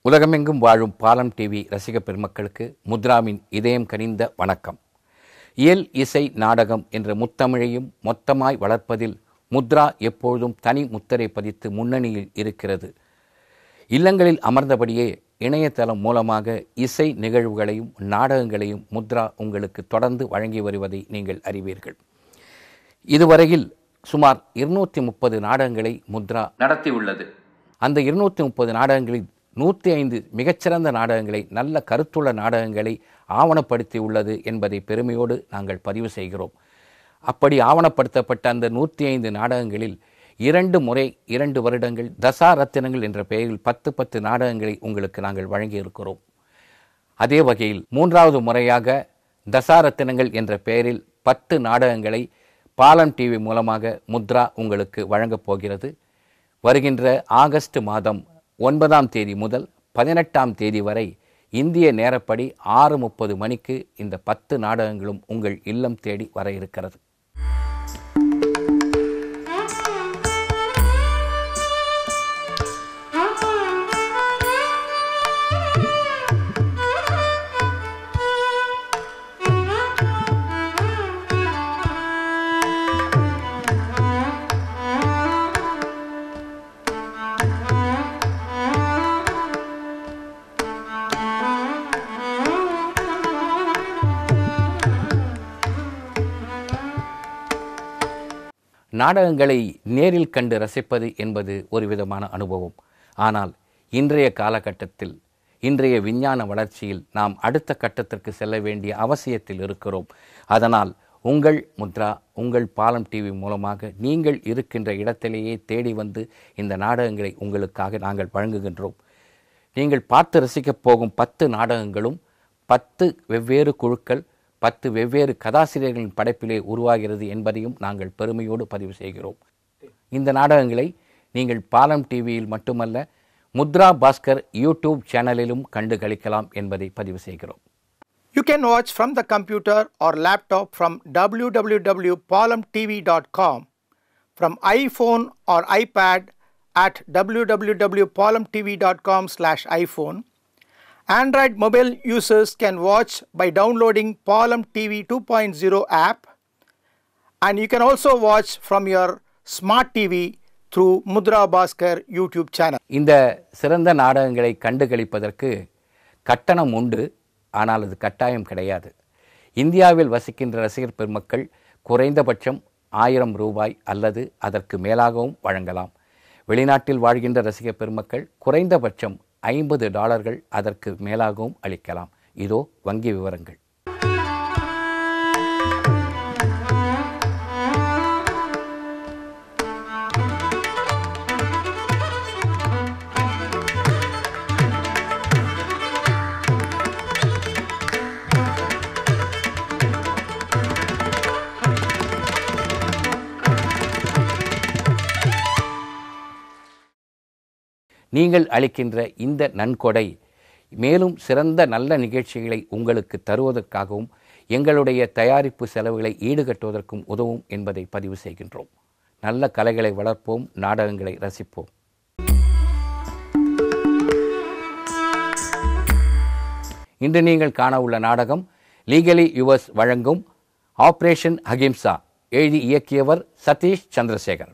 உலகமெங்கும் வாழும் பாலம் டிவி ரசிக பெருமக்களுக்கு முத்ராவின் இதயம் கனிந்த வணக்கம் இயல் இசை நாடகம் என்ற முத்தமிழையும் மொத்தமாய் வளர்ப்பதில் முத்ரா எப்பொழுதும் தனி முத்திரை பதித்து முன்னணியில் இருக்கிறது இல்லங்களில் அமர்ந்தபடியே இணையதளம் மூலமாக இசை நிகழ்வுகளையும் நாடகங்களையும் முத்ரா உங்களுக்கு தொடர்ந்து வழங்கி வருவதை நீங்கள் அறிவீர்கள் இதுவரையில் சுமார் இருநூற்றி முப்பது நாடகங்களை முத்ரா நடத்தியுள்ளது அந்த இருநூற்றி முப்பது நாடகங்களில் நூற்றி ஐந்து மிகச்சிறந்த நாடகங்களை நல்ல கருத்துள்ள நாடகங்களை ஆவணப்படுத்தி உள்ளது என்பதை பெருமையோடு நாங்கள் பதிவு செய்கிறோம் அப்படி ஆவணப்படுத்தப்பட்ட அந்த நூற்றி ஐந்து நாடகங்களில் இரண்டு முறை இரண்டு வருடங்கள் தசா ரத்தினங்கள் என்ற பெயரில் பத்து பத்து நாடகங்களை உங்களுக்கு நாங்கள் வழங்கியிருக்கிறோம் அதே வகையில் மூன்றாவது முறையாக தசாரத்தினங்கள் என்ற பெயரில் பத்து நாடகங்களை பாலம் டிவி மூலமாக முத்ரா உங்களுக்கு வழங்கப் போகிறது வருகின்ற ஆகஸ்ட் மாதம் ஒன்பதாம் தேதி முதல் பதினெட்டாம் தேதி வரை இந்திய நேரப்படி ஆறு முப்பது மணிக்கு இந்த பத்து நாடகங்களும் உங்கள் இல்லம் தேடி வர இருக்கிறது நாடகங்களை நேரில் கண்டு ரசிப்பது என்பது ஒரு விதமான அனுபவம் ஆனால் இன்றைய காலகட்டத்தில் இன்றைய விஞ்ஞான வளர்ச்சியில் நாம் அடுத்த கட்டத்திற்கு செல்ல வேண்டிய அவசியத்தில் இருக்கிறோம் அதனால் உங்கள் முத்ரா உங்கள் பாலம் டிவி மூலமாக நீங்கள் இருக்கின்ற இடத்திலேயே தேடி வந்து இந்த நாடகங்களை உங்களுக்காக நாங்கள் வழங்குகின்றோம் நீங்கள் பார்த்து ரசிக்கப் போகும் பத்து நாடகங்களும் பத்து வெவ்வேறு குழுக்கள் பத்து வெவ்வேறு கதாசிரியர்களின் படைப்பிலே உருவாகிறது என்பதையும் நாங்கள் பெருமையோடு பதிவு செய்கிறோம் இந்த நாடகங்களை நீங்கள் பாலம் டிவியில் மட்டுமல்ல முத்ரா பாஸ்கர் யூடியூப் சேனலிலும் கண்டு களிக்கலாம் என்பதை பதிவு செய்கிறோம் You can watch from the computer or laptop from www.palmtv.com, from iPhone or iPad at www.palmtv.com/iphone. Android mobile users can watch by downloading Palm TV 2.0 app, and you can also watch from your smart TV through Mudra Bhaskar YouTube channel. இந்த சிறந்த நாடகங்களை கண்டு களிப்பதற்கு கட்டணம் உண்டு ஆனால் அது கட்டாயம் கிடையாது இந்தியாவில் வசிக்கின்ற ரசிகர் பெருமக்கள் குறைந்தபட்சம் ஆயிரம் ரூபாய் அல்லது அதற்கு மேலாகவும் வழங்கலாம் வெளிநாட்டில் வாழ்கின்ற ரசிகர் பெருமக்கள் குறைந்தபட்சம் ஐம்பது டாலர்கள் அதற்கு மேலாகவும் அளிக்கலாம் இதோ வங்கி விவரங்கள் நீங்கள் அளிக்கின்ற இந்த நன்கொடை மேலும் சிறந்த நல்ல நிகழ்ச்சிகளை உங்களுக்கு தருவதற்காகவும் எங்களுடைய தயாரிப்பு செலவுகளை ஈடுகட்டுவதற்கும் உதவும் என்பதை பதிவு செய்கின்றோம் நல்ல கலைகளை வளர்ப்போம் நாடகங்களை ரசிப்போம் இன்று நீங்கள் காண உள்ள நாடகம் லீகலி யுவர்ஸ் வழங்கும் ஆபரேஷன் அகிம்சா எழுதி இயக்கியவர் சதீஷ் சந்திரசேகர்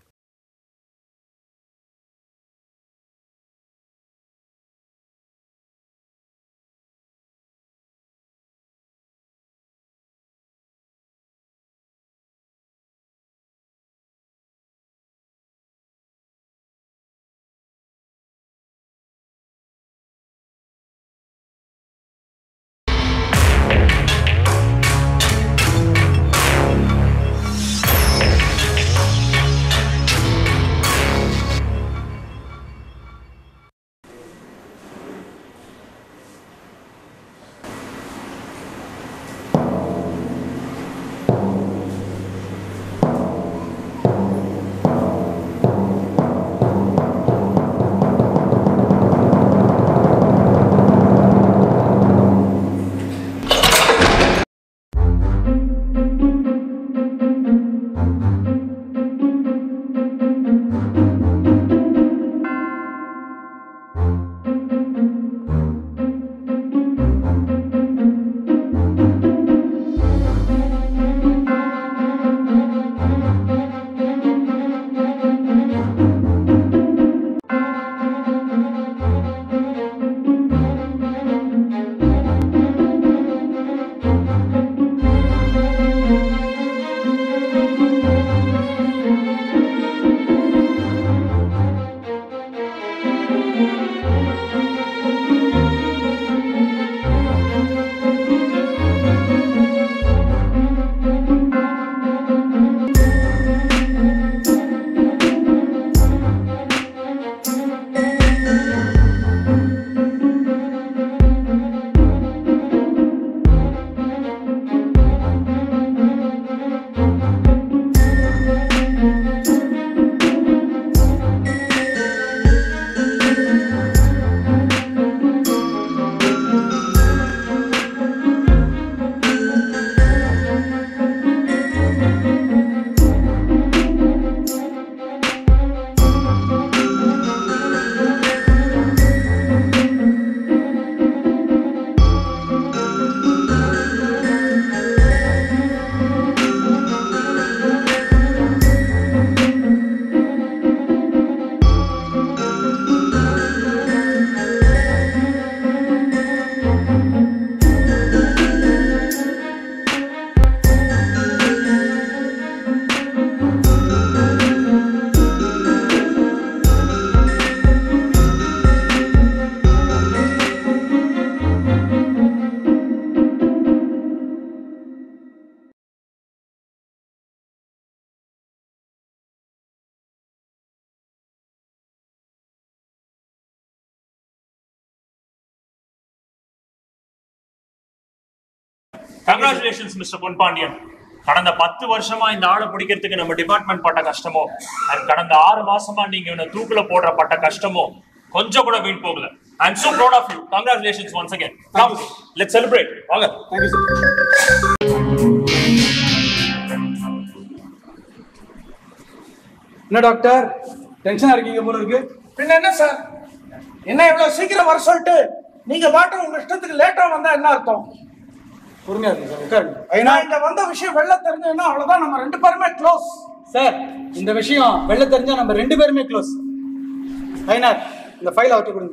கங்க்ராச்சுலேஷன்ஸ் மிஸ்டர் பொன்பாண்டியன் கடந்த பத்து வருஷமா இந்த ஆளை பிடிக்கிறதுக்கு நம்ம டிபார்ட்மெண்ட் பட்ட கஷ்டமோ and கடந்த ஆறு மாசமா நீங்க இவனை தூக்குல போடுற பட்ட கஷ்டமோ கொஞ்சம் கூட வீண் போகல I am so proud of you congratulations once again come let's celebrate வாங்க தேங்க்யூ சார் என்ன டாக்டர் டென்ஷனா இருக்கீங்க போல இருக்கு பின்ன என்ன சார் என்ன இவ்வளவு சீக்கிரம் வர சொல்லிட்டு நீங்க பாட்டு உங்க இஷ்டத்துக்கு லேட்டா வந்தா என்ன அர்த்தம் பொறுமையா இருக்கு சார் உட்காருங்க ஐயா நான் இந்த வந்த விஷயம் வெளில தெரிஞ்சதுன்னா அவ்வளவுதான் நம்ம ரெண்டு பேருமே க்ளோஸ் சார் இந்த விஷயம் வெளில தெரிஞ்சா நம்ம ரெண்டு பேருமே க்ளோஸ் ஐநார் இந்த ஃபைல் அவர்கிட்ட கொடுங்க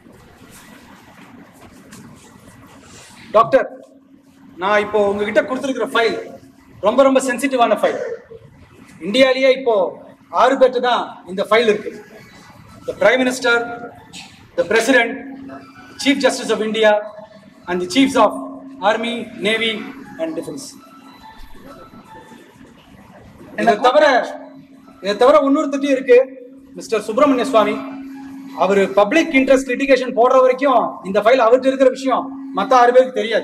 டாக்டர் நான் இப்போ உங்ககிட்ட கொடுத்துருக்கிற ஃபைல் ரொம்ப ரொம்ப சென்சிட்டிவான ஃபைல் இந்தியாலேயே இப்போ ஆறு பேர்ட்டு தான் இந்த ஃபைல் இருக்கு the prime minister the president chief justice of India and the chiefs of army navy and defence இதை தவிர இதை தவிர இன்னொருத்தட்டி இருக்கு மிஸ்டர் சுப்பிரமணிய சுவாமி அவர் பப்ளிக் இன்ட்ரெஸ்ட் லிட்டிகேஷன் போடுற வரைக்கும் இந்த ஃபைல் அவர்கிட்ட இருக்கிற விஷயம் மற்ற ஆறு பேருக்கு தெரியாது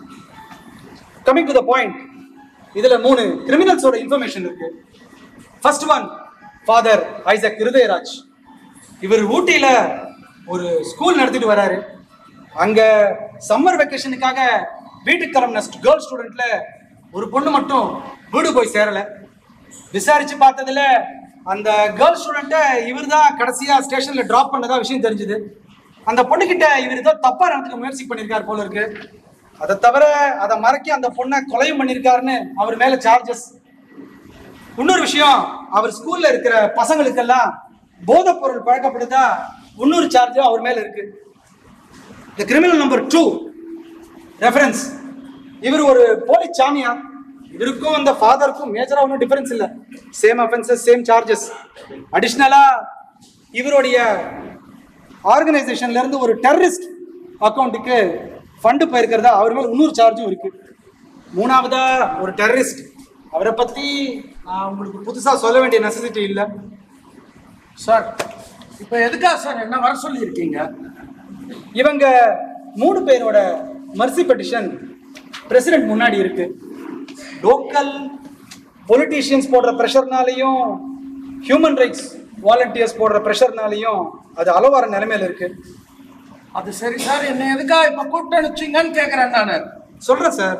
கமிங் டு த பாயிண்ட் இதுல மூணு கிரிமினல்ஸோட இன்ஃபர்மேஷன் இருக்கு first one father Isaac Irudayaraj இவர் ஊட்டியில ஒரு ஸ்கூல் நடத்திட்டு வராரு அங்க சம்மர் வெக்கேஷனுக்காக வீட்டுக்கு கிளம்பின கேர்ள் ஸ்டூடெண்ட்ல ஒரு பொண்ணு மட்டும் வீடு போய் சேரல விசாரிச்சு பார்த்ததுல அந்த கேர்ள் ஸ்டூடெண்ட்டை இவர் தான் கடைசியா ஸ்டேஷன்ல டிராப் பண்ணதா விஷயம் தெரிஞ்சுது அந்த பொண்ணுகிட்ட இவர் ஏதோ தப்பா நடந்துக்க முயற்சி பண்ணியிருக்காரு போல இருக்கு அதை தவிர அதை மறைக்க அந்த பொண்ணை கொலையும் பண்ணியிருக்காருன்னு அவர் மேல சார்ஜஸ் இன்னொரு விஷயம் அவர் ஸ்கூல்ல இருக்கிற பசங்களுக்கெல்லாம் போதைப் பொருள் பழக்கப்படுதா இன்னொரு சார்ஜும் அவர் மேல இருக்கு இந்த கிரிமினல் நம்பர் டூ ரெஃபரன்ஸ் இவர் ஒரு போலீஸ் சாமியார் இவருக்கும் அந்த ஃபாதருக்கும் மேஜரா ஒன்றும் டிஃபரன்ஸ் இல்லை சேம் அஃபென்சஸ் சேம் சார்ஜஸ் அடிஷ்னலா இவருடைய ஆர்கனைசேஷன்ல இருந்து ஒரு டெரரிஸ்ட் அக்கௌண்ட்டுக்கு ஃபண்டு போயிருக்கிறதா அவர் மேல இன்னொரு சார்ஜும் இருக்கு மூணாவதா ஒரு டெரரிஸ்ட் அவரை பத்தி நான் உங்களுக்கு புதுசா சொல்ல வேண்டிய நெசசிட்டி இல்லை சார் இப்போ எதுக்காக சார் என்ன வர சொல்லி இருக்கீங்க இவங்க மூணு பேரோட மர்சி பெட்டிஷன் பிரசிடென்ட் முன்னாடி இருக்கு லோக்கல் பொலிட்டீஷியன்ஸ் போடுற ப்ரெஷர்னாலையும் ஹியூமன் ரைட்ஸ் வாலண்டியர்ஸ் போடுற ப்ரெஷர்னாலையும் அது அளவார நிலைமையில இருக்கு அது சரி சார் என்ன எதுக்காக இப்ப கூப்பிட்டு அனுப்பிச்சீங்கன்னு கேக்குறேன் நானு சொல்றேன் சார்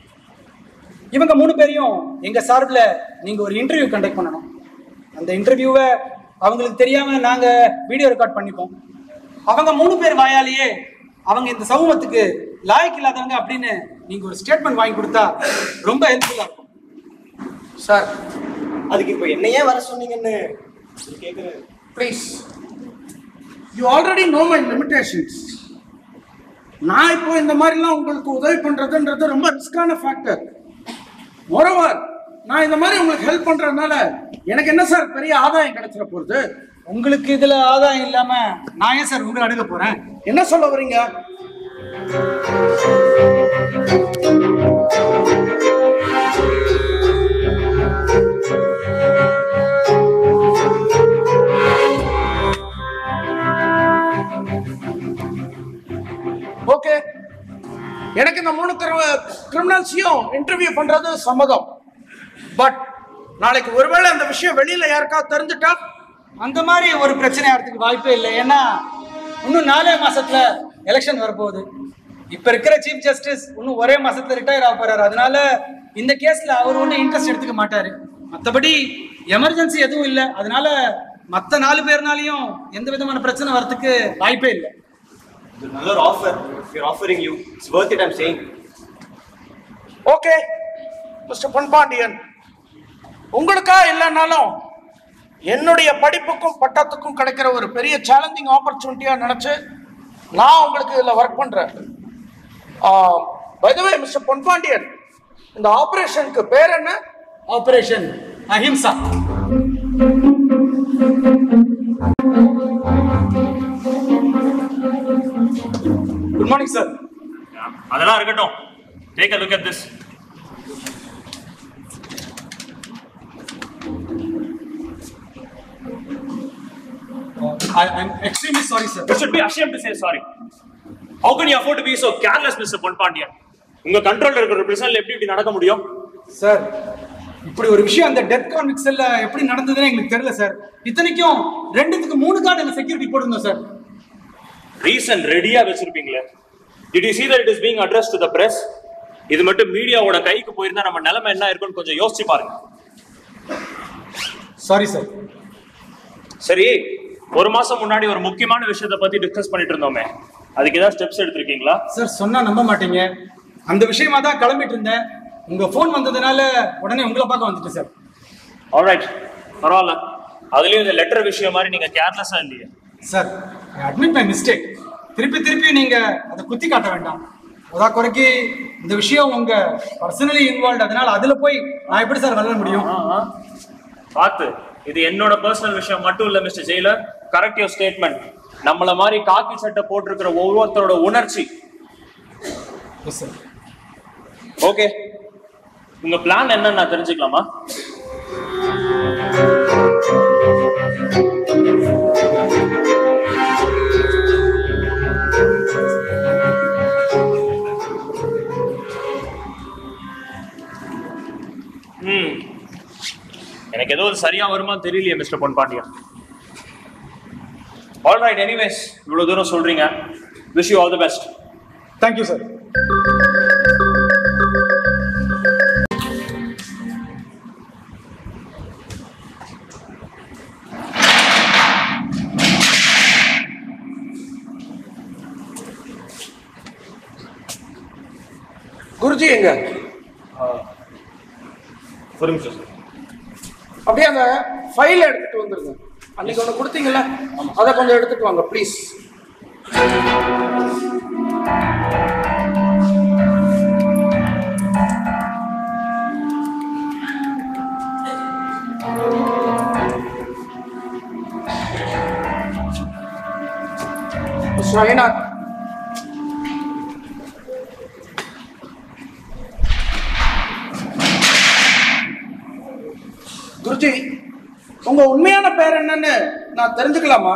இவங்க மூணு பேரையும் எங்க சார்பில் நீங்க ஒரு இன்டர்வியூ கண்டக்ட் பண்ணணும் அந்த இன்டர்வியூவை அவங்களுக்கு தெரியாம நாங்க வீடியோ ரெக்கார்ட் பண்ணிப்போம் அவங்க மூணு பேர் வாயாலேயே அவங்க இந்த சமூகத்துக்கு லாய்க்கு இல்லாதவங்க அப்படின்னு நீங்க ஒரு ஸ்டேட்மெண்ட் வாங்கி கொடுத்தா ரொம்ப ஹெல்ப்ஃபுல்லா இருக்கும் சார் அதுக்கு இப்போ என்னையே வர சொன்னீங்கன்னு கேக்குறேன் please you already know my limitations நான் இப்போ இந்த மாதிரிலாம் உங்களுக்கு உதவி பண்றதுன்றது ரொம்ப ரிஸ்கான ஃபேக்டர் மோரோவர் நான் இந்த மாதிரி உங்களுக்கு ஹெல்ப் பண்றதுனால எனக்கு என்ன சார் பெரிய ஆதாயம் கிடைச்சிட போகுது உங்களுக்கு இதுல ஆதாயம் இல்லாம நான் ஏன் சார் உங்களை அணுக போறேன் என்ன சொல்ல வரீங்க ஓகே எனக்கு இந்த மூணு கிரிமினல்ஸையும் இன்டர்வியூ பண்றது சம்மதம் பட் நாளைக்கு ஒருவேளை அந்த விஷயம் வெளியில யாருக்காவது தெரிஞ்சுட்டா அந்த மாதிரி ஒரு பிரச்சனை ஆகிறதுக்கு வாய்ப்பே இல்லை ஏன்னா இன்னும் நாலே மாசத்துல எலெக்ஷன் வரப்போகுது இப்ப இருக்கிற சீஃப் ஜஸ்டிஸ் இன்னும் ஒரே மாசத்துல ரிட்டையர் ஆக போறாரு அதனால இந்த கேஸ்ல அவர் ஒன்றும் இன்ட்ரெஸ்ட் எடுத்துக்க மாட்டாரு மற்றபடி எமர்ஜென்சி எதுவும் இல்லை அதனால மற்ற நாலு பேர்னாலையும் எந்த விதமான பிரச்சனை வரதுக்கு வாய்ப்பே இல்லை இது நல்ல ஒரு offer your offering you it's worth it I'm saying okay mister Ponpandian உங்களுக்கா இல்லைன்னாலும் என்னுடைய படிப்புக்கும் பட்டத்துக்கும் கிடைக்கிற ஒரு பெரிய சேலஞ்சிங் ஆப்பர்ச்சுனிட்டியா நினைச்சு நான் உங்களுக்கு இதில் ஒர்க் பண்றேன் பைதவே மிஸ்டர் பொன்பாண்டியன் இந்த ஆபரேஷனுக்கு பேர் என்ன operation Ahimsa good morning sir அதெல்லாம் இருக்கட்டும் take a look at this I I'm extremely sorry sir You should be ashamed to say sorry. How can you afford to be so careless, Mr. Ponpandian? உங்க கண்ட்ரோல்ல இருக்கிற பிரிசன்ல எப்படி இப்படி நடக்க முடியும் sir இப்படி ஒரு விஷயம் அந்த டெத் கான்விக்ஸல்ல எப்படி நடந்ததுன்னு எங்களுக்கு தெரியல சார் இத்தனைக்கும் ரெண்டுத்துக்கு மூணு கார்டு எங்க செக்யூரிட்டி போட்டிருந்தோம் சார் ரீசன் ரெடியா வச்சிருப்பீங்களே did you see that it is being addressed to the press இது மட்டும் மீடியாவோட கைக்கு போயிருந்தா நம்ம நிலைமை என்ன இருக்கும்னு கொஞ்சம் யோசிச்சு பாருங்க சாரி சார் சரி ஒரு மாசம் முன்னாடி ஒரு முக்கியமான விஷயத்தை பத்தி டிஸ்கஸ் பண்ணிட்டு இருந்தோமே அதுக்கு ஏதாவது ஸ்டெப்ஸ் எடுத்திருக்கீங்களா சார் சொன்னா நம்ப மாட்டீங்க அந்த விஷயமா தான் கிளம்பிட்டு இருந்தேன் உங்க ஃபோன் வந்ததுனால உடனே உங்களை பார்க்க வந்துட்டேன் சார் ஆல்ரைட் பரவாயில்ல அதுலயும் இந்த லெட்டர் விஷயம் மாதிரி நீங்க கேர்லெஸ்ஸா இல்லையே சார் அட்மிட் மை மிஸ்டேக் திருப்பி திருப்பி நீங்க அதை குத்தி காட்ட வேண்டாம் அதா குறைக்கு இந்த விஷயம் உங்க பர்சனலி இன்வால்வ் அதனால அதுல போய் நான் எப்படி சார் வளர முடியும் ஆ, ஆ. பார்த்து இது என்னோட பர்சனல் விஷயம் மட்டும் இல்ல mister jailer correct your statement நம்மள மாதிரி காக்கி சட்டை போட்டிருக்கிற ஒவ்வொருத்தரோட உணர்ச்சி எஸ் சார் ஓகே உங்க பிளான் என்னன்னு நான் தெரிஞ்சுக்கலாமா ம் எனக்கு ஏதோ இது சரியா வருமா தெரியலையே மிஸ்டர் பொன் பாண்டியன் ஆல்ரைட் எனிவேஸ் இவ்வளவு தூரம் சொல்றீங்க wish you all the best thank you sir Guruji எங்க ஒரு நிமிஷம் சார் அப்படியே அந்த ஃபைல் எடுத்துட்டு வந்துருங்க அன்னைக்கு ஒன்று கொடுத்தீங்கல்ல அதை கொஞ்சம் எடுத்துட்டு வாங்க ப்ளீஸ் சாய்நாத் குருஜி உங்க உண்மையான பேர் என்னன்னு நான் தெரிஞ்சுக்கலாமா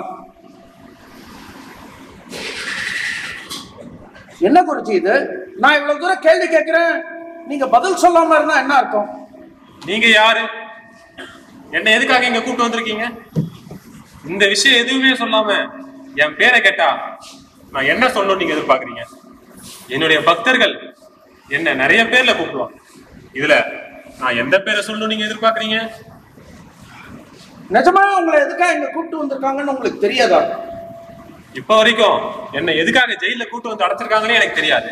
என்ன குருஜி இது நான் இவ்வளவு தூரம் கேள்வி கேட்கிறேன் நீங்க பதில் சொல்லாம இருந்தா என்ன அர்த்தம் நீங்க யாரு என்ன எதுக்காக இங்க கூப்பிட்டு வந்திருக்கீங்க இந்த விஷயம் எதுவுமே சொல்லாம என் பேரை கேட்டா நான் என்ன சொல்லணும்னு நீங்க எதிர்பார்க்கறீங்க என்னுடைய பக்தர்கள் என்ன நிறைய பேர்ல கூப்பிடுவாங்க இதுல நான் எந்த பேரை சொல்லணும் நீங்க எதிர்பார்க்கறீங்க நிஜமாவே உங்களை எதுக்காக இங்க கூப்பிட்டு வந்திருக்காங்கன்னு உங்களுக்கு தெரியாதா இப்ப வரைக்கும் என்ன எதுக்காக ஜெயில கூட்டு வந்து அடைச்சிருக்காங்கன்னு எனக்கு தெரியாது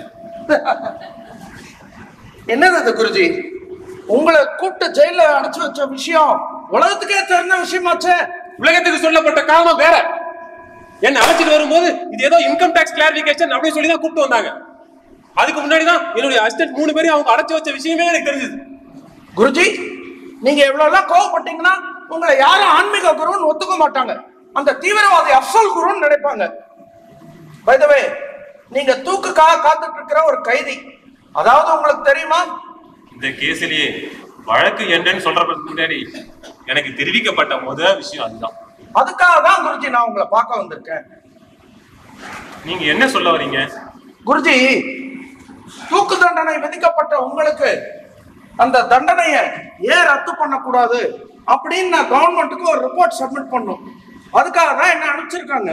என்னது இது குருஜி உங்களை கூப்பிட்டு ஜெயில அடைச்சு வச்ச விஷயம் உலகத்துக்கே தெரிஞ்ச விஷயமாச்சே உலகத்துக்கு சொல்லப்பட்ட காரணம் வேற என்ன அழைச்சிட்டு வரும்போது இது ஏதோ இன்கம் டாக்ஸ் கிளாரிபிகேஷன் அப்படின்னு சொல்லி தான் கூப்பிட்டு வந்தாங்க அதுக்கு முன்னாடி தான் என்னுடைய அசிஸ்டன்ட் மூணு பேரையும் அவங்க அடைச்சு வச்ச விஷயமே எனக்கு தெரிஞ்சது குருஜி நீங்க எவ்வளவு எல்லாம் கோவப்பட்டீங்கன்னா உங்களை யாரும் ஆன்மீக குருன்னு ஒத்துக்க மாட்டாங்க அந்த தீவிரவாதி அப்சல் குருன்னு நினைப்பாங்க வைதவே நீங்க தூக்குக்காக காத்துட்டு இருக்கிற ஒரு கைதி அதாவது உங்களுக்கு தெரியுமா இந்த கேஸ்லயே வழக்கு என்னன்னு சொல்றதுக்கு முன்னாடி எனக்கு தெரிவிக்கப்பட்ட முதல் விஷயம் அதுதான் அதுக்காக தான் குருஜி நான் உங்களை பார்க்க வந்திருக்கேன் நீங்க என்ன சொல்ல வரீங்க குருஜி தூக்கு தண்டனை விதிக்கப்பட்ட உங்களுக்கு அந்த தண்டனையை ஏன் ரத்து பண்ணக்கூடாது அப்படின்னு நான் கவர்மெண்ட்டுக்கு ஒரு ரிப்போர்ட் சப்மிட் பண்ணும் அதுக்காக தான் என்ன அனுப்பிச்சிருக்காங்க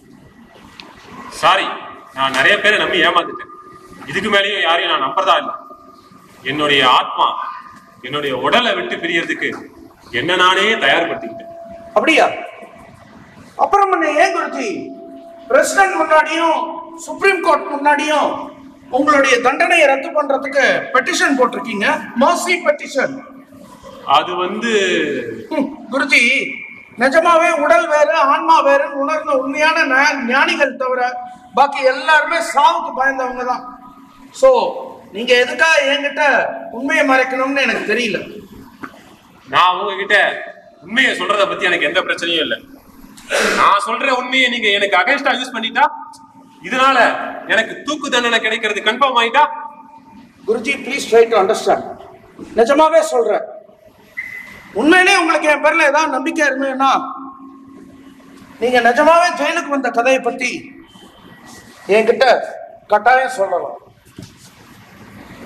சாரி நான் நிறைய பேரை நம்பி ஏமாந்துட்டேன் இதுக்கு மேலேயும் யாரையும் நான் நம்புறதா இல்லை என்னுடைய ஆத்மா என்னுடைய உடலை விட்டு பிரியறதுக்கு என்ன நானே தயார்படுத்திக்கிட்டேன் அப்படியா அப்புறம் என்ன ஏன் குருஜி பிரசிடன்ட் முன்னாடியும் சுப்ரீம் கோர்ட் முன்னாடியும் உங்களுடைய தண்டனையை ரத்து பண்றதுக்கு பெட்டிஷன் போட்டிருக்கீங்க மோசி பெட்டிஷன் அது வந்து குருஜி நிஜமாவே உடல் வேறு ஆன்மா வேறுன்னு உணர்ந்த உண்மையான ஞா- ஞானிகள் தவிர பாக்கி எல்லாருமே சாவுக்கு பயந்தவங்க தான் சோ நீங்க எதுக்காக என்கிட்ட உண்மையை மறைக்கணும்னு எனக்கு தெரியல நான் உங்ககிட்ட உண்மையை சொல்றத பத்தி எனக்கு எந்த பிரச்சனையும் இல்லை நான் சொல்ற உண்மையை நீங்க எனக்கு அகைன்ஸ்டா யூஸ் பண்ணிட்டா இதனால எனக்கு தூக்கு தண்டனை கிடைக்கிறது கன்ஃபார்ம் ஆயிட்டா Guruji please try to understand நிஜமாவே சொல்றேன் உண்மையிலே உங்களுக்கு என் பேர்ல ஏதாவது நம்பிக்கை இருந்ததுன்னா நீங்க நிஜமாவே ஜெயிலுக்கு வந்த கதையை பத்தி என்கிட்ட கட்டாயம் சொல்லலாம்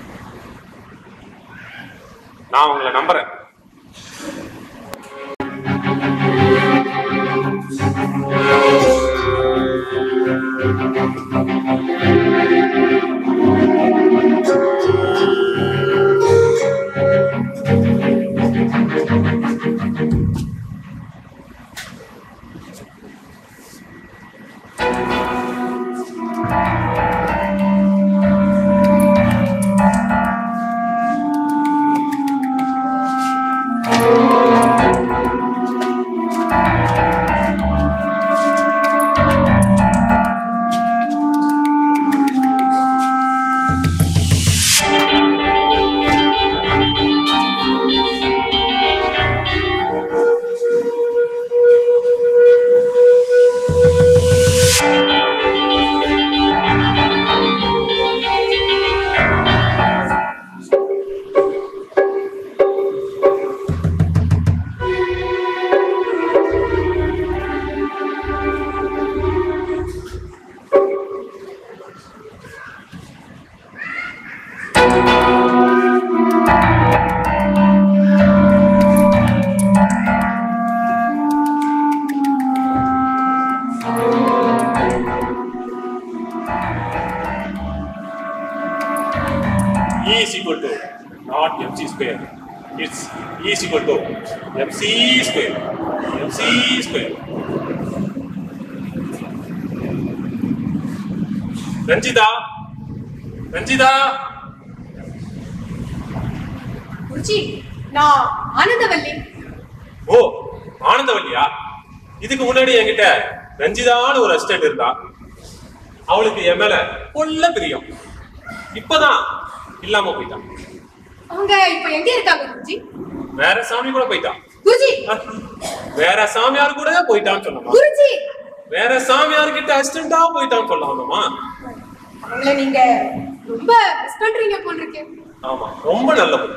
நான் உங்களை நம்புறேன் E is equal to not mc square. It's E is equal to mc square. mc square. Ranjitha Ranjitha Guruji நான் ஆனந்தவல்லி ஓ ஆனந்தவல்லியா இதுக்கு முன்னாடி என்கிட்ட ரஞ்சிதான்னு ஒரு அசிஸ்டன்ட் இருந்தா அவளுக்கு என் மேல கொல்ல பிரியம் இப்பதான் இல்லாம போயிட்டான் அவங்க இப்ப எங்க இருக்காங்க குருஜி வேற சாமி கூட போயிட்டான் குருஜி அஹ், வேற சாமியார் கூட போயிட்டான்னு சொல்லலாம் குருஜி வேற சாமியார் கிட்ட அசிஸ்டண்டா போயிட்டான்னு சொல்லலாமா அவங்கள நீங்க ரொம்ப மிஸ் பண்றீங்க போல் இருக்கு ஆமா ரொம்ப நல்ல பொண்ணு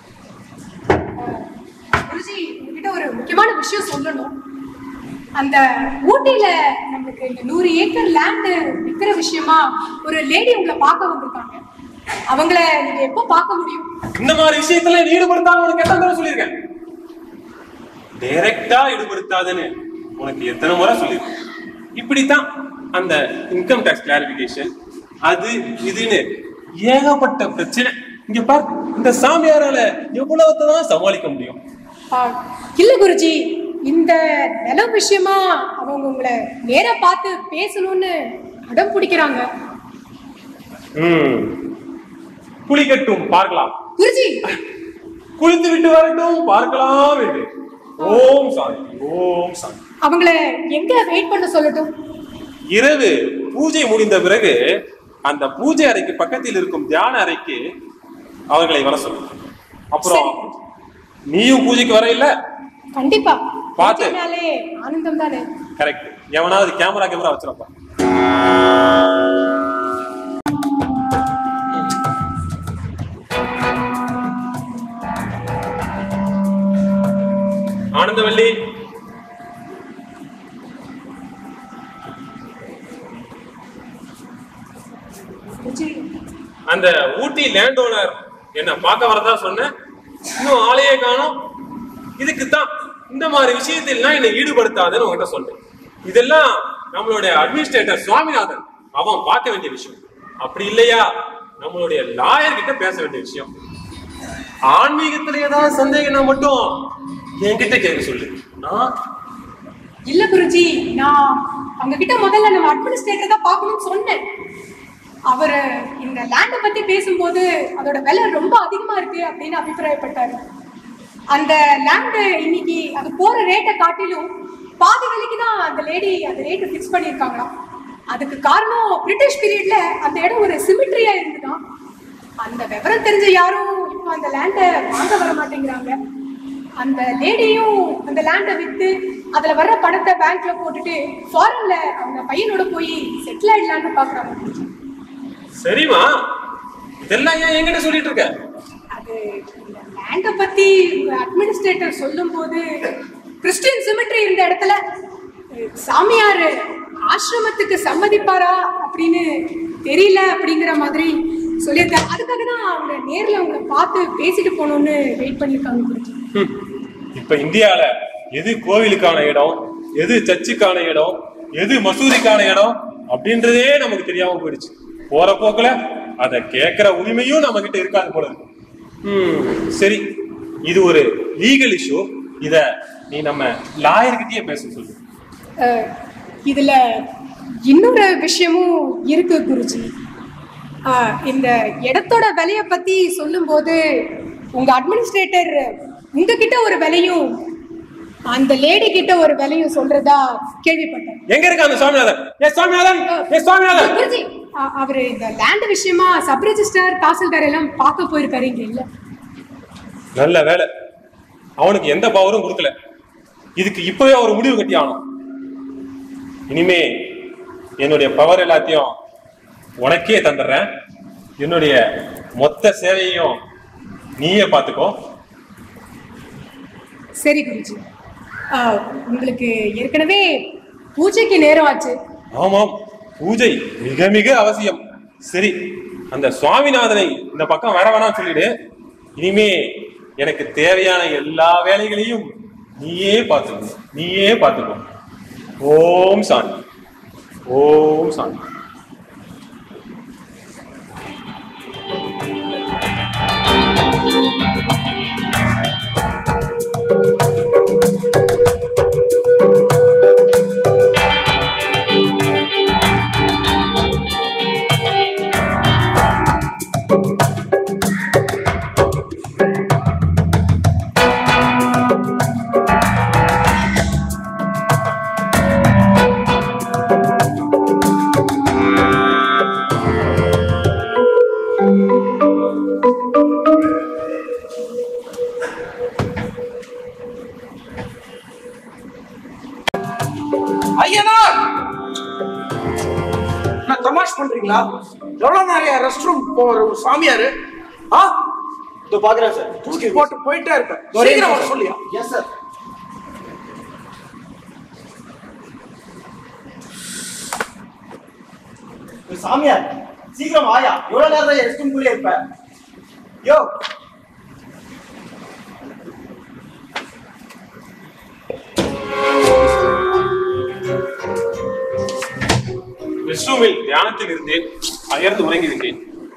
குருஜி உங்ககிட்ட ஒரு முக்கியமான விஷயம் சொல்லணும் அந்த ஊட்டியில நம்மளுக்கு இந்த நூறு ஏக்கர் லேண்ட் விற்கிற விஷயமா ஒரு லேடி உங்களை பார்க்க வந்திருக்காங்க அவங்கள நீங்க எப்போ பார்க்க முடியும் இந்த மாதிரி விஷயத்துல நீ ஈடுபடுத்தாம உனக்கு எத்தனை தடவை சொல்லியிருக்கேன் டைரக்டா ஈடுபடுத்தாதுன்னு உனக்கு எத்தனை முறை சொல்லியிருக்கேன் இப்படித்தான் அந்த இன்கம் டேக்ஸ் கிளாரிபிகேஷன் அது இதுன்னு ஏகப்பட்ட பிரச்சனை இங்க பார் இந்த சாமியாரால எவ்வளவுதான் சமாளிக்க முடியும் ஆ, இல்ல குருஜி இந்த நில விஷயமா அவங்க உங்களை நேரா பார்த்து பேசணும்னு அடம் பிடிக்கிறாங்க ம் குளிக்கட்டும் பார்க்கலாம் குருஜி குளித்து விட்டு வரட்டும் பார்க்கலாம் என்று ஓம் சாந்தி ஓம் சாந்தி அவங்கள எங்க வெயிட் பண்ண சொல்லட்டும் இரவு பூஜை முடிந்த பிறகு அந்த பூஜை அறைக்கு பக்கத்தில் இருக்கும் தியான அறைக்கு அவர்களை வர சொல்லு அப்புறம் நீயும் பூஜைக்கு வர இல்ல கண்டிப்பா பார்த்து. பூஜைனாலே ஆனந்தம் தானே கரெக்ட் எவனாவது கேமரா கேமரா வச்சிருப்பா ஆனந்தவல்லி குருஜி அந்த ஊட்டி லேண்ட் ஓனர் என்ன பார்க்க வரதா சொன்னேன் இன்னும் ஆளையே காணோம் இதுக்கு தான் இந்த மாதிரி விஷயத்திலாம் என்னை ஈடுபடுத்தாதுன்னு உங்ககிட்ட சொன்னேன் இதெல்லாம் நம்மளுடைய அட்மினிஸ்ட்ரேட்டர் சுவாமிநாதன் அவன் பார்க்க வேண்டிய விஷயம் அப்படி இல்லையா நம்மளுடைய லாயர் கிட்ட பேச வேண்டிய விஷயம் ஆன்மீகத்துல ஏதாவது சந்தேகம்னா மட்டும் என்கிட்ட கேட்க சொல்லு நான் இல்ல குருஜி நான் அவங்க கிட்ட முதல்ல நம்ம அட்மினிஸ்ட்ரேட்டர் தான் பார்க்கணும்னு சொன்னேன் அவர் இந்த லேண்டை பத்தி பேசும்போது அதோட விலை ரொம்ப அதிகமா இருக்கு அப்படின்னு அபிப்பிராயப்பட்டாரு அந்த லேண்டு இன்னைக்கு அது போற ரேட்டை காட்டிலும் பாதி விலைக்கு தான் அந்த லேடி அந்த ரேட்டை ஃபிக்ஸ் பண்ணியிருக்காங்களாம் அதுக்கு காரணம் பிரிட்டிஷ் பீரியட்ல அந்த இடம் ஒரு சிமிட்ரியா இருந்துதான் அந்த விவரம் தெரிஞ்ச யாரும் இப்போ அந்த லேண்டை வாங்க வர மாட்டேங்கிறாங்க அந்த லேடியும் அந்த லேண்டை வித்து அதுல வர்ற பணத்தை பேங்க்ல போட்டுட்டு ஃபாரின்ல அவங்க பையனோட போய் செட்டில் ஆயிடலான்னு பாக்குறாங்க சரிம்மா இதெல்லாம் ஏன் என்கிட்ட சொல்லிட்டு இருக்க அது இந்த லேண்டை பத்தி அட்மினிஸ்ட்ரேட்டர் சொல்லும்போது கிறிஸ்டியன் சிமெட்ரி இருந்த இடத்துல அஹ், சாமியார் ஆசிரமத்துக்கு சம்மதிப்பாரா அப்படின்னு தெரியல அப்படிங்கிற மாதிரி சொல்லியிருக்காரு அதுக்காக தான் அவங்க நேர்ல உங்களை பார்த்து பேசிட்டு போகணும்னு வெயிட் பண்ணியிருக்காங்க குருஜி ஹம். இப்ப இந்தியால எது கோவிலுக்கான இடம் எது சர்ச்சுக்கான இடம் எது மசூதிக்கான இடம் அப்படின்றதே நமக்கு தெரியாம போயிடுச்சு போற போக்குல அத கேட்கிற உரிமையும் நம்ம கிட்ட இருக்காது போல இருக்கு ஹம், சரி இது ஒரு லீகல் இஷ்யூ இத நீ நம்ம லாயர்கிட்டயே பேச சொல்லு அஹ், இதுல இன்னொரு விஷயமும் இருக்கு குருஜி அஹ், இந்த இடத்தோட விலையை பத்தி சொல்லும்போது உங்க அட்மினிஸ்ட்ரேட்டர் உங்ககிட்ட ஒரு விலையும் அந்த லேடி கிட்ட ஒரு விலையும் சொல்றதா கேள்விப்பட்டேன் எங்க இருக்கு அந்த சுவாமிநாதன் ஏ சுவாமிநாதன் ஏ சுவாமிநாதன் குருஜி அ- அவரு இந்த லேண்ட் விஷயமா சப் ரெஜிஸ்டர் தாசில்தார் எல்லாம் பார்க்க போயிருக்காரு இங்க இல்ல நல்ல வேலை அவனுக்கு எந்த பவரும் கொடுக்கல இதுக்கு இப்பவே ஒரு முடிவு கட்டி ஆகணும் இனிமே என்னுடைய பவர் எல்லாத்தையும் உனக்கே தந்துடுறேன் என்னுடைய மொத்த சேவையையும் நீயே பார்த்துக்கோ சரி குருஜி அ, உங்களுக்கு ஏற்கனவே பூஜைக்கு நேரம் ஆச்சு ஆமாம் பூஜை மிக மிக அவசியம் சரி அந்த சுவாமிநாதனை இந்த பக்கம் வர வேணாம் சொல்லிடு இனிமே எனக்கு தேவையான எல்லா வேலைகளையும் நீயே பார்த்துக்கோ நீயே பார்த்துக்கோ ஓம் சாந்தி ஓம் சாந்தி ஐயனார் நான் தமாஷ் பண்றீங்களா எவ்வளவு நிறைய ரெஸ்ட் ரூம் போற ஒரு சாமியாரு ஆ இதோ பாக்குறேன் சார் தூக்கி போட்டு போயிட்டே இருப்பேன் ஒரே சீக்கிரம் வர நிமிஷம். சொல்லியா எஸ் சார் சாமியார் சீக்கிரம் வாயா எவ்வளவு நேரம் ரெஸ்ட் ரூம்குள்ளே இருப்ப யோ ரெஸ்ட் ரூமில் தியானத்தில் இருந்தேன் அயர்ந்து உறங்கிவிட்டேன்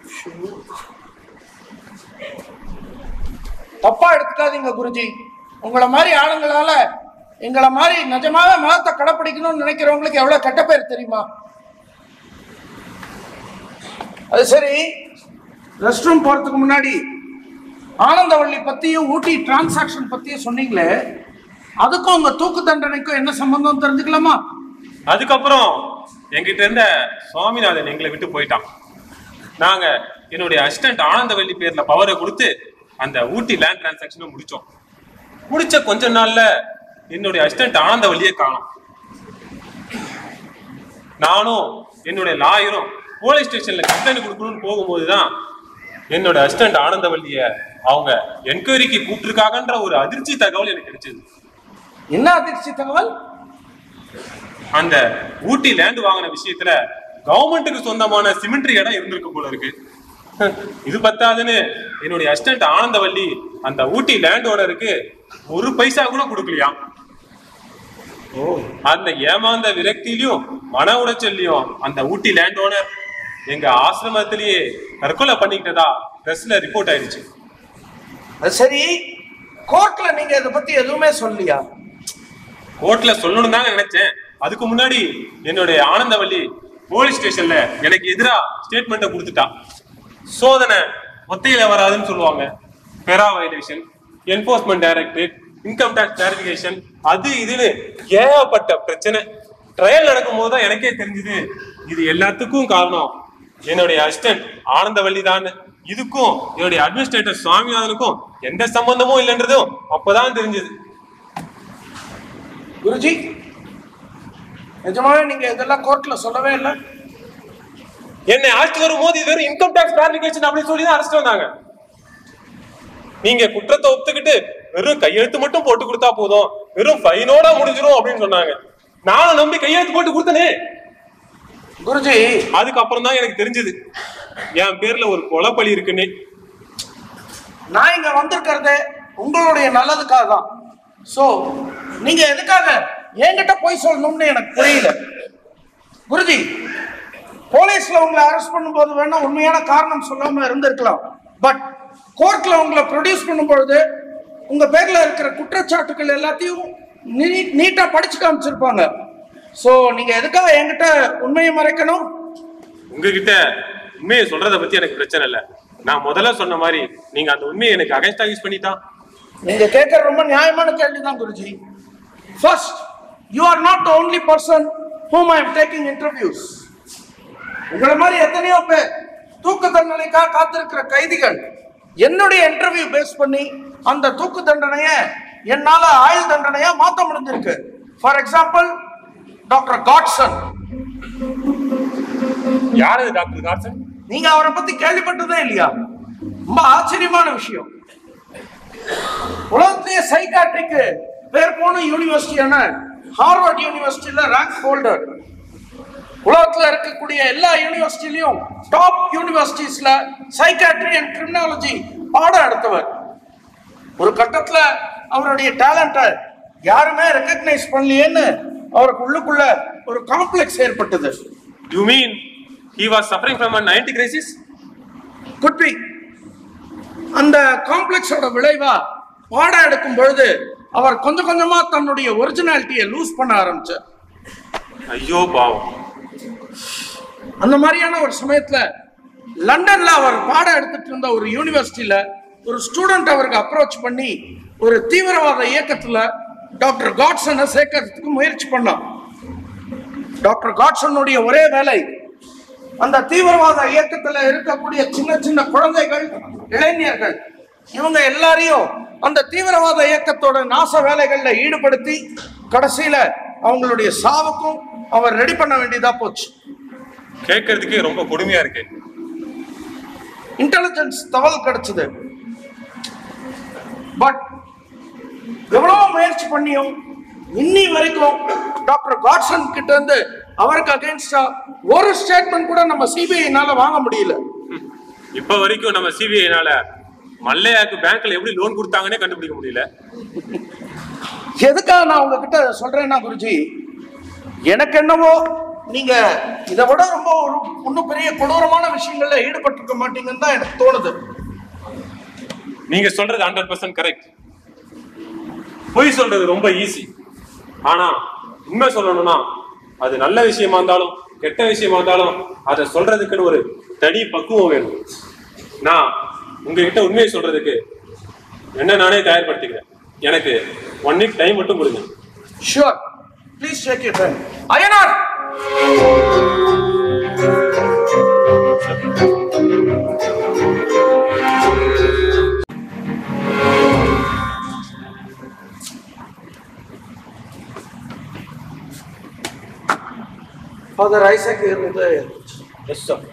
தப்பா எடுத்துக்காதீங்க குருஜி உங்களை மாதிரி ஆளுங்களால எங்களை மாதிரி நிஜமாவே மதத்தை கடைப்பிடிக்கணும்னு நினைக்கிறவங்களுக்கு எவ்வளவு கெட்ட பேர் தெரியுமா அது சரி ரெஸ்ட் ரூம் போறதுக்கு முன்னாடி ஆனந்தவள்ளி பத்தியும் ஊட்டி டிரான்சாக்ஷன் பத்தியும் சொன்னீங்களே அதுக்கும் உங்க தூக்கு தண்டனைக்கும் என்ன சம்பந்தம் தெரிஞ்சுக்கலாமா அதுக்கப்புறம் என்கிட்ட இருந்த சுவாமிநாதன் எங்களை விட்டு போயிட்டான் நாங்க என்னுடைய அசிஸ்டன்ட் ஆனந்தவல்லி பேர்ல பவரை கொடுத்து அந்த ஊட்டி லேண்ட் டிரான்சாக்ஷனை முடிச்சோம் முடிச்ச கொஞ்ச நாள்ல என்னுடைய அசிஸ்டன்ட் ஆனந்தவல்லியை காணோம் நானும் என்னுடைய லாயரும் போலீஸ் ஸ்டேஷன்ல கம்ப்ளைண்ட் கொடுக்கணும்னு போகும்போதுதான் என்னோட அசிஸ்டன்ட் ஆனந்தவல்லிய அவங்க என்கொயரிக்கு கூப்பிட்டுருக்காங்கன்ற ஒரு அதிர்ச்சி தகவல் எனக்கு கிடைச்சது என்ன அதிர்ச்சி தகவல் அந்த ஊட்டி லேண்ட் வாங்கின விஷயத்துல கவர்மெண்ட்டுக்கு சொந்தமான சிமெண்ட்ரி இடம் இருந்திருக்கு போல இருக்கு இது பத்தாதுன்னு என்னுடைய அசிஸ்டன்ட் ஆனந்தவல்லி அந்த ஊட்டி லேண்ட் ஓனருக்கு ஒரு பைசா கூட கொடுக்கலையாம் அந்த ஏமாந்த விரக்தியிலையும் மன உளைச்சல்லையும் அந்த ஊட்டி லேண்ட் ஓனர் எங்க ஆசிரமத்திலேயே தற்கொலை பண்ணிக்கிட்டதா பிரஸ்ல ரிப்போர்ட் ஆயிடுச்சு அது சரி கோர்ட்ல நீங்க இதை பத்தி எதுவுமே சொல்லலையா கோர்ட்ல சொல்லணும்னு தாங்க நினைச்சேன் அதுக்கு முன்னாடி என்னுடைய ஆனந்தவல்லி போலீஸ் ஸ்டேஷன்ல எனக்கு எதிரா ஸ்டேட்மெண்ட்டை கொடுத்துட்டா சோதனை ஒத்தையில வராதுன்னு சொல்லுவாங்க FERA violation enforcement directorate income tax clarification அது இதுன்னு ஏகப்பட்ட பிரச்சனை ட்ரையல் நடக்கும் தான் எனக்கே தெரிஞ்சது இது எல்லாத்துக்கும் காரணம் என்னுடைய அசிஸ்டன்ட் ஆனந்தவல்லி தான் இதுக்கும் என்னுடைய அட்மினிஸ்ட்ரேட்டர் சுவாமிநாதனுக்கும் எந்த சம்பந்தமும் இல்லைன்றதும் அப்பதான் தெரிஞ்சது குருஜி நிஜமாவே நீங்க இதெல்லாம் கோர்ட்ல சொல்லவே இல்லை என்னை அழைச்சிட்டு வரும்போது இது வெறும் இன்கம் டாக்ஸ் கிளாரிபிகேஷன் அப்படின்னு சொல்லி தான் அழைச்சிட்டு வந்தாங்க நீங்க குற்றத்தை ஒத்துக்கிட்டு வெறும் கையெழுத்து மட்டும் போட்டு கொடுத்தா போதும் வெறும் ஃபைனோட முடிஞ்சிரும் அப்படின்னு சொன்னாங்க நானும் நம்பி கையெழுத்து போட்டு கொடுத்தனே குருஜி அதுக்கப்புறம் தான் எனக்கு தெரிஞ்சது என் பேர்ல ஒரு கொலைப்பலி இருக்குன்னு நான் இங்க வந்திருக்கிறது உங்களுடைய நல்லதுக்காக தான் சோ நீங்க எதுக்காக என்கிட்ட போய் சொல்லணும்னு எனக்கு புரியல குருஜி போலீஸ்ல உங்களை அரெஸ்ட் பண்ணும்போது வேணா உண்மையான காரணம் சொல்லாம இருந்திருக்கலாம் பட் கோர்ட்ல உங்களை ப்ரொடியூஸ் பண்ணும்பொழுது உங்க பேர்ல இருக்கிற குற்றச்சாட்டுகள் எல்லாத்தையும் நீ- நீட்டா படிச்சு காமிச்சிருப்பாங்க சோ நீங்க எதுக்காக என்கிட்ட உண்மையை மறைக்கணும் உங்ககிட்ட உண்மையை சொல்றத பத்தி எனக்கு பிரச்சனை இல்ல நான் முதல்ல சொன்ன மாதிரி நீங்க அந்த உண்மையை எனக்கு அகைன்ஸ்டா யூஸ் பண்ணிட்டா நீங்க கேட்கற ரொம்ப நியாயமான கேள்விதான் Guruji first you are not the only person whom I am taking interviews உங்களை மாதிரி எத்தனையோ பேர் தூக்கு தண்டனைக்காக காத்திருக்கிற கைதிகள் என்னுடைய இன்டர்வியூ பேஸ் பண்ணி அந்த தூக்கு தண்டனைய என்னால ஆயுள் தண்டனையா மாத்த முடிஞ்சிருக்கு ஃபார் எக்ஸாம்பிள் டாக்டர் காட்சன் யார் அது டாக்டர் கார்சன் நீங்க அவரை பத்தி கேள்விப்பட்டதே இல்லையா ரொம்ப ஆச்சரியமான விஷயம் உலகத்திலேயே சைக்காட்ரிக்கு பேர் போன யூனிவர்சிட்டியான ஹார்வர்ட் யூனிவர்சிட்டியில ரேங்க் ஹோல்டர் உலகத்துல இருக்கக்கூடிய எல்லா யூனிவர்சிட்டிலையும் டாப் யூனிவர்சிட்டிஸ்ல சைக்காட்ரி அண்ட் கிரிமினாலஜி பாடம் எடுத்தவர் ஒரு கட்டத்துல அவருடைய டேலண்ட்டை யாருமே ரெக்கக்னைஸ் பண்ணலையேன்னு அவருக்கு உள்ளுக்குள்ள ஒரு காம்ப்ளெக்ஸ் ஏற்பட்டது you mean he was suffering from an identity crisis could be அந்த காம்ப்ளெக்ஸோட விளைவா பாடம் எடுக்கும் பொழுது அவர் கொஞ்சம் கொஞ்சமா தன்னுடைய ஒரிஜினாலிட்டியை லூஸ் பண்ண ஆரம்பிச்சார் ஐயோ பாவம் அந்த மாதிரியான ஒரு சமயத்துல லண்டன்ல அவர் பாடம் எடுத்துட்டு இருந்த ஒரு யூனிவர்சிட்டியில ஒரு ஸ்டூடெண்ட் அவருக்கு அப்ரோச் பண்ணி ஒரு தீவிரவாத இயக்கத்துல டாக்டர் காட்சனை சேர்க்கறதுக்கு முயற்சி பண்ணான் டாக்டர் காட்சனுடைய ஒரே வேலை அந்த தீவிரவாத இயக்கத்துல இருக்கக்கூடிய சின்ன சின்ன குழந்தைகள் இளைஞர்கள் இவங்க எல்லாரையும் அந்த தீவிரவாத இயக்கத்தோட நாச வேலைகள்ல ஈடுபடுத்தி கடைசியில அவங்களுடைய சாவுக்கும் அவர் ரெடி பண்ண வேண்டியதா போச்சு கேட்கறதுக்கே ரொம்ப கொடுமையா இருக்கு இன்டெலிஜென்ஸ் தகவல் கிடைச்சது பட் எவ்வளவு முயற்சி பண்ணியும் இன்னி வரைக்கும் டாக்டர் காட்சன் கிட்ட இருந்து அவருக்கு அகைன்ஸ்டா ஒரு ஸ்டேட்மெண்ட் கூட நம்ம சிபிஐனால வாங்க முடியல இப்ப வரைக்கும் நம்ம சிபிஐனால மல்லையாக்கு பேங்க்ல எப்படி லோன் கொடுத்தாங்கன்னே கண்டுபிடிக்க முடியல எதுக்காக நான் உங்ககிட்ட சொல்றேன்னா குருஜி எனக்கு என்னவோ நீங்க இதை விட ரொம்ப ஒரு இன்னும் பெரிய கொடூரமான விஷயங்கள்ல ஈடுபட்டிருக்க மாட்டீங்கன்னு தான் எனக்கு தோணுது நீங்க சொல்றது ஹண்ட்ரட் பர்சன்ட் கரெக்ட் பொய் சொல்றது ரொம்ப ஈஸி ஆனா உண்மை சொல்லணும்னா அது நல்ல விஷயமா இருந்தாலும் கெட்ட விஷயமா இருந்தாலும் அதை சொல்றதுக்குன்னு ஒரு தனி பக்குவம் வேணும் நான் உங்ககிட்ட உண்மையை சொல்றதுக்கு என்ன நானே தயார்படுத்திக்கிறேன் எனக்கு ஒன் வீக் டைம் மட்டும் கொடுங்க sure please take your time Aiyanar father Isaac இருந்து yes sir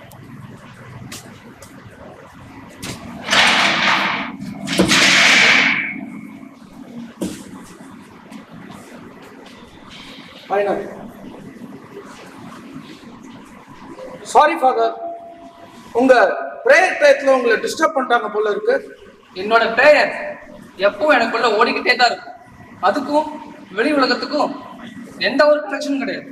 final sorry father உங்க பிரேயர் டயத்துல உங்களை டிஸ்டர்ப் பண்ணிட்டாங்க போல இருக்கு என்னோட பிரேயர் எப்பவும் எனக்குள்ள ஓடிக்கிட்டே தான் இருக்கும் அதுக்கும் வெளி உலகத்துக்கும் எந்த ஒரு கனெக்ஷனும் கிடையாது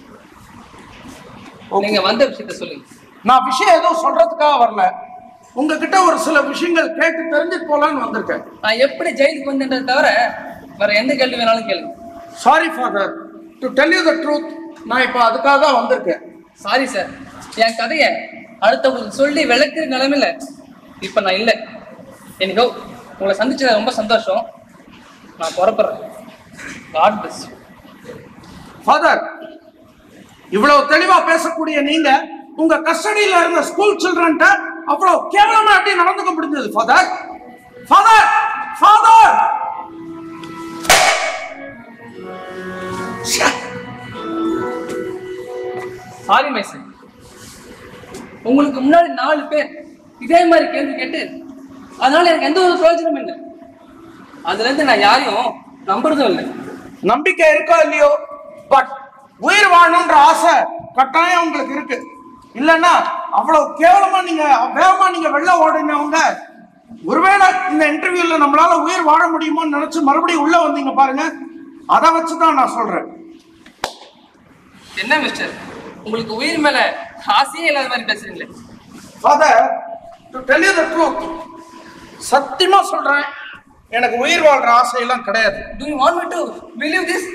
நீங்க வந்த விஷயத்த சொல்லுங்க நான் விஷயம் ஏதோ சொல்றதுக்காக வரல உங்ககிட்ட ஒரு சில விஷயங்கள் கேட்டு தெரிஞ்சுட்டு போலான்னு வந்திருக்கேன் நான் எப்படி ஜெயிலுக்கு வந்தேன்றதை தவிர வேற எந்த கேள்வி வேணாலும் கேளுங்க sorry father to tell you the truth நான் இப்போ அதுக்காக தான் வந்திருக்கேன் சாரி சார் என் கதையை அடுத்தவங்களுக்கு சொல்லி விளக்குற நிலைமையில இப்ப நான் இல்லை எனக்கோ உங்களை சந்திச்சது ரொம்ப சந்தோஷம் நான் புறப்படுறேன் காட் பிளஸ் ஃபாதர் இவ்வளவு தெளிவா பேசக்கூடிய நீங்க உங்க கஸ்டடியில இருந்த ஸ்கூல் சில்ட்ரன்ட்ட அவ்வளவு கேவலமா எப்படி நடந்துக்க முடிஞ்சது father father father sorry my son உங்களுக்கு முன்னாடி நாலு பேர் இதே மாதிரி கேள்வி கேட்டு அதனால எனக்கு எந்த ஒரு பிரயோஜனமும் இல்லை அதுல இருந்து நான் யாரையும் நம்புறதும் இல்லை நம்பிக்கை இருக்கோ இல்லையோ பட் உயிர் வாழணுன்ற ஆசை கட்டாயம் உங்களுக்கு இருக்கு இல்லைன்னா அவ்வளவு கேவலமா நீங்க வேகமா நீங்க வெளில ஓடினவங்க ஒருவேளை இந்த இன்டர்வியூல நம்மளால உயிர் வாழ முடியுமோன்னு நினைச்சு மறுபடியும் உள்ள வந்தீங்க பாருங்க அதை வச்சு தான் நான் சொல்றேன் என்ன மிஸ்டர் உங்களுக்கு உயிர் மேல ஆசையே இல்லாத மாதிரி பேசுறீங்களே father to tell you the truth சத்தியமா சொல்றேன் எனக்கு உயிர் வாழ்ற ஆசையெல்லாம் கிடையாது do you want me to believe this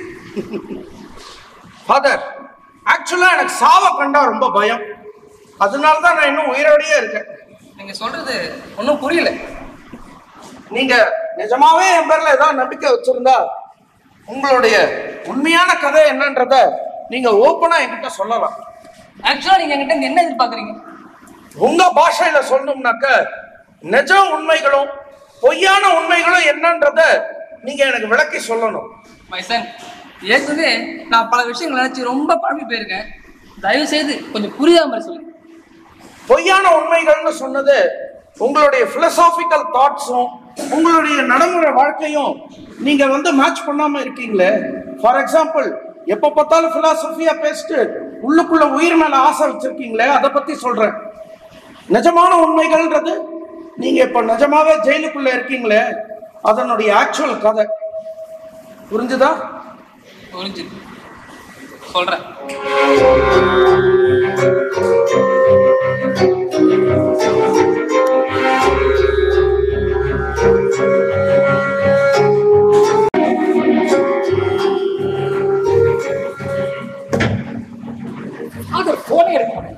father ஆக்சுவலா எனக்கு சாவை கண்டா ரொம்ப பயம் அதனால தான் நான் இன்னும் உயிரோடயே இருக்கேன் நீங்க சொல்றது ஒன்றும் புரியல நீங்க நிஜமாவே என் பேர்ல ஏதாவது நம்பிக்கை வச்சிருந்தா உங்களுடைய உண்மையான கதை என்னன்றத நீங்க ஓப்பனா என்கிட்ட சொல்லலாம் ஆக்சுவலா நீங்க என்கிட்ட இருந்து என்ன எதிர்பார்க்கறீங்க உங்க பாஷையில சொல்லணும்னாக்க நிஜ உண்மைகளும் பொய்யான உண்மைகளும் என்னன்றத நீங்க எனக்கு விளக்கி சொல்லணும் மை சன் ஏற்கனவே நான் பல விஷயங்கள் நினைச்சு ரொம்ப குழம்பி போயிருக்கேன் தயவு செய்து கொஞ்சம் புரியாத மாதிரி சொல்லுங்க பொய்யான உண்மைகள்னு சொன்னது உங்களுடைய பிலசாபிக்கல் தாட்ஸும் உங்களுடைய நடைமுறை வாழ்க்கையும் நீங்க வந்து மேட்ச் பண்ணாம இருக்கீங்களே ஃபார் எக்ஸாம்பிள் எப்ப பார்த்தாலும் பிலாசபியா பேசிட்டு உள்ளுக்குள்ள உயிர் மேல ஆசை வச்சிருக்கீங்களே அதை பத்தி சொல்றேன் நிஜமான உண்மைகள்ன்றது நீங்க இப்ப நிஜமாவே ஜெயிலுக்குள்ள இருக்கீங்களே அதனுடைய ஆக்சுவல் கதை புரிஞ்சுதா புரிஞ்சு சொல்றேன் அது போனே இருக்க மாட்டேன்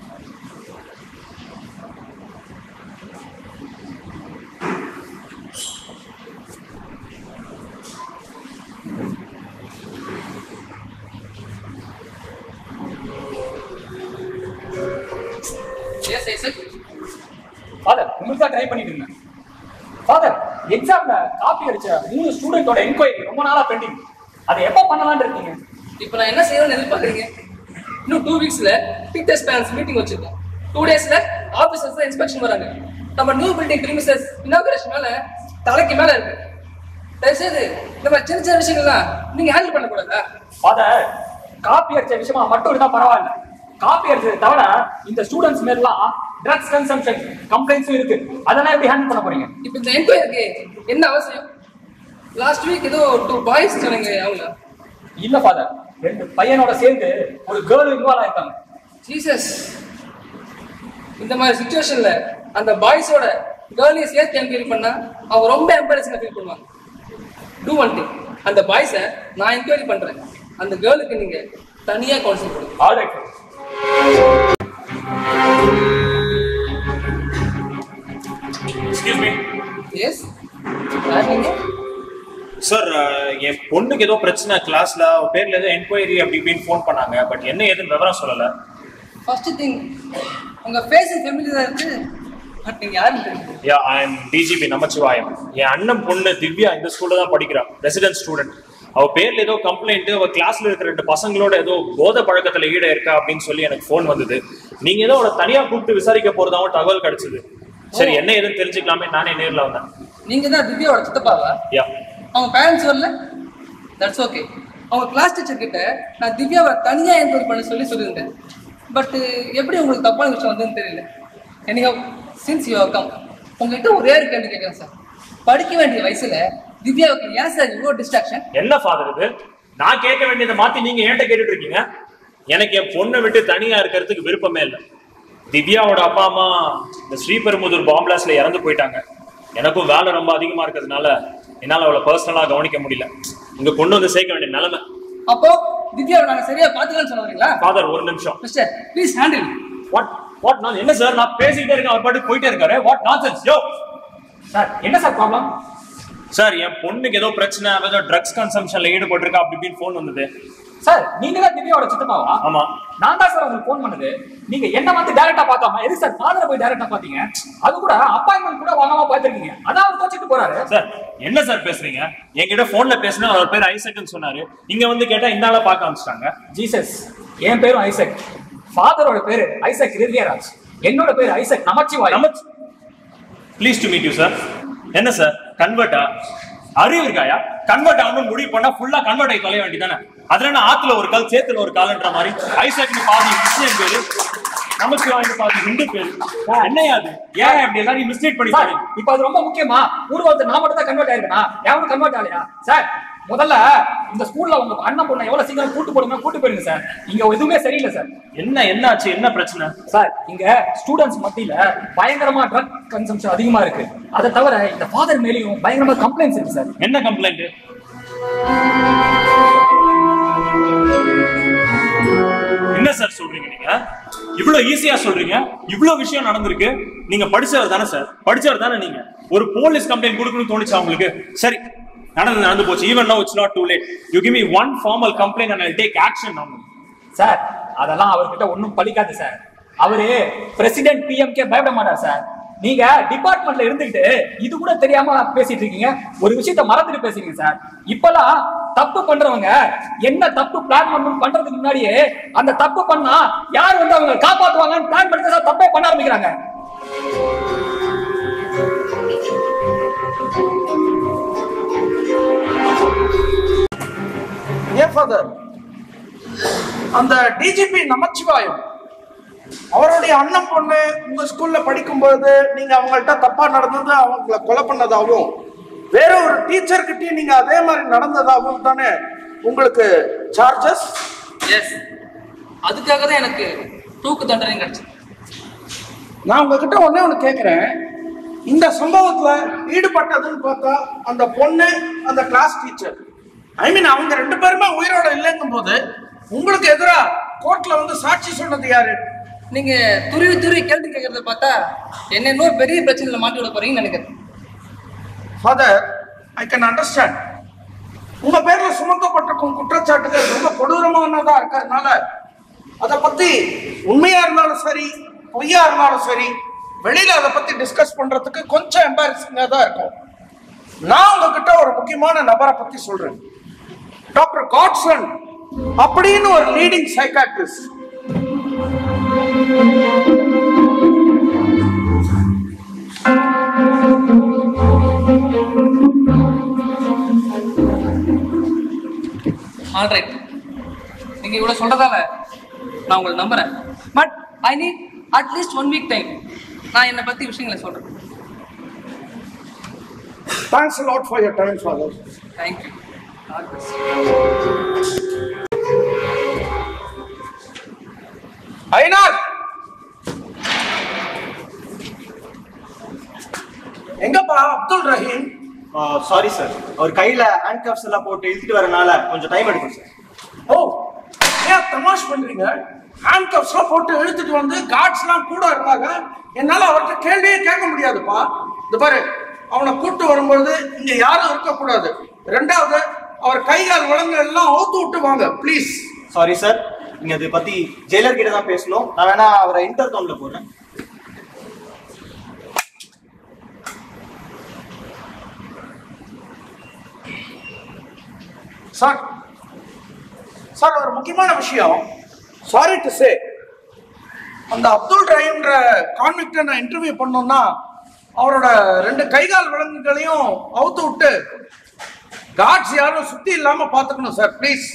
எஸ் எஸ் ஃபாதர் உங்களுக்கு தான் ட்ரை பண்ணிட்டு இருந்தேன் ஃபாதர் எக்ஸாம்ல காப்பி அடிச்ச மூணு ஸ்டூடெண்டோட என்கொயரி ரொம்ப நாளா பெண்டிங் அதை எப்போ பண்ணலாம்னு இருக்கீங்க இப்போ நான் என்ன செய்யணும்னு எதிர்பார்க்குறீங்க இன்னும் டூ வீக்ஸ்ல டீச்சர்ஸ் பேரண்ட்ஸ் மீட்டிங் வச்சிருக்கோம் டூ டேஸ்ல ஆபீசர்ஸ் இன்ஸ்பெக்ஷன் வராங்க நம்ம நியூ பில்டிங் ப்ரீமிசஸ் இனாகரேஷன் மேல தலைக்கு மேல இருக்கு தயவுசெய்து இந்த மாதிரி சின்ன சின்ன விஷயங்கள்லாம் நீங்க ஹேண்டில் பண்ணக்கூடாதா ஃபாதர் காப்பி அடிச்ச விஷயமா மட்டும் இருந்தா பரவாயில்ல காப்பி அடிச்சதை தவிர இந்த ஸ்டூடெண்ட்ஸ் மேலாம் ட்ரக்ஸ் கன்சம்ஷன் கம்ப்ளைண்ட்ஸும் இருக்கு அதெல்லாம் எப்படி ஹேண்டில் பண்ண போறீங்க இப்போ இந்த என்கொயரிக்கு என்ன அவசியம் லாஸ்ட் வீக் ஏதோ டூ பாய்ஸ் சொன்னீங்க அவங்க இல்ல ஃபாதர் ரெண்டு பையனோட சேர்ந்து ஒரு கேர்ள் இன்வால்வ் ஆயிருக்காங்க ஜீசஸ் இந்த மாதிரி சுச்சுவேஷன்ல அந்த பாய்ஸோட கேர்ளையும் சேர்த்து என்கொயரி பண்ணா அவங்க ரொம்ப எம்பரேசிங்கா ஃபீல் பண்ணுவாங்க டூ ஒன் திங் அந்த பாய்ஸை நான் என்கொயரி பண்றேன் அந்த கேர்ளுக்கு நீங்க தனியா கவுன்சில் கொடுங்க ஆல்ரைட் எக்ஸ்கியூஸ் மீ எஸ் யார் நீங்க சார் என் பொண்ணுக்கு ஏதோ பிரச்சனை கிளாஸ்ல அவ பேர்ல ஏதோ என்கொயரி அப்படி இப்படின்னு ஃபோன் பண்ணாங்க பட் என்ன ஏதுன்னு விவரம் சொல்லல ஃபர்ஸ்ட் திங் உங்க ஃபேஸ் ஃபெமிலியரா இருக்கு பட் நீங்க யாருன்னு தெரியும் yeah I am DGP Namachivayam என் அண்ணன் பொண்ணு திவ்யா இந்த ஸ்கூல்ல தான் படிக்கிறா ரெசிடென்ட் ஸ்டூடெண்ட் அவ பேர்ல ஏதோ கம்ப்ளைண்ட் அவ கிளாஸ்ல இருக்கிற ரெண்டு பசங்களோட ஏதோ போதை பழக்கத்துல ஈட இருக்கா அப்படின்னு சொல்லி எனக்கு ஃபோன் வந்தது நீங்க ஏதோ அவளை தனியா கூப்பிட்டு விசாரிக்க போறதாவும் தகவல் கிடைச்சது சரி என்ன ஏதுன்னு தெரிஞ்சுக்கலாமே நானே நேர்ல வந்தேன் நீங்க தான் திவ்யாவோட சித்தப்பாவா யா அவங்க பேரண்ட்ஸ் வரல தட்ஸ் ஓகே அவங்க கிளாஸ் டீச்சர் கிட்ட நான் திவ்யாவை தனியா என்கொயரி பண்ண சொல்லி சொல்லியிருந்தேன் பட் எப்படி உங்களுக்கு தப்பான விஷயம் வந்ததுன்னு தெரியல எனிஹோ சின்ஸ் யூ கம் உங்ககிட்ட ஒரே ஒரு கேள்வி கேட்குறேன் சார் படிக்க வேண்டிய வயசுல திவ்யாவுக்கு ஏன் சார் இவ்வளோ டிஸ்ட்ராக்ஷன் என்ன ஃபாதர் இது நான் கேட்க வேண்டியதை மாத்தி நீங்க என்கிட்ட கேட்டுட்டு இருக்கீங்க எனக்கு என் பொண்ணை விட்டு தனியா இருக்கிறதுக்கு விருப்பமே இல்லை திவ்யாவோட அப்பா அம்மா இந்த ஸ்ரீபெரும்புதூர் பாம்பிளாஸ்ல இறந்து போயிட்டாங்க எனக்கும் வேலை ரொம்ப அதிகமா இருக்கிறதுனால என்னால அவளை பர்சனலா கவனிக்க முடியல இங்க கொண்டு வந்து சேர்க்க வேண்டிய நிலைமை அப்போ திவ்யாவை நாங்க சரியா பாத்துக்கலாம்னு சொல்ல வரீங்களா ஃபாதர் ஒரு நிமிஷம் mister please handle what what நான் என்ன சார் நான் பேசிக்கிட்டே இருக்கேன் அவர் பாட்டு போயிட்டே இருக்காரு வாட் நான்சென்ஸ் யோ சார் என்ன சார் ப்ராப்ளம் சார் என் பொண்ணுக்கு ஏதோ பிரச்சனை அவ ஏதோ ட்ரக்ஸ் கன்சம்ஷன்ல ஈடுபட்டிருக்கா அப்படி இப்படின்னு ஃபோன் வந்தது சார் நீங்க தான் திவ்யாவோட சித்தப்பாவா ஆமா நான் தான் சார் உங்களுக்கு ஃபோன் பண்ணது நீங்க என்ன வந்து டைரக்டா பார்க்காம எது சார் ஃபாதரை போய் டைரக்டா பாத்தீங்க அது கூட அப்பாயின்மெண்ட் கூட வாங்காம பாத்துருக்கீங்க அதான் அவர் தோச்சிட்டு போறாரு சார் என்ன சார் பேசுறீங்க என்கிட்ட போன்ல பேசினா அவர் பேர் ஐசக்னு சொன்னாரு இங்க வந்து கேட்டா இந்த ஆளா பார்க்க ஆரம்பிச்சிட்டாங்க ஜீசஸ் என் பேரும் ஐசக் ஃபாதரோட பேரு ஐசக் ரிவ்யராஜ் என்னோட பேரு Isaac Namachivay Namach please to meet you sir என்ன சார் கன்வெர்ட்டா அறிவு இருக்காயா கன்வெர்ட் ஆகணும் முடிவு பண்ணா ஃபுல்லா கன்வெர்ட் ஆகி தொலைய வேண்டியதானே அதுல என்ன ஆத்துல ஒரு கால் சேத்துல ஒரு கால்ன்ற மாதிரி ஐசக்னு பாதி கிறிஸ்டியன் பேரு நமச்சிவாயம் பாதி ரெண்டு பேர் என்னையா அது ஏன் அப்படி எல்லாரையும் மிஸ்லீட் பண்ணி சார் இப்போ அது ரொம்ப முக்கியமா ஊர் ஒருத்தர் நான் மட்டும் தான் கன்வெர்ட் ஆயிருக்கா எவனும் கன்வெர்ட் ஆகலையா சார் முதல்ல இந்த ஸ்கூல்ல உங்க அண்ணன் பொண்ணை எவ்வளவு சீக்கிரம் கூட்டு போடுங்க கூட்டு போயிருங்க சார் இங்க எதுவுமே சரியில்லை சார் என்ன என்னாச்சு என்ன பிரச்சனை சார் இங்க ஸ்டூடெண்ட்ஸ் மத்தியில பயங்கரமா ட்ரக் கன்சம்ஷன் அதிகமா இருக்கு அதை தவிர இந்த ஃபாதர் மேலேயும் பயங்கரமா கம்ப்ளைண்ட்ஸ் இருக்கு சார் என்ன கம்ப்ளைண்ட் என்ன சார் சொல்றீங்க நீங்க இவ்வளவு ஈஸியா சொல்றீங்க இவ்வளவு விஷயம் நடந்திருக்கு நீங்க படிச்சவர் தானே சார் படிச்சவர் தானே நீங்க ஒரு போலீஸ் கம்ப்ளைண்ட் கொடுக்கணும்னு தோணுச்சா உங்களுக்கு சரி நடந்து நடந்து போச்சு even no it's not too late you give me one formal complaint and I take action on sir அதெல்லாம் அவர்கிட்ட ஒண்ணும் பலிக்காது சார் அவரு பிரசிடென்ட் பிஎம்கே பயப்பட மாட்டார் சார் நீங்க டிபார்ட்மெண்ட்ல இருந்துகிட்டு இது கூட தெரியாம பேசிட்டு இருக்கீங்க ஒரு விஷயத்த மறந்துட்டு பேசுறீங்க சார் இப்பெல்லாம் தப்பு பண்றவங்க என்ன தப்பு பிளான் பண்ணணும் பண்றதுக்கு முன்னாடியே அந்த தப்பு பண்ணா யார் வந்து அவங்க காப்பாத்துவாங்கன்னு பிளான் பண்ணி சார் தப்பே பண்ண ஆரம்பிக்கிறாங்க ஏன் ஃபாதர் அந்த டிஜிபி நமச்சிவாயம் அவருடைய அண்ணன் பொண்ணு உங்க ஸ்கூல்ல படிக்கும்போது நீங்க அவங்கள்ட்ட தப்பா நடந்தது அவங்கள கொலை பண்ணதாகவும் வேற ஒரு டீச்சர் கிட்டயும் நீங்க அதே மாதிரி நடந்ததாகவும் தானே உங்களுக்கு சார்ஜஸ் எஸ் அதுக்காக தான் எனக்கு தூக்கு தண்டனை கிடைச்சது நான் உங்ககிட்ட ஒண்ணே ஒண்ணு கேக்குறேன் இந்த சம்பவத்துல ஈடுபட்டதுன்னு பார்த்தா அந்த பொண்ணு அந்த கிளாஸ் டீச்சர் ஐ மீன் அவங்க ரெண்டு பேருமே உயிரோட இல்லைங்கும் போது உங்களுக்கு எதிரா கோர்ட்ல வந்து சாட்சி சொன்னது யாரு நீங்க துருவி துருவி கேள்வி கேட்கறத பார்த்தா என்ன இன்னொரு பெரிய பிரச்சனையில மாட்டி விட போறீங்கன்னு நினைக்கிறேன் ஃபாதர் ஐ கேன் அண்டர்ஸ்டாண்ட் உங்க பேர்ல சுமத்தப்பட்டிருக்கும் குற்றச்சாட்டுகள் ரொம்ப கொடூரமானதா இருக்கிறதுனால அதை பத்தி உண்மையா இருந்தாலும் சரி பொய்யா இருந்தாலும் சரி வெளியில அதை பத்தி டிஸ்கஸ் பண்றதுக்கு கொஞ்சம் எம்பாரசிங்கா தான் இருக்கும் நான் உங்ககிட்ட ஒரு முக்கியமான நபரை பத்தி சொல்றேன் டாக்டர் காட்சன் அப்படின்னு ஒரு லீடிங் சைக்காட்ரிஸ்ட் ஆல்ரைட் நீங்க இவ்வளவு சொல்றதால நான் உங்களை நம்புறேன் but I need at least one week time நான் என்னை பத்தி விஷயங்களை சொல்றேன் thanks lot for your time father thank you Ainath எங்கப்பா அப்துல் ரஹீம் சாரி சார் அவர் கையில ஹேண்ட் கப்ஸ் எல்லாம் போட்டு இழுத்துட்டு வரனால கொஞ்சம் டைம் எடுக்கும் சார் ஓ ஏன் தமாஷ் பண்றீங்க ஹேண்ட் கப்ஸ்லாம் போட்டு இழுத்துட்டு வந்து கார்ட்ஸ்லாம் கூட இருந்தாங்க என்னால அவர்கிட்ட கேள்வியே கேட்க முடியாதுப்பா இந்த பாரு அவனை கூட்டு வரும்பொழுது இங்க யாரும் இருக்கக்கூடாது ரெண்டாவது அவர் கை கால் விலங்கு எல்லாம் அவுத்து விட்டு வாங்க ப்ளீஸ் சாரி சார் நீங்க அதை பத்தி ஜெயிலர் கிட்ட தான் பேசணும் நான் வேணா அவரை இன்டர் கவுன்ல போடுறேன் சார் சார் ஒரு முக்கியமான விஷயம் சாரி டு சே அந்த அப்துல் ரஹீம்ன்ற கான்விக்டை நான் இன்டர்வியூ பண்ணோம்னா அவரோட ரெண்டு கைகால் விலங்குகளையும் அவுத்து விட்டு காட்ஸ் யாரும் சுத்தி இல்லாம பாத்துக்கணும் sir please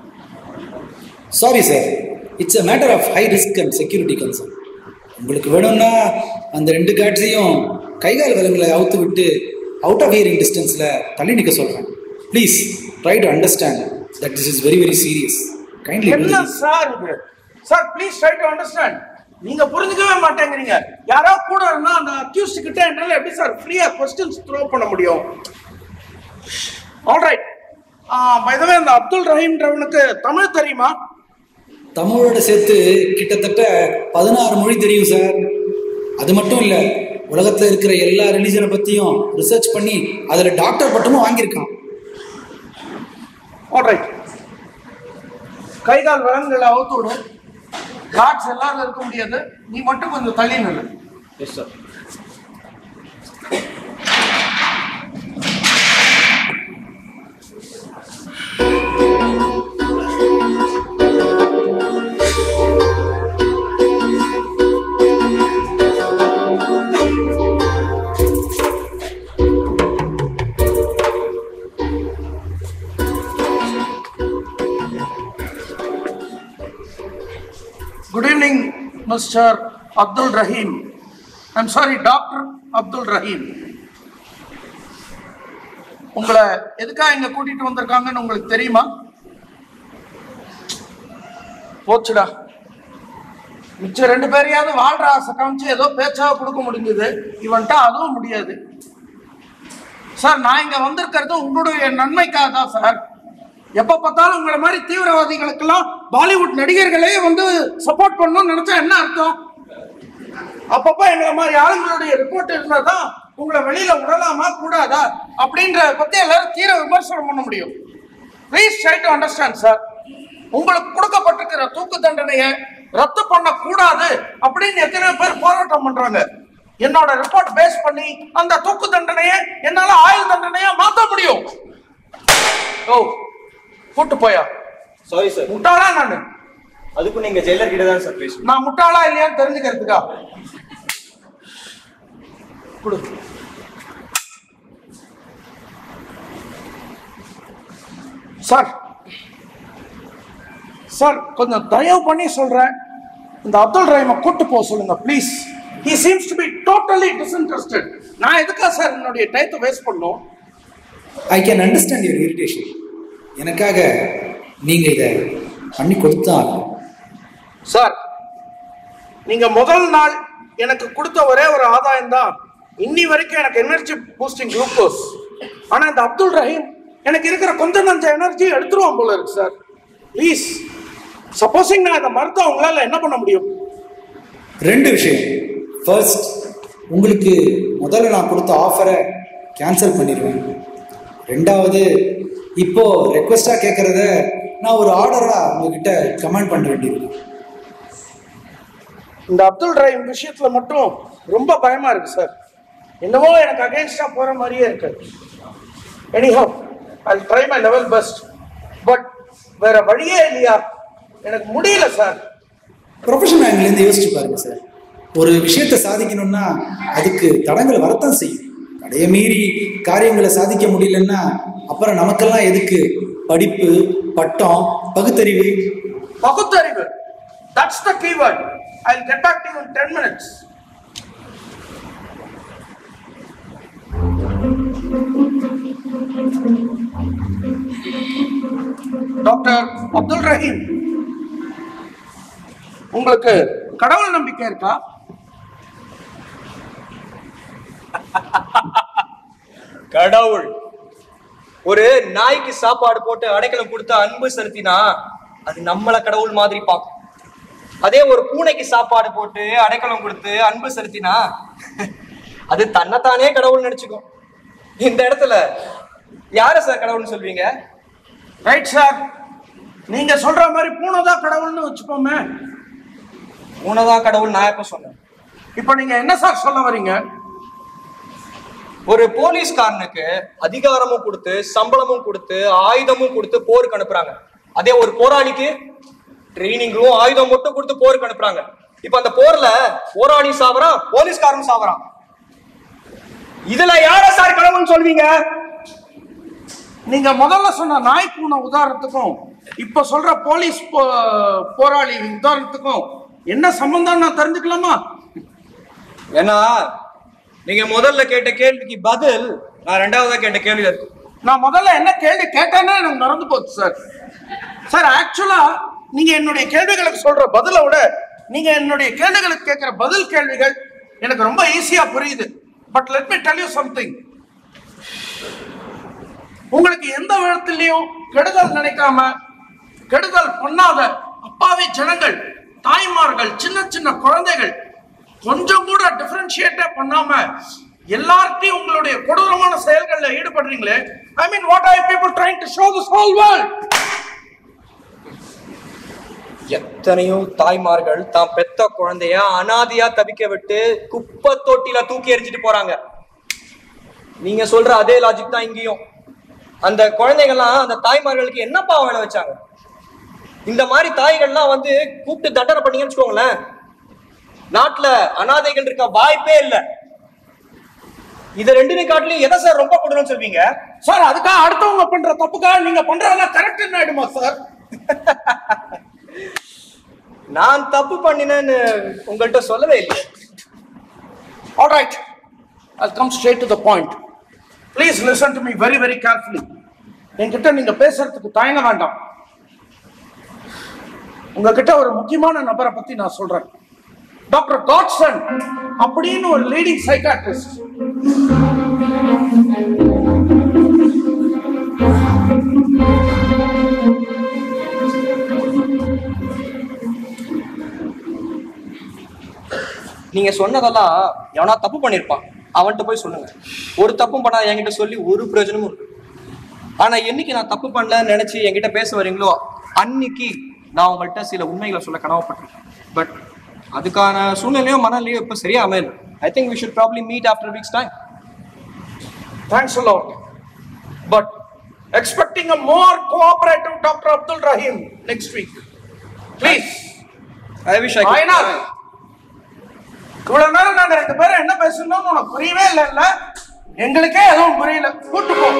sorry sir it's a matter of high risk and security concern உங்களுக்கு வேணும்னா அந்த ரெண்டு காட்ஸையும் கைகால் விலங்குகளை அவுத்து விட்டு அவுட் ஆஃப் ஹியரிங் டிஸ்டன்ஸில் தள்ளி நிற்க சொல்கிறேன் please try to understand that this is very very serious kindly என்ன சார் இது sir please try to understand நீங்க புரிஞ்சுக்கவே மாட்டேங்கிறீங்க யாரோ கூட இருந்தா அந்த அக்யூஸ்ட் கிட்ட என்னால எப்படி சார் ஃப்ரீயா கொஸ்டின்ஸ் த்ரோ பண்ண முடியும் ஆல்ரைட் பை த வே அந்த அப்துல் ரஹீம்ன்றவனுக்கு தமிழ் தெரியுமா தமிழோட சேர்த்து கிட்டத்தட்ட பதினாறு மொழி தெரியும் சார் அது மட்டும் இல்லை உலகத்தில் இருக்கிற எல்லா ரிலிஜனை பற்றியும் ரிசர்ச் பண்ணி அதில் டாக்டர் பட்டமும் வாங்கியிருக்கான் ஆல்ரைட் கை கால் விலங்குகளை அவுத்து விடு காட்ஸ் எல்லாரும் இருக்க முடியாது நீ மட்டும் கொஞ்சம் தள்ளி நில்லு yes sir good evening mister Abdul Rahim I'm sorry doctor Abdul Rahim உங்களை எதுக்காக இங்க கூட்டிட்டு வந்திருக்காங்கன்னு உங்களுக்கு தெரியுமா போச்சுடா மிச்சம் ரெண்டு பேரையாவது வாழ்ற ஆசை காமிச்சு ஏதோ பேச்சாக கொடுக்க முடிஞ்சது இவன்ட்ட அதுவும் முடியாது சார் நான் இங்க வந்திருக்கிறது உங்களுடைய நன்மைக்காக தான் சார் எப்ப பார்த்தாலும் உங்களை மாதிரி தீவிரவாதிகளுக்கெல்லாம் பாலிவுட் நடிகர்களே வந்து சப்போர்ட் பண்ணணும்னு நினைச்சா என்ன அர்த்தம் அப்பப்ப எங்களை மாதிரி ஆளுங்களுடைய ரிப்போர்ட் இருந்தா தான் உங்களை வெளியில விடலாமா கூடாதா அப்படின்ற பத்தி எல்லாரும் தீர விமர்சனம் பண்ண முடியும் please try to understand sir உங்களுக்கு கொடுக்கப்பட்டிருக்கிற தூக்கு தண்டனையை ரத்து பண்ண கூடாது அப்படின்னு எத்தனை பேர் போராட்டம் பண்றாங்க என்னோட ரிப்போர்ட் பேஸ் பண்ணி அந்த தூக்கு தண்டனையை என்னால ஆயுள் தண்டனையா மாத்த முடியும் ஓ கூட்டு போயா சாரி சார் முட்டாளா நானு அதுக்கும் நீங்க ஜெயிலர் கிட்ட தான் சார் பேசணும் நான் முட்டாளா இல்லையான்னு தெரிஞ்சுக்கிறதுக்கா கொடு சார் சார் கொஞ்சம் தயவு பண்ணி சொல்றேன் இந்த அப்துல் ரஹீமை கூட்டு போக சொல்லுங்க please he seems to be totally disinterested நான் எதுக்காக சார் என்னுடைய டயத்தை வேஸ்ட் பண்ணோம் I can understand your irritation எனக்காக நீங்கள் இதை பண்ணி கொடுத்தா சார் நீங்க முதல் நாள் எனக்கு கொடுத்த ஒரே ஒரு ஆதாயம் தான் இன்னி வரைக்கும் எனக்கு எனர்ஜி பூஸ்டிங் குளுக்கோஸ் ஆனா இந்த அப்துல் ரஹீம் எனக்கு இருக்கிற கொஞ்சம் நஞ்ச எனர்ஜி எடுத்துருவான் போல இருக்கு சார் ப்ளீஸ் சப்போஸிங் நான் இதை மறுத்தா உங்களால என்ன பண்ண முடியும் ரெண்டு விஷயம் ஃபர்ஸ்ட் உங்களுக்கு முதல்ல நான் கொடுத்த ஆஃபரை கேன்சல் பண்ணிடுவேன் ரெண்டாவது இப்போ ரெக்வஸ்டாக கேட்குறத நான் ஒரு ஆர்டராக உங்ககிட்ட கமெண்ட் பண்ண வேண்டியிருக்கு இந்த அப்துல் ரஹீம் விஷயத்துல மட்டும் ரொம்ப பயமா இருக்கு சார் என்னவோ எனக்கு அகைன்ஸ்டா போற மாதிரியே இருக்கு anyhow I try my level best but வேற வழியே இல்லையா எனக்கு முடியல சார் ப்ரொஃபஷனல் ஆங்கிலேருந்து யோசிச்சு பாருங்க சார் ஒரு விஷயத்தை சாதிக்கணும்னா அதுக்கு தடங்கள் வரத்தான் செய்யும் தடைய மீறி காரியங்களை சாதிக்க முடியலன்னா அப்புறம் நமக்கெல்லாம் எதுக்கு படிப்பு பட்டம் பகுத்தறிவு பகுத்தறிவு that's the keyword I will get back to you in 10 minutes doctor Abdul Rahim உங்களுக்கு கடவுள் நம்பிக்கை இருக்கா கடவுள் ஒரு நாய்க்கு சாப்பாடு போட்டு அடைக்கலம் கொடுத்து அன்பு செலுத்தினா அது நம்மள கடவுள் மாதிரி பார்க்கும் அதே ஒரு பூனைக்கு சாப்பாடு போட்டு அடைக்கலம் கொடுத்து அன்பு செலுத்தினா அது தன்னைத்தானே கடவுள் நினைச்சுக்கும் இந்த இடத்துல யார சார் கடவுள்னு சொல்வீங்க ரைட் சார் நீங்க சொல்ற மாதிரி பூனை தான் கடவுள்னு வச்சுப்போமே பூனை தான் கடவுள் நான் எப்ப சொன்னேன் இப்போ நீங்க என்ன சார் சொல்ல வரீங்க ஒரு போலீஸ்காரனுக்கு அதிகாரமும் கொடுத்து சம்பளமும் கொடுத்து ஆயுதமும் கொடுத்து போருக்கு அனுப்புறாங்க அதே ஒரு போராளிக்கு ட்ரைனிங்கும் ஆயுதம் மட்டும் கொடுத்து போருக்கு அனுப்புறாங்க இப்ப அந்த போர்ல போராளி சாவறான் போலீஸ்காரன் சாவறான் இதுல யார சார் கடவுள்னு சொல்வீங்க நீங்க முதல்ல சொன்ன நாய் பூனை உதாரணத்துக்கும் இப்ப சொல்ற போலீஸ் போ- போராளி உதாரணத்துக்கும் என்ன சம்பந்தம் நான் தெரிஞ்சுக்கலாமா ஏன்னா நீங்க முதல்ல கேட்ட கேள்விக்கு பதில் நான் ரெண்டாவதா கேட்ட கேள்வி இருக்கு நான் முதல்ல என்ன கேள்வி கேட்டேன்னா எனக்கு மறந்து போச்சு சார் சார் ஆக்சுவலா நீங்க என்னுடைய கேள்விகளுக்கு சொல்ற பதிலை விட நீங்க என்னுடைய கேள்விகளுக்கு கேட்கிற பதில் கேள்விகள் எனக்கு ரொம்ப ஈஸியா புரியுது but let me tell you something உங்களுக்கு எந்த விதத்திலையும் கெடுதல் நினைக்காம கெடுதல் பண்ணாத அப்பாவி ஜனங்கள் தாய்மார்கள் சின்ன சின்ன குழந்தைகள் கொஞ்சம் கூட டிஃபரன்ஷியேட்டே பண்ணாம எல்லார்ட்டையும் உங்களுடைய கொடூரமான செயல்களில் ஈடுபடுறீங்களே I mean what I people trying to show this whole world எத்தனையோ தாய்மார்கள் தான் பெத்த குழந்தைய அனாதையா தவிக்க விட்டு குப்பை தொட்டில தூக்கி எறிஞ்சிட்டு போறாங்க நீங்க சொல்ற அதே லாஜிக் தான் இங்கேயும் அந்த குழந்தைகள்லாம் அந்த தாய்மார்களுக்கு என்ன பாவம் வேலை வச்சாங்க இந்த மாதிரி தாய்கள்லாம் வந்து கூப்பிட்டு தண்டனை பண்ணீங்கன்னு வச்சுக்கோங்களேன் நாட்டுல அனாதைகள் இருக்க வாய்ப்பே இல்ல இத ரெண்டு காட்டிலையும் எதை சார் ரொம்ப கொடுன்னு சொல்வீங்க சார் அதுக்காக அடுத்தவங்க பண்ற தப்புக்காக நீங்க பண்றதெல்லாம் கரெக்ட் ஆயிடுமா சார் நான் தப்பு பண்ணினேன்னு உங்கள்கிட்ட சொல்லவே இல்லை All right, I'll come straight to the point. Please listen to me very, very carefully. என்கிட்ட நீங்க பேசுறதுக்கு தயங்க வேண்டாம் உங்ககிட்ட ஒரு முக்கியமான நபரை பத்தி நான் சொல்றேன் டாக்டர் காட்சன் அப்படின்னு ஒரு லீடிங் சைக்காட்ரிஸ்ட் நீங்க சொன்னதெல்லாம் எவனா தப்பு பண்ணிருப்பான் அவன்கிட்ட போய் சொல்லுங்க ஒரு தப்பும் பண்ணாத என்கிட்ட சொல்லி ஒரு பிரயோஜனமும் இருக்கு ஆனா என்னைக்கு நான் தப்பு பண்ணலன்னு நினைச்சு என்கிட்ட பேச வரீங்களோ அன்னைக்கு நான் உங்கள்கிட்ட சில உண்மைகளை சொல்ல கனவுப்பட்டிருக்கேன் பட் அதுக்கான சூழ்நிலையோ மனநிலையோ இப்ப சரியா அமையல I think we should probably meet after weeks time Thanks a lot. But expecting a more cooperative Dr. Abdul Rahim next week. Please. I wish I Ainath இவ்வளவு நேரம் நாங்க ரெண்டு பேரும் என்ன பேசணும்னு உனக்கு புரியவே இல்ல இல்ல எங்களுக்கே எதுவும் புரியல கூட்டு போ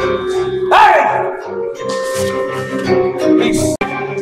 ப்ளீஸ்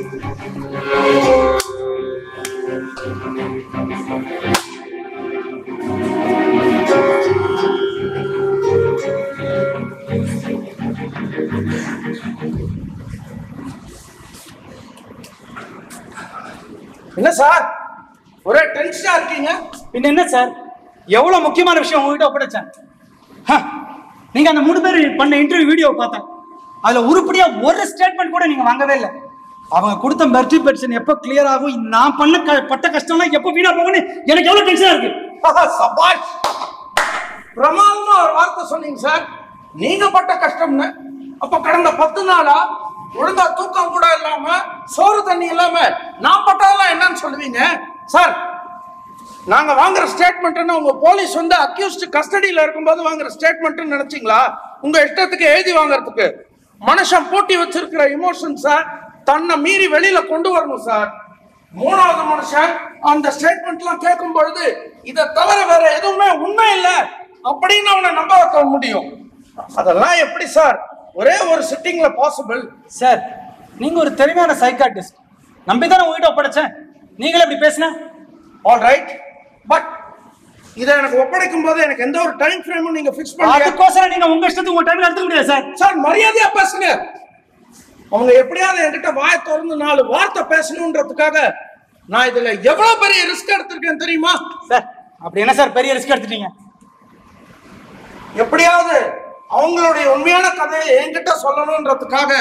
என்ன சார் ஒரே டென்ஷனா இருக்கீங்க பின்ன என்ன சார் எவ்வளவு முக்கியமான விஷயம் உங்ககிட்ட ஒப்படைச்சேன் ஹ, நீங்க அந்த மூணு பேர் பண்ண இன்டர்வியூ வீடியோ பார்த்தேன் அதுல உருப்படியா ஒரு ஸ்டேட்மெண்ட் கூட நீங்க வாங்கவே இல்லை அவங்க கொடுத்த மெர்டி பெர்சன் எப்ப கிளியர் ஆகும் நான் பண்ண க- பட்ட கஷ்டம்லாம் எப்ப வீணா போகும்னு எனக்கு எவ்வளவு டென்ஷனா இருக்கு சபாஷ் பிரமாதமா ஒரு வார்த்தை சொன்னீங்க சார் நீங்க பட்ட கஷ்டம்னு அப்ப கடந்த பத்து நாளா ஒழுங்கா தூக்கம் கூட இல்லாம சோறு தண்ணி இல்லாம நான் பட்டதெல்லாம் என்னன்னு சொல்லுவீங்க சார் நாங்க வாங்குற ஸ்டேட்மெண்ட்னு உங்க போலீஸ் வந்து அக்யூஸ்ட் கஸ்டடியில இருக்கும்போது வாங்குற ஸ்டேட்மெண்ட்னு நினைச்சீங்களா உங்க இஷ்டத்துக்கு எழுதி வாங்குறதுக்கு மனுஷன் பூட்டி வச்சிருக்கிற இமோஷன்ஸ தன்னை மீறி வெளியில கொண்டு வரணும் சார் மூணாவது மனுஷன் அந்த ஸ்டேட்மெண்ட்லாம் கேட்கும் பொழுது இதை தவிர வேற எதுவுமே உண்மை இல்லை அப்படின்னு அவனை நம்ப வைக்க முடியும் அதெல்லாம் எப்படி சார் ஒரே ஒரு சிட்டிங்ல பாசிபிள் சார் நீங்க ஒரு தெளிவான சைக்காட்டிஸ்ட் நம்பி தானே உங்ககிட்ட ஒப்படைச்சேன் நீங்களே இப்படி பேசுன ஆல் ரைட் பட் இதை எனக்கு ஒப்படைக்கும் போது எனக்கு எந்த ஒரு டைம் ஃப்ரேமும் நீங்க ஃபிக்ஸ் பண்ணி அதுக்கோசரம் நீங்க உங்க இஷ்டத்துக்கு உங்க டைம்ல எடுத்துக்க முடியாது சார் சார் மரியாதையா பேசுங்க அவங்க எப்படியாவது என்கிட்ட வாய திறந்து நாலு வார்த்தை பேசணுன்றதுக்காக நான் இதுல எவ்வளவு பெரிய ரிஸ்க் எடுத்திருக்கேன் தெரியுமா சார் அப்படி என்ன சார் பெரிய ரிஸ்க் எடுத்துட்டீங்க எப்படியாவது அவங்களுடைய உண்மையான கதையை என்கிட்ட சொல்லணுன்றதுக்காக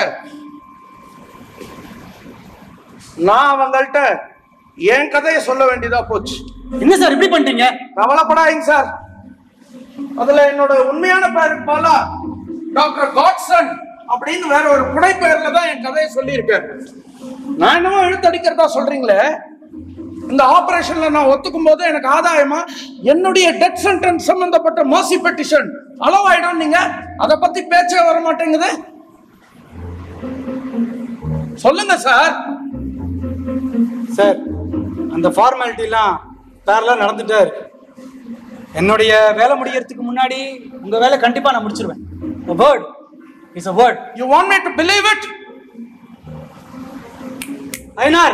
நான் அவங்கள்ட்ட என் கதையை சொல்ல வேண்டியதா போச்சு என்ன சார் இப்படி பண்ணிட்டீங்க கவலைப்படாதீங்க சார் அதுல என்னோட உண்மையான பேருக்கு போல டாக்டர் காட்சன் அப்படின்னு வேற ஒரு புனைப்பெயர்ல தான் என் கதையை சொல்லியிருக்கேன் நான் என்னமோ இழுத்தடிக்கிறதா சொல்றீங்களே இந்த ஆபரேஷன்ல நான் ஒத்துக்கும் போது எனக்கு ஆதாயமா என்னுடைய டெத் சென்டென்ஸ் சம்பந்தப்பட்ட மோசி பெட்டிஷன் அலோவ் ஆயிடும் நீங்க அதை பத்தி பேச்சே வர மாட்டேங்குது சொல்லுங்க சார் சார் அந்த ஃபார்மாலிட்டிலாம் பேரலாம் நடந்துட்டே இருக்கு என்னுடைய வேலை முடியறதுக்கு முன்னாடி உங்க வேலை கண்டிப்பா நான் முடிச்சிருவேன் word is a word you want me to believe it Ainar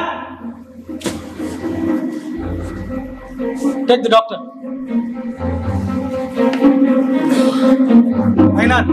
take the doctor Ainar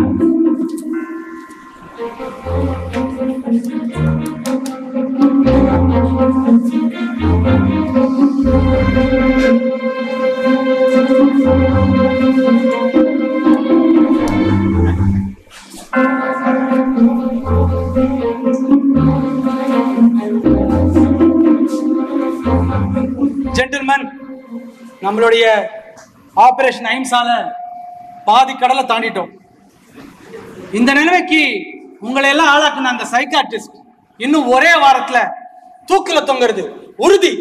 gentleman நம்மளுடைய ஆபரேஷன் ஐம்ஸால பாதி கடலை தாண்டிட்டோம் இந்த நிலைமைக்கு உங்களை எல்லாம் ஆளாக்குன அந்த சைக்காட்ரிஸ்ட் இன்னும் ஒரே வாரத்துல தூக்குல தொங்குறது உறுதி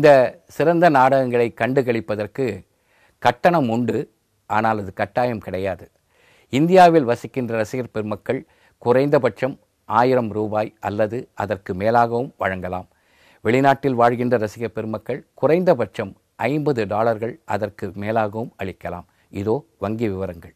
இந்த சிறந்த நாடகங்களை கண்டுகளிப்பதற்கு கட்டணம் உண்டு ஆனால் அது கட்டாயம் கிடையாது இந்தியாவில் வசிக்கின்ற ரசிகர் பெருமக்கள் குறைந்தபட்சம் ஆயிரம் ரூபாய் அல்லது அதற்கு மேலாகவும் வழங்கலாம் வெளிநாட்டில் வாழ்கின்ற ரசிகர் பெருமக்கள் குறைந்தபட்சம் ஐம்பது டாலர்கள் அதற்கு மேலாகவும் அளிக்கலாம் இதோ வங்கி விவரங்கள்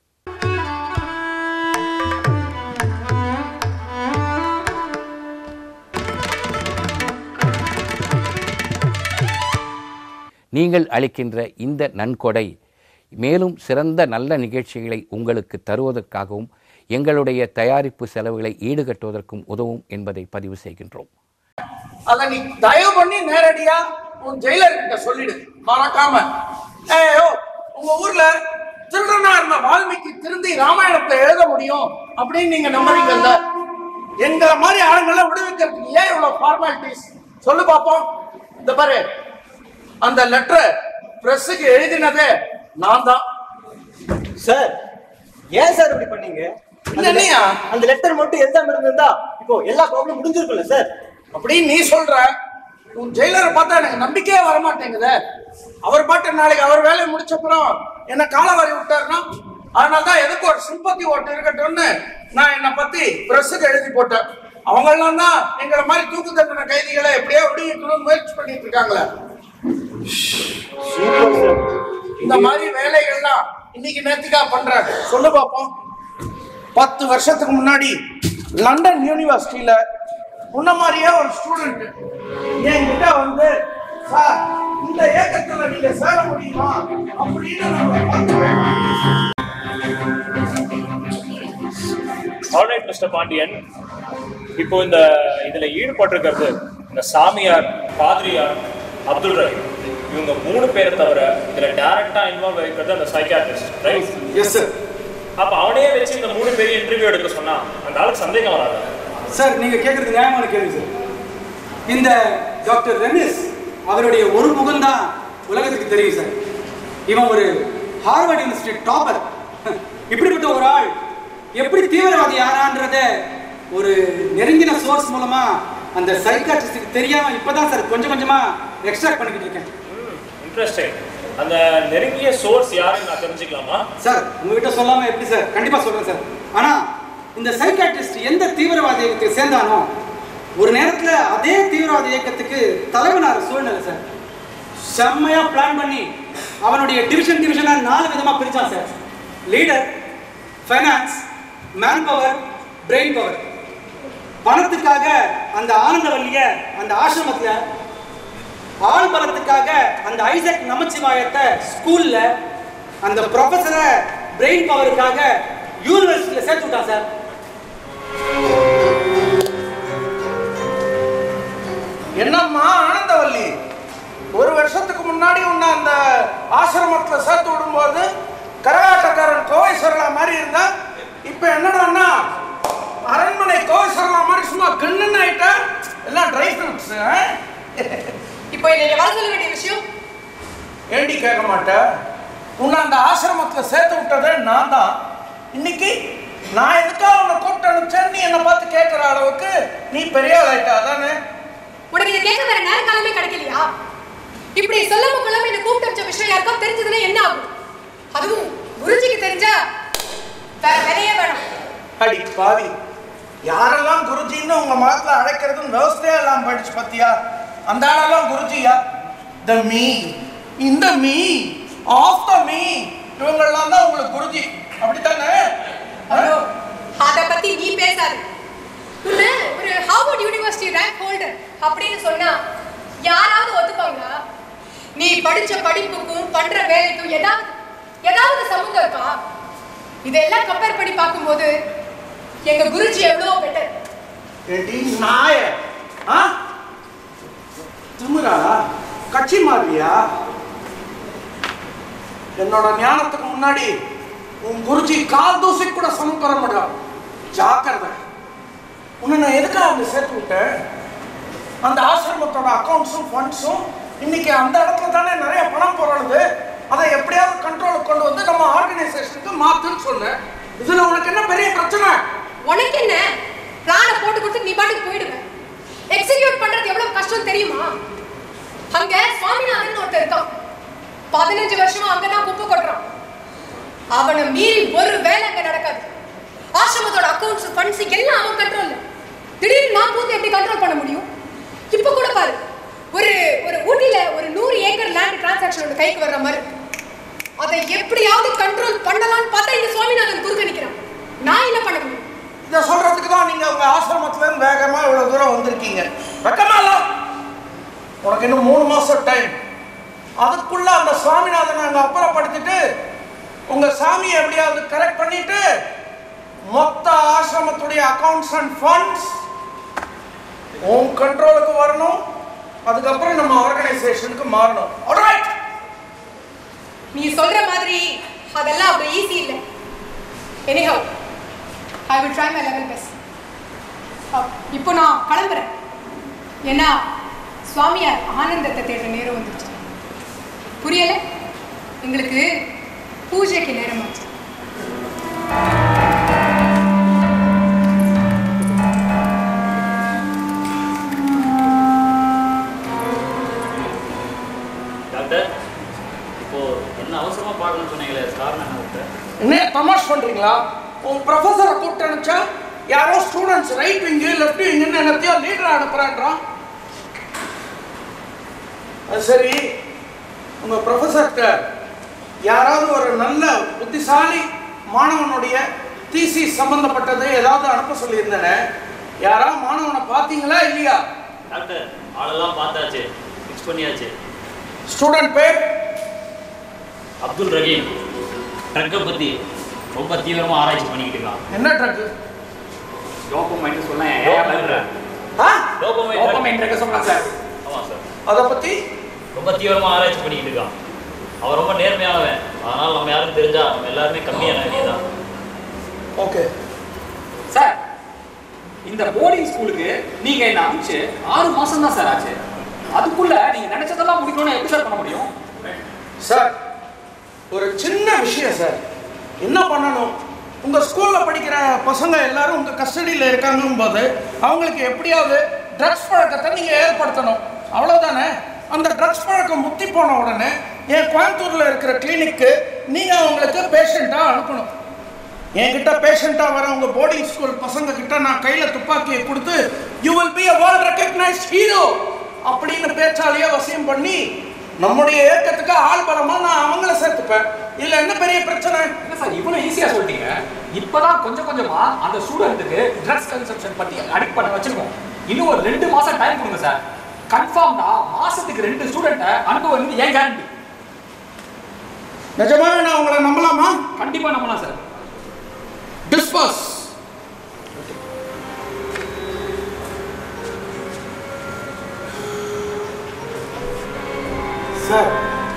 நீங்கள் அளிக்கின்ற இந்த நன்கொடை மேலும் சிறந்த நல்ல நிகழ்ச்சிகளை உங்களுக்கு தருவதற்காகவும் எங்களுடைய தயாரிப்பு செலவுகளை ஈடுகட்டுவதற்கும் உதவும் என்பதை பதிவு செய்கின்றோம் அத நீ தயவு பண்ணி நேரடியா உன் ஜெயிலர் கிட்ட சொல்லிடு மறக்காம ஏயோ உங்க ஊர்ல திருடனா இருந்த வால்மீகி திருந்தி ராமாயணத்தை எழுத முடியும் அப்படின்னு நீங்க நம்புறீங்கல்ல எங்களை மாதிரி ஆளுங்களை விடுவிக்கிறதுக்கு ஏன் இவ்வளவு ஃபார்மாலிட்டிஸ் சொல்லு பாப்போம் இந்த பாரு அந்த லெட்டர் பிரஸுக்கு எழுதினதே நான் தான் சார் ஏன் சார் இப்படி பண்ணீங்க அந்த இல்லையா? அந்த லெட்டர் மட்டும் எழுதாம இருந்திருந்தா இப்போ எல்லா ப்ராப்ளம் முடிஞ்சிருக்கும்ல சார் அப்படின்னு நீ சொல்ற உன் ஜெயிலரை பார்த்தா எனக்கு நம்பிக்கையே வர மாட்டேங்குதே அவர் பாட்டு நாளைக்கு அவர் வேலையை முடிச்சப்புறம் என்ன காலவாரி விட்டாருன்னா அதனால தான் எதுக்கு ஒரு சிம்பத்தி ஓட்டு இருக்கட்டும்னு நான் என்னை பத்தி பிரஸுக்கு எழுதி போட்டேன் அவங்கெல்லாம் தான் எங்களை மாதிரி தூக்கு தண்டனை கைதிகளை எப்படியோ விடுவிக்கணும்னு முயற்சி பண்ணிட்டு இருக்காங்களே இந்த மாதிரி வேலைகள்லாம் இன்னைக்கு நேத்துக்கா பண்றேன் சொல்லு பாப்போம் பத்து வருஷத்துக்கு முன்னாடி லண்டன் யூனிவர்சிட்டியில உன்ன மாதிரியே ஒரு ஸ்டூடெண்ட் என்கிட்ட வந்து சார் இந்த இயக்கத்துல நீங்க சேர முடியுமா அப்படின்னு நம்ம பார்த்தோம். ஆல்ரைட் மிஸ்டர் பாண்டியன் இப்போ இந்த இதுல ஈடுபட்டிருக்கிறது இந்த சாமியார் பாதிரியார் அப்துல் ரஹீம் இவங்க மூணு பேரை தவிர இதுல டைரக்டா இன்வால்வ் ஆகிருக்கிறது அந்த சைக்காட்ரிஸ்ட் ரைட் எஸ் சார் அப்ப அவனையே வச்சு இந்த மூணு பேரையும் இன்டர்வியூ எடுக்க சொன்னா அந்த ஆளுக்கு சந்தேகம் வராது சார் நீங்க கேட்கறது நியாயமான கேள்வி சார் இந்த டாக்டர் ரெமிஸ் அவருடைய ஒரு முகம் தான் உலகத்துக்கு தெரியும் சார் இவன் ஒரு ஹார்வர்ட் யூனிவர்சிட்டி டாப்பர் இப்படிப்பட்ட ஒரு ஆள் எப்படி தீவிரவாதி ஆனான்றத ஒரு நெருங்கின சோர்ஸ் மூலமா அந்த சைக்காட்ரிஸ்டுக்கு தெரியாம இப்பதான் சார் கொஞ்சம் கொஞ்சமா எக்ஸ்ட்ராக்ட் பண்ணிக்கிட்டு இருக்கேன் இன்ட்ரெஸ்டிங் அந்த நெருங்கிய சோர்ஸ் யாருன்னு நான் தெரிஞ்சுக்கலாமா சார் உங்ககிட்ட சொல்லாம எப்படி சார் கண்டிப்பா சொல்றேன் சார் ஆனா இந்த சைக்காட்ரிஸ்ட் எந்த தீவிரவாத இயக்கத்தை சேர்ந்தானோ ஒரு நேரத்துல அதே தீவிரவாத இயக்கத்துக்கு தலைவனார் சூழ்நிலை சார் செம்மையா பிளான் பண்ணி அவனுடைய டிவிஷன் டிவிஷனா நாலு விதமா பிரிச்சான் sir leader finance man power brain power பணத்துக்காக அந்த ஆனந்தவல்லிய அந்த ஆசிரமத்துல ஆள் பலத்துக்காக அந்த ஐசக் நமச்சிவாயத்தை ஸ்கூல்ல அந்த ப்ரொஃபஸரை பிரெயின் பவருக்காக யூனிவர்சிட்டியில சேர்த்து விட்டான் சார் என்னம்மா ஆனந்தவல்லி ஒரு வருஷத்துக்கு முன்னாடி உன்னை அந்த ஆசிரமத்துல சேர்த்து விடும்போது கரகாட்டக்காரன் கோவை சரளா மாதிரி இருந்தா இப்ப என்னடான்னா அரண்மனை கோவை சரளா மாதிரி சும்மா கண்ணுன்னு ஆயிட்ட எல்லாம் ட்ரை ஃப்ரூட்ஸ் இப்போ நீங்க வர சொல்ல வேண்டிய விஷயம் ஏண்டி கேட்க மாட்டேன் உன்னை அந்த ஆசிரமத்துல சேர்த்து விட்டதே நான் தான் இன்னைக்கு நான் எதுக்காக உன்னை கூப்பிட்டு அனுப்பிச்சேன்னு நீ என்னை பார்த்து கேட்குற அளவுக்கு நீ பெரிய ஆள் ஆயிட்டா அதானே உனக்கு இதை கேட்க வேற நேரம் காலமே கிடைக்கலையா இப்படி சொல்லாம கொள்ளாம என்ன கூப்பிட்டு வச்ச விஷயம் யாருக்கா தெரிஞ்சதுன்னா என்ன ஆகும் அதுவும் குருஜிக்கு தெரிஞ்சா வேற வேலையே வேணாம் அடி பாவி யாரெல்லாம் குருஜின்னு உங்க மதத்துல அழைக்கிறதுன்னு விவசாயம் எல்லாம் படிச்சு பத்தியா அந்த ஆளெல்லாம் குருஜியா த மீ இந்த மீ ஆஃப் த மீ இவங்கெல்லாம் தான் உங்களுக்கு குருஜி அப்படித்தானே ஐயோ அத பத்தி நீ பேசாத உன்னை ஒரு ஹார்வர்ட் யூனிவர்சிட்டி ரேங்க் ஹோல்டர் அப்படின்னு சொன்னா யாராவது ஒத்துப்பாங்களா நீ படிச்ச படிப்புக்கும் பண்ற வேலைக்கும் ஏதாவது ஏதாவது சம்மந்தம் இருக்கா இதெல்லாம் கம்பேர் பண்ணி பார்க்கும்போது எங்க குருஜி எவ்வளோ பெட்டர் ஏடி நாய ஆ திமிரா கட்சி மாதிரியா என்னோட ஞானத்துக்கு முன்னாடி உன் குருஜி கால் தூசி கூட சமம் பெற மாட்டான் ஜாக்கிரதை உன்னை நான் எதுக்காக அங்க சேர்த்து விட்டேன் அந்த ஆசிரமத்தோட அக்கௌண்ட்ஸும் ஃபண்ட்ஸும் இன்னைக்கு அந்த இடத்துல தானே நிறைய பணம் புரளுது அதை எப்படியாவது கண்ட்ரோலுக்கு கொண்டு வந்து நம்ம ஆர்கனைசேஷனுக்கு மாத்துன்னு சொன்னேன் இதுல உனக்கு என்ன பெரிய பிரச்சனை உனக்கு என்ன பிளானை போட்டு கொடுத்து நீ பாட்டுக்கு போயிடுவ எக்ஸிக்யூட் பண்றது எவ்வளவு கஷ்டம் தெரியுமா அங்க சுவாமிநாதன் ஒருத்தர் இருக்கான் பதினஞ்சு வருஷமா அங்கதான் குப்பை கொட்டுறான் அவனை மீறி ஒரு வேலை அங்க நடக்காது ஆசிரமத்தோட அக்கவுண்ட்ஸ் ஃபண்ட்ஸ் எல்லாம் அவன் கண்ட்ரோல்ல திடீர்னு நான் பூந்து எப்படி கண்ட்ரோல் பண்ண முடியும் இப்ப கூட பாரு ஒரு ஒரு ஊட்டில ஒரு நூறு ஏக்கர் லேண்ட் டிரான்சாக்ஷன் ஒன்று கைக்கு வர்ற மாதிரி இருக்கு. அதை எப்படியாவது கண்ட்ரோல் பண்ணலாம்னு பார்த்தா இந்த சுவாமிநாதன் குறுக்க நிக்கிறான் நான் என்ன பண்ண முடியும் இதை சொல்றதுக்கு தான் நீங்க உங்க ஆசிரமத்துல இருந்து வேகமா இவ்வளவு தூரம் வந்திருக்கீங்க வெக்கமா இல்ல உனக்கு இன்னும் மூணு மாசம் டைம் அதுக்குள்ள அந்த சுவாமிநாதனை அங்க அப்புறப்படுத்திட்டு உங்க சாமியை எப்படியாவது கரெக்ட் பண்ணிட்டு மொத்த ஆசிரமத்துடைய அக்கவுண்ட்ஸ் அண்ட் ஃபண்ட்ஸ் உன் கண்ட்ரோலுக்கு வரணும் அதுக்கப்புறம் நம்ம ஆர்கனைசேஷனுக்கு மாறணும் alright நீ சொல்ற மாதிரி அதெல்லாம் அவ்வளவு ஈஸி இல்லை anyhow I will try my level best இப்போ நான் கிளம்புறேன் ஏன்னா சுவாமியார் ஆனந்தத்தை தேடுற நேரம் வந்துருச்சு புரியல எங்களுக்கு பூஜைக்கு நேரம் ஆச்சு டாக்டர் இப்போ என்ன அவசரமா பார்க்கணும்னு சொன்னீங்களே காரணம் என்ன டாக்டர் என்ன தமாஷ் பண்றீங்களா உன் ப்ரொஃபஸரை கூப்பிட்டு அனுப்பிச்சா யாரோ ஸ்டூடெண்ட்ஸ் ரைட் விங்கு லெஃப்ட் விங்குன்னு என்னத்தையோ லீடர் அனுப்புறான்றான் அது சரி உங்க ப்ரொஃபஸர்கிட்ட யாராவது ஒரு நல்ல புத்திசாலி மாணவனுடைய தீசி சம்பந்தப்பட்டது ஏதாவது அனுப்ப சொல்லியிருந்தேனே யாராவது மாணவனை பார்த்தீங்களா இல்லையா டாக்டர் ஆளெல்லாம் பார்த்தாச்சு ஃபிக்ஸ் பண்ணியாச்சு ஸ்டூடெண்ட் பேர் அப்துல் ரஹீம் ட்ரக்கை பற்றி ரொம்ப தீவிரமா ஆராய்ச்சி பண்ணிக்கிட்டு இருக்கான் என்ன ட்ரக் டோபமைன் சொல்ல ஏன் பயப்படுறேன் டோபமைன் டோபமைன் ட்ரக் சொல்றேன் சார் ஆமாம் சார் அதை பத்தி ரொம்ப தீவிரமா ஆராய்ச்சி பண்ணிக்கிட்டு இருக்கான் அவன் ரொம்ப நேர்மையானவன் அதனால நம்ம யாரும் தெரிஞ்சா நம்ம எல்லாருமே கம்மியான வேண்டியதான் ஓகே சார் இந்த போர்டிங் ஸ்கூலுக்கு நீங்க என்ன அனுப்பிச்சு ஆறு மாசம் தான் சார் ஆச்சு அதுக்குள்ள நீங்க நினைச்சதெல்லாம் முடிக்கணும்னு எப்படி சார் பண்ண முடியும் சார் ஒரு சின்ன விஷயம் சார் என்ன பண்ணணும் உங்க ஸ்கூல்ல படிக்கிற பசங்க எல்லாரும் உங்க கஸ்டடியில் இருக்காங்கும் போது அவங்களுக்கு எப்படியாவது ட்ரக்ஸ் பழக்கத்தை நீங்க ஏற்படுத்தணும் அவ்வளவுதானே அந்த ட்ரக்ஸ் பழக்கம் முத்தி போன உடனே என் கோயம்புத்தூர்ல இருக்கிற கிளினிக்கு நீங்க அவங்களுக்கு பேஷண்டா அனுப்பணும் என்கிட்ட பேஷண்டா வர உங்க போர்டிங் ஸ்கூல் பசங்க கிட்ட நான் கையில துப்பாக்கியை கொடுத்து you will be a world recognized hero அப்படின்னு பேச்சாலேயே வசியம் பண்ணி நம்முடைய இயக்கத்துக்கு ஆள் பலமா நான் அவங்கள சேர்த்துப்பேன் இல்ல என்ன பெரிய பிரச்சனை என்ன சார் இவ்வளவு ஈஸியா சொல்லிட்டீங்க இப்பதான் கொஞ்சம் கொஞ்சமா அந்த ஸ்டூடெண்ட்டுக்கு ட்ரக்ஸ் கன்சம்ஷன் பத்தி அடிக்ட் பண்ண வச்சிருக்கோம் இன்னும் ஒரு ரெண்டு மாசம் டைம் கொடுங்க சார் கன்ஃபார்ம்டா மாசத்துக்கு ரெண்டு ஸ்டூடெண்ட்டை அனுப்ப வேண்டியது ஏன் கேரண்டி நிஜமாவே நான் உங்களை நம்பலாமா கண்டிப்பா நம்பலாம் சார் டிஸ்பஸ் சார்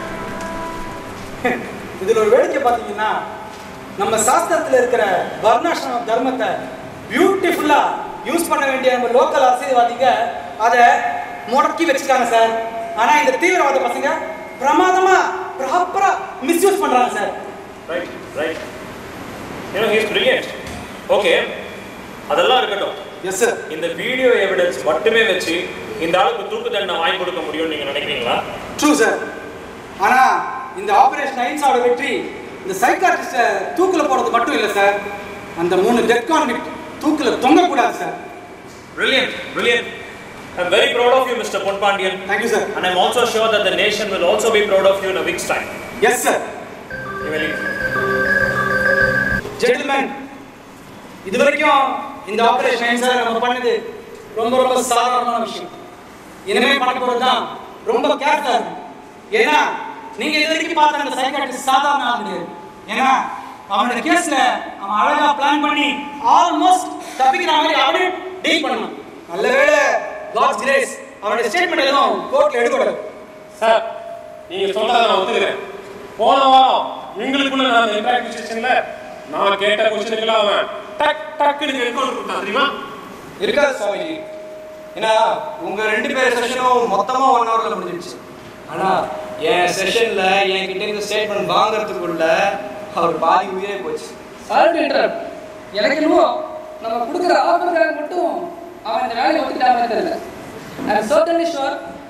இதுல ஒரு வேடிக்கை பார்த்தீங்கன்னா நம்ம சாஸ்திரத்துல இருக்கிற வர்ணாசிரம தர்மத்தை பியூட்டிஃபுல்லா யூஸ் பண்ண வேண்டிய நம்ம லோக்கல் அரசியல்வாதிங்க அதை முடக்கி வச்சுட்டாங்க சார் ஆனா இந்த தீவிரவாத பசங்க பிரமாதமா ப்ராப்பரா மிஸ்யூஸ் பண்றாங்க sir right right you know he's brilliant okay அதெல்லாம் இருக்கட்டும் எஸ் சார் இந்த வீடியோ எவிடன்ஸ் மட்டுமே வச்சு இந்த ஆளுக்கு தூக்கு தண்டனை வாங்கி கொடுக்க முடியும்னு நீங்க நினைக்கிறீங்களா ட்ரூ சார் ஆனா இந்த ஆபரேஷன் ஐன்ஸோட வெற்றி இந்த சைக்காட்ரிஸ்ட தூக்குல போடுறது மட்டும் இல்லை சார் அந்த மூணு டெத் கான்விக்ட் தூக்குல தொங்கக்கூடாது sir Brilliant, brilliant. I'm very proud of you, Mr. Ponpandian. Thank you, sir. And I'm also sure that the nation will also be proud of you in a week's time. Yes sir You will leave. Gentleman இது வரைக்கும் இந்த operation ஐன்ஸை நம்ம பண்ணது ரொம்ப ரொம்ப சாதாரணமான விஷயம் இனிமே பண்ண போறது தான் ரொம்ப கேர்ஃபுல்லா இருக்கும் ஏன்னா நீங்க இது வரைக்கும் பார்த்த அந்த சைக்காட்ரிஸ்ட் சாதாரண ஆள் கிடையாது ஏன்னா அவனோட கேஸ்ல அவன் அழகா பிளான் பண்ணி ஆல்மோஸ்ட் தப்பிக்கிற மாதிரி அவனே டீல் பண்ணான் நல்ல வேளை காட்ஸ் கிரேஸ் அவனோட ஸ்டேட்மெண்ட் எதுவும் கோர்ட்ல எடுக்கூடாது சார் நீங்க சொல்றத நான் ஒத்துக்கிறேன் போன வாரம் எங்களுக்குள்ள நடந்த இன்டராக்டிவ் செஷன்ல நான் கேட்ட கொஸ்டினுக்குள்ள அவன் டக் டக்குன்னு ரெக்கார்ட் கொடுத்தான் தெரியுமா இருக்காது சுவாமிஜி ஏன்னா உங்க ரெண்டு பேர் செஷனும் மொத்தமா ஒன் ஹவர்ல முடிஞ்சிருச்சு ஆனா என் செஷன்ல என் கிட்ட இருந்து ஸ்டேட்மெண்ட் வாங்குறதுக்குள்ள அவர் பாதி உயிரே போச்சு சாரி இன்டரப்ட் எனக்கு என்னவோ நம்ம கொடுக்குற ஆஃபருக்காக மட்டும் அவன் இந்த வேலையை ஒத்துக்கிட்டாமல் தெரியல I am certainly sure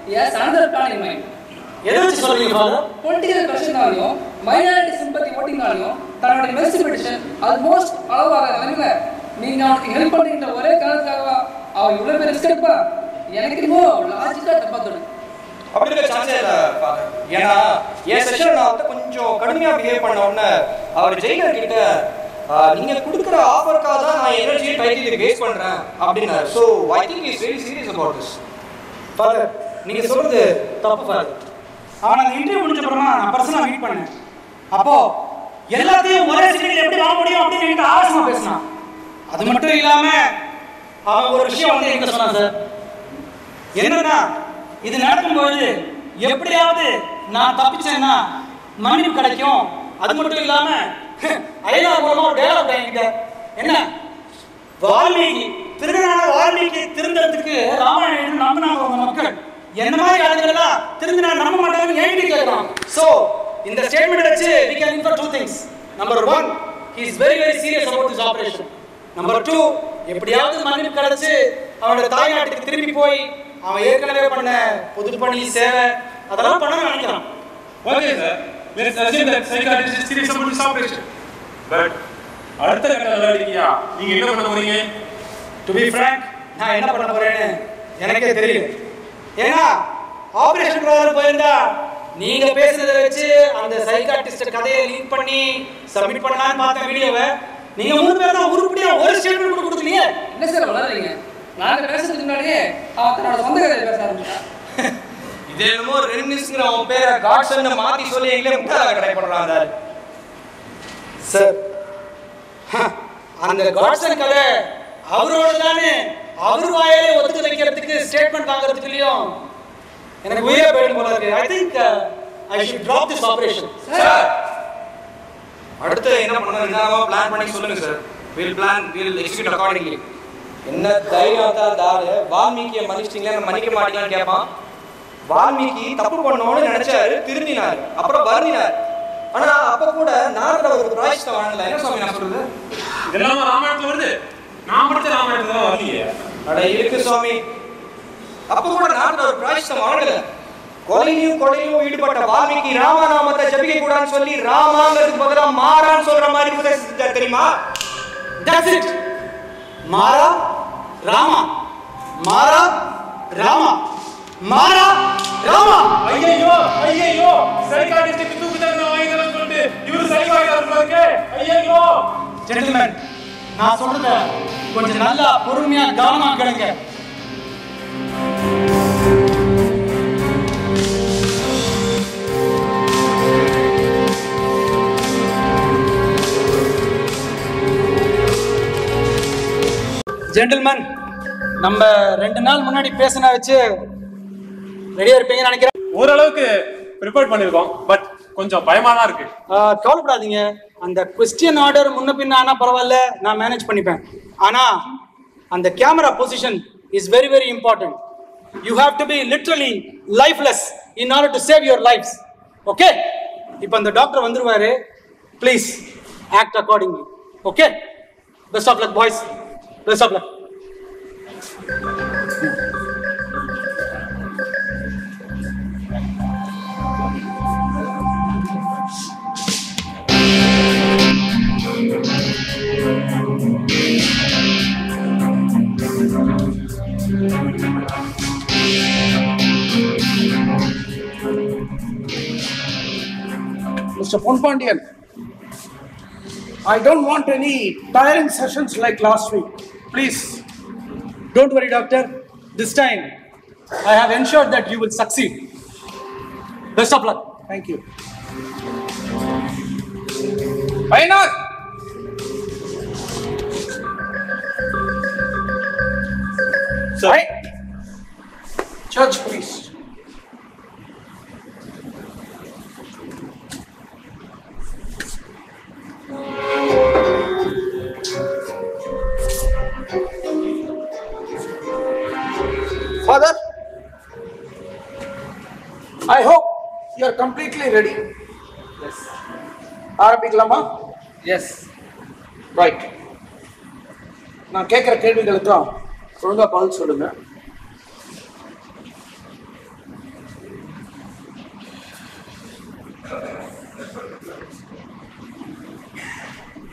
yes another plan in mind எதை வச்சு சொல்றீங்க ஃபாதர் பொலிட்டிக்கல் ப்ரெஷர்னாலையும் மைனாரிட்டி சிம்பத்தி ஓட்டிங்னாலையும் தன்னோட இன்வெஸ்டிகேஷன் ஆல்மோஸ்ட் அளவாக நிலைமையில நீங்க அவனுக்கு ஹெல்ப் பண்றீங்க ஒரே காரணத்துக்காக அவன் இவ்வளவு பேர் ரிஸ்க் எடுப்பா எனக்கு என்னமோ லாஜிக்கா தப்பா தோணுது அப்படி இருக்க சான்ஸே இல்ல ஃபாதர் ஏன்னா என் செஷன் நான் வந்து கொஞ்சம் கடுமையா பிஹேவ் பண்ண உடனே அவர் ஜெயிலர் கிட்ட ஆஹ், நீங்க கொடுக்குற ஆஃபருக்காக தான் நான் எனர்ஜியை டைட்டில் இதுக்கு வேஸ்ட் பண்றேன் அப்படின்னாரு so I think is very serious about this father நீங்க சொல்றது தப்பு ஃபாதர் அவன் அந்த இன்டர்வியூ முடிஞ்ச அப்புறமா நான் பர்சனலாக மீட் பண்ணேன் அப்போ எல்லாத்தையும் ஒரே செகண்ட் எப்படி வாங்க முடியும் அப்படின்னு என்கிட்ட ஆவேசமா பேசினான் அது மட்டும் இல்லாம அவன் ஒரு விஷயம் வந்து என்கிட்ட சொன்னான் சார் என்னன்னா இது நடக்கும்போது எப்படியாவது நான் தப்பிச்சேன்னா மன்னிப்பு கிடைக்கும் அது மட்டும் இல்லாம ஐநா மூலமா ஒரு டேலாக் என்கிட்ட என்ன வால்மீகி திருநான வால்மீகி திருந்தறதுக்கு ராமாயணம் நம்பினாங்க உங்க மக்கள் என்ன மாதிரி ஆளுங்கெல்லாம் திருந்தினா நம்ப மாட்டாங்கன்னு என்கிட்ட கேட்கறான் சோ இந்த ஸ்டேட்மெண்ட் வச்சு we can infer two things number one he is very very serious about this operation number two எப்படியாவது மன்னிப்பு கிடைச்சு அவனோட தாய்நாட்டுக்கு திரும்பி போய் அவன் ஏற்கனவே பண்ண பொதுப்பணி சேவை அதெல்லாம் பண்ண நினைக்கிறான் okay sir let's assume that psychiatrist is serious about this operation but அடுத்த கட்ட நடவடிக்கையா நீங்க என்ன பண்ண போறீங்க டு பி ஃப்ராங்க் நான் என்ன பண்ண போறேன்னு எனக்கே தெரியல ஏன்னா ஆபரேஷன் பிரகாரம் போயிருந்தா நீங்க பேசுனதை வச்சு அந்த சைக்காட்டிஸ்ட் கதையை லீக் பண்ணி சப்மிட் பண்ணலாம்னு பார்த்த வீடியோவை நீங்க மூணு பேரும் தான் உருப்படியா ஒரு ஸ்டேட்மெண்ட் கூட கொடுக்கலையே என்ன சார் வளர்றீங்க நாங்க பேசுறதுக்கு முன்னாடியே அவன் தன்னோட சொந்த கதையை பேச ஆரம்பிச்சான் இது என்னமோ ரெனிஸ்ங்கிற அவன் பேரை காட்சன் மாத்தி சொல்லி எங்களே முட்டாள ட்ரை பண்றான் அந்த ஆளு. சார் அந்த காட்சன் கதை அவரோட தானே அவர் வாயாலே ஒத்துக்க வைக்கிறதுக்கு ஸ்டேட்மெண்ட் வாங்குறதுக்குலயும் எனக்கு உயிரே போயிடும் போல இருக்கு I think I should drop this operation sir அடுத்து என்ன பண்ணணும் என்னவோ பிளான் பண்ணி சொல்லுங்க sir will plan will execute accordingly என்ன தைரியம் தான் அந்த ஆளு வால்மீகியை மன்னிச்சிட்டீங்களா மன்னிக்க மாட்டீங்களான்னு கேட்பான் வால்மீகி தப்பு பண்ணோம்னு நினைச்சாரு திருந்தினாரு அப்புறம் வருந்தினார் ஆனா அப்ப கூட நாரதர் அவருக்கு பிராயஷ்டம் வழங்கல என்ன சுவாமி நான் சொல்றது இதெல்லாம் ராமாயணத்துல வருது நான் படிச்ச ராமாயணத்துல தான் வரலையே அட இருக்கு சுவாமி அப்ப கூட நாரதர் ஒரு பிராயஷ்டம் வழங்கல கொலையிலும் கொலையிலும் ஈடுபட்ட வால்மீகி ராமநாமத்தை ஜபிக்க கூடாதுன்னு சொல்லி ராமாங்கிறதுக்கு பதிலா மாறான்னு சொல்ற மாதிரி உபதேசம் செஞ்சார் தெரியுமா That's it. மாறா ராமா மாறா ராமா மாறா ராமா ஐயோ ஐயோ சைக்காட்டிஸ்டுக்கு தூக்கு தண்டனை வாங்கி தரேன்னு சொல்லிட்டு இவரு சைக்கோ ஆயிட்டாரு ஐயோ ஜென்டில்மேன் நான் சொல்றத கொஞ்சம் நல்லா பொறுமையா கவனமா கேளுங்க ஜென்டில்மேன் நம்ம ரெண்டு நாள் முன்னாடி பேசின வச்சு ரெடியா இருப்பீங்கன்னு நினைக்கிறேன் ஓரளவுக்கு ப்ரிப்பேர் பண்ணிருக்கோம் பட் கொஞ்சம் பயமா தான் இருக்கு ஆஹ் கவலைப்படாதீங்க அந்த கொஸ்டின் ஆர்டர் முன்ன பின்ன ஆனா பரவாயில்ல நான் மேனேஜ் பண்ணிப்பேன் ஆனா அந்த camera position is very very important you have to be literally lifeless in order to save your lifes okay இப்போ அந்த டாக்டர் வந்துருவாரு please act accordingly okay best of luck boys best of luck Mr. Ponpandian, I don't want any tiring sessions like last week. Please. Don't worry, doctor. This time, I have ensured that you will succeed. Best of luck. Thank you. Painar! Sorry. Church priest. Father, I hope you are completely ready. Yes. ஆரம்பிக்கலாமா yes right நான் கேட்குற கேள்விகளுக்கும் ஒழுங்கா பதில் சொல்லுங்க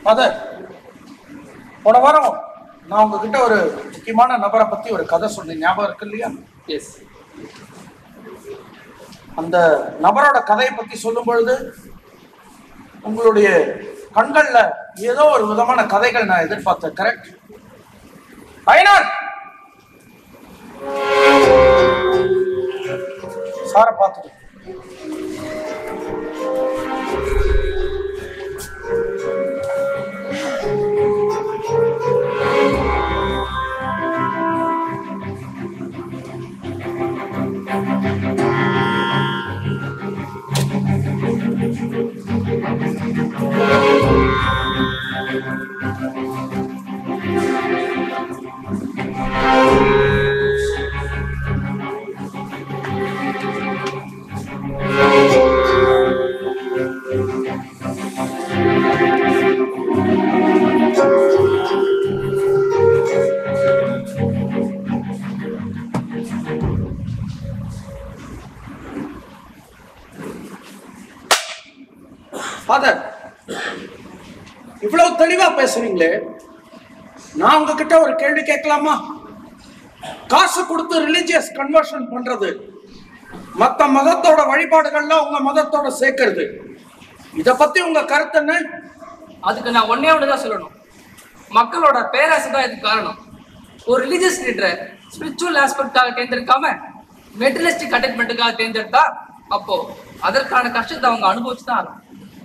father போன வாரம் நான் உங்ககிட்ட ஒரு முக்கியமான நபரை பத்தி ஒரு கதை சொன்னேன் ஞாபகம் இருக்கு இல்லையா எஸ் அந்த நபரோட கதையை பத்தி சொல்லும் பொழுது உங்களுடைய கண்கள்ல ஏதோ ஒரு விதமான கதைகள் நான் எதிர்பார்த்தேன் கரெக்ட் ஐநார் சாரை பார்த்துட்டு ஃபாதர் இவ்வளவு தெளிவா பேசுறீங்களே நான் உங்ககிட்ட ஒரு கேள்வி கேட்கலாமா காசு கொடுத்து ரிலீஜியஸ் கன்வர்ஷன் பண்றது மத்த மதத்தோட வழிபாடுகள்ல உங்க மதத்தோட சேர்க்கறது இத பத்தி உங்க கருத்து என்ன அதுக்கு நான் ஒன்னே ஒன்று தான் சொல்லணும் மக்களோட பேராசை தான் இதுக்கு காரணம் ஒரு ரிலீஜியஸ் லீடரை ஸ்பிரிச்சுவல் ஆஸ்பெக்டாக தேர்ந்தெடுக்காம மெட்டலிஸ்டிக் அட்டாச்மெண்ட்டுக்காக தேர்ந்தெடுத்தா அப்போ அதற்கான கஷ்டத்தை அவங்க அனுபவிச்சு தான் ஆகணும்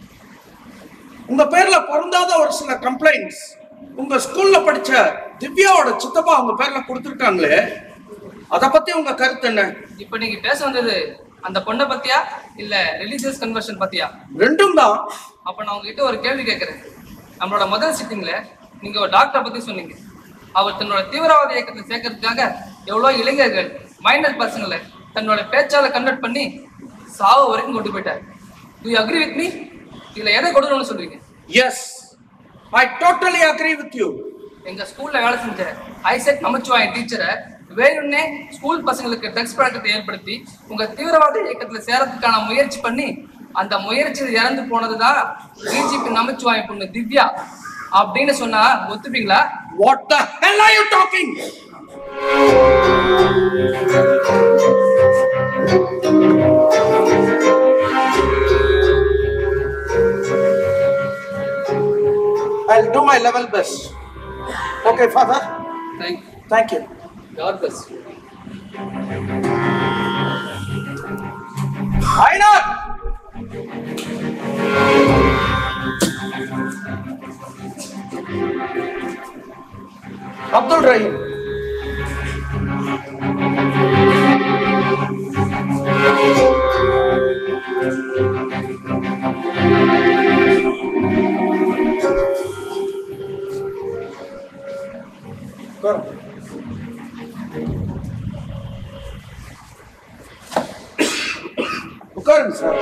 உங்க பேர்ல பொருந்தாத ஒரு சில கம்ப்ளைண்ட்ஸ் உங்க ஸ்கூல்ல படிச்ச திவ்யாவோட சித்தப்பா உங்க பேர்ல கொடுத்துருக்காங்களே அத பத்தி உங்க கருத்து என்ன இப்போ நீங்க பேச வந்தது அந்த பொண்ணை பத்தியா இல்ல ரிலீஜியஸ் கன்வர்ஷன் பத்தியா ரெண்டும் தான் அப்ப நான் உங்ககிட்ட ஒரு கேள்வி கேட்கறேன் நம்மளோட முதல் சிட்டிங்ல நீங்க ஒரு டாக்டரை பத்தி சொன்னீங்க அவர் தன்னோட தீவிரவாத இயக்கத்தை சேர்க்கறதுக்காக எவ்வளவு இளைஞர்கள் மைனர் பசங்களை தன்னோட பேச்சால கன்வெர்ட் பண்ணி சாவு வரைக்கும் கொண்டு போயிட்டார் do you agree with me இதுல எதை கொடுக்கணும்னு சொல்றீங்க yes I totally agree with you எங்க ஸ்கூல்ல வேலை செஞ்ச ஐசக் நமச்சிவாயன் டீச்சரை வேணும்னே ஸ்கூல் பசங்களுக்கு ட்ரக்ஸ் பழக்கத்தை ஏற்படுத்தி உங்க தீவிரவாத இயக்கத்துல சேரத்துக்கான முயற்சி பண்ணி அந்த முயற்சியில் இறந்து போனதுதான் டிஜிபி நமச்சிவாயன் பொண்ணு திவ்யா அப்படின்னு சொன்னா ஒத்துப்பீங்களா what the hell are you talking I'll do my level best. Okay, Father? Thank you. Thank you. God bless you. Einar! Abdul Rahim. Go. உட்காருங்க sir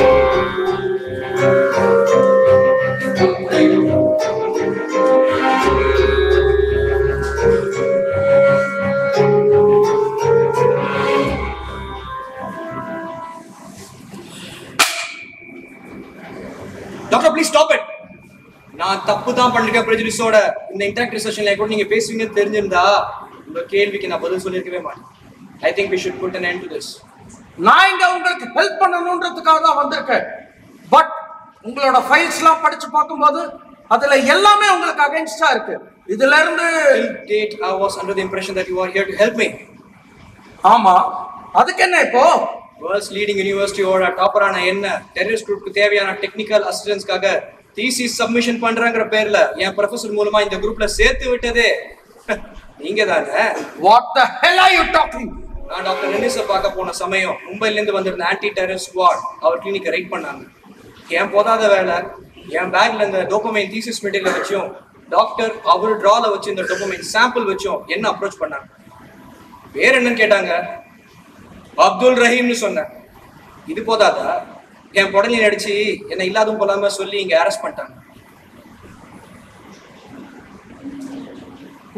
doctor please stop it நான் தப்பு தான் பண்ணிருக்கேன் ப்ரெஜுடிஸோட இந்த இன்டராக்டிவ் செஷன்ல கூட நீங்க பேசுவீங்கன்னு தெரிஞ்சிருந்தா உங்க கேள்விக்கு நான் பதில் சொல்லியிருக்கவே மாட்டேன் I think we should put an end to this நான் இங்க உங்களுக்கு ஹெல்ப் பண்ணணுன்றதுக்காக தான் வந்திருக்கேன் பட் உங்களோட ஃபைல்ஸ்லாம் படிச்சு பார்க்கும்போது அதுல எல்லாமே உங்களுக்கு அகைன்ஸ்டா இருக்கு இதுல இருந்து Till date, I was under the impression that you are here to help me. ஆமா அதுக்கு என்ன இப்போ வேர்ல்ட்ஸ் லீடிங் யூனிவர்சிட்டியோட டாப்பரான என்ன டெரரிஸ்ட் குரூப்க்கு தேவையான டெக்னிக்கல் அசிஸ்டன்ஸ்க்காக தீசிஸ் சப்மிஷன் பண்றங்கிற பேர்ல என் ப்ரொஃபசர் மூலமா இந்த குரூப்ல சேர்த்து விட்டதே நீங்க தானே what the hell are you talking நான் டாக்டர் ரெனிஸை பார்க்க போன சமயம் மும்பைல இருந்து வந்திருந்த ஆன்டி டெரரிஸ்ட் ஸ்குவாட் அவர் கிளினிக்கை ரைட் பண்ணாங்க என் போதாத வேலை என் பேக்ல இந்த டோபமைன் தீசிஸ் மெட்டீரியல் வச்சும் டாக்டர் அவர் டிரால வச்சு இந்த டோபமைன் சாம்பிள் வச்சும் என்ன அப்ரோச் பண்ணாங்க பேர் என்னன்னு கேட்டாங்க அப்துல் ரஹீம்னு சொன்னேன் இது போதாதா என் புடனி நடிச்சு என்னை இல்லாதும் போலாம சொல்லி இங்க அரெஸ்ட் பண்ணிட்டாங்க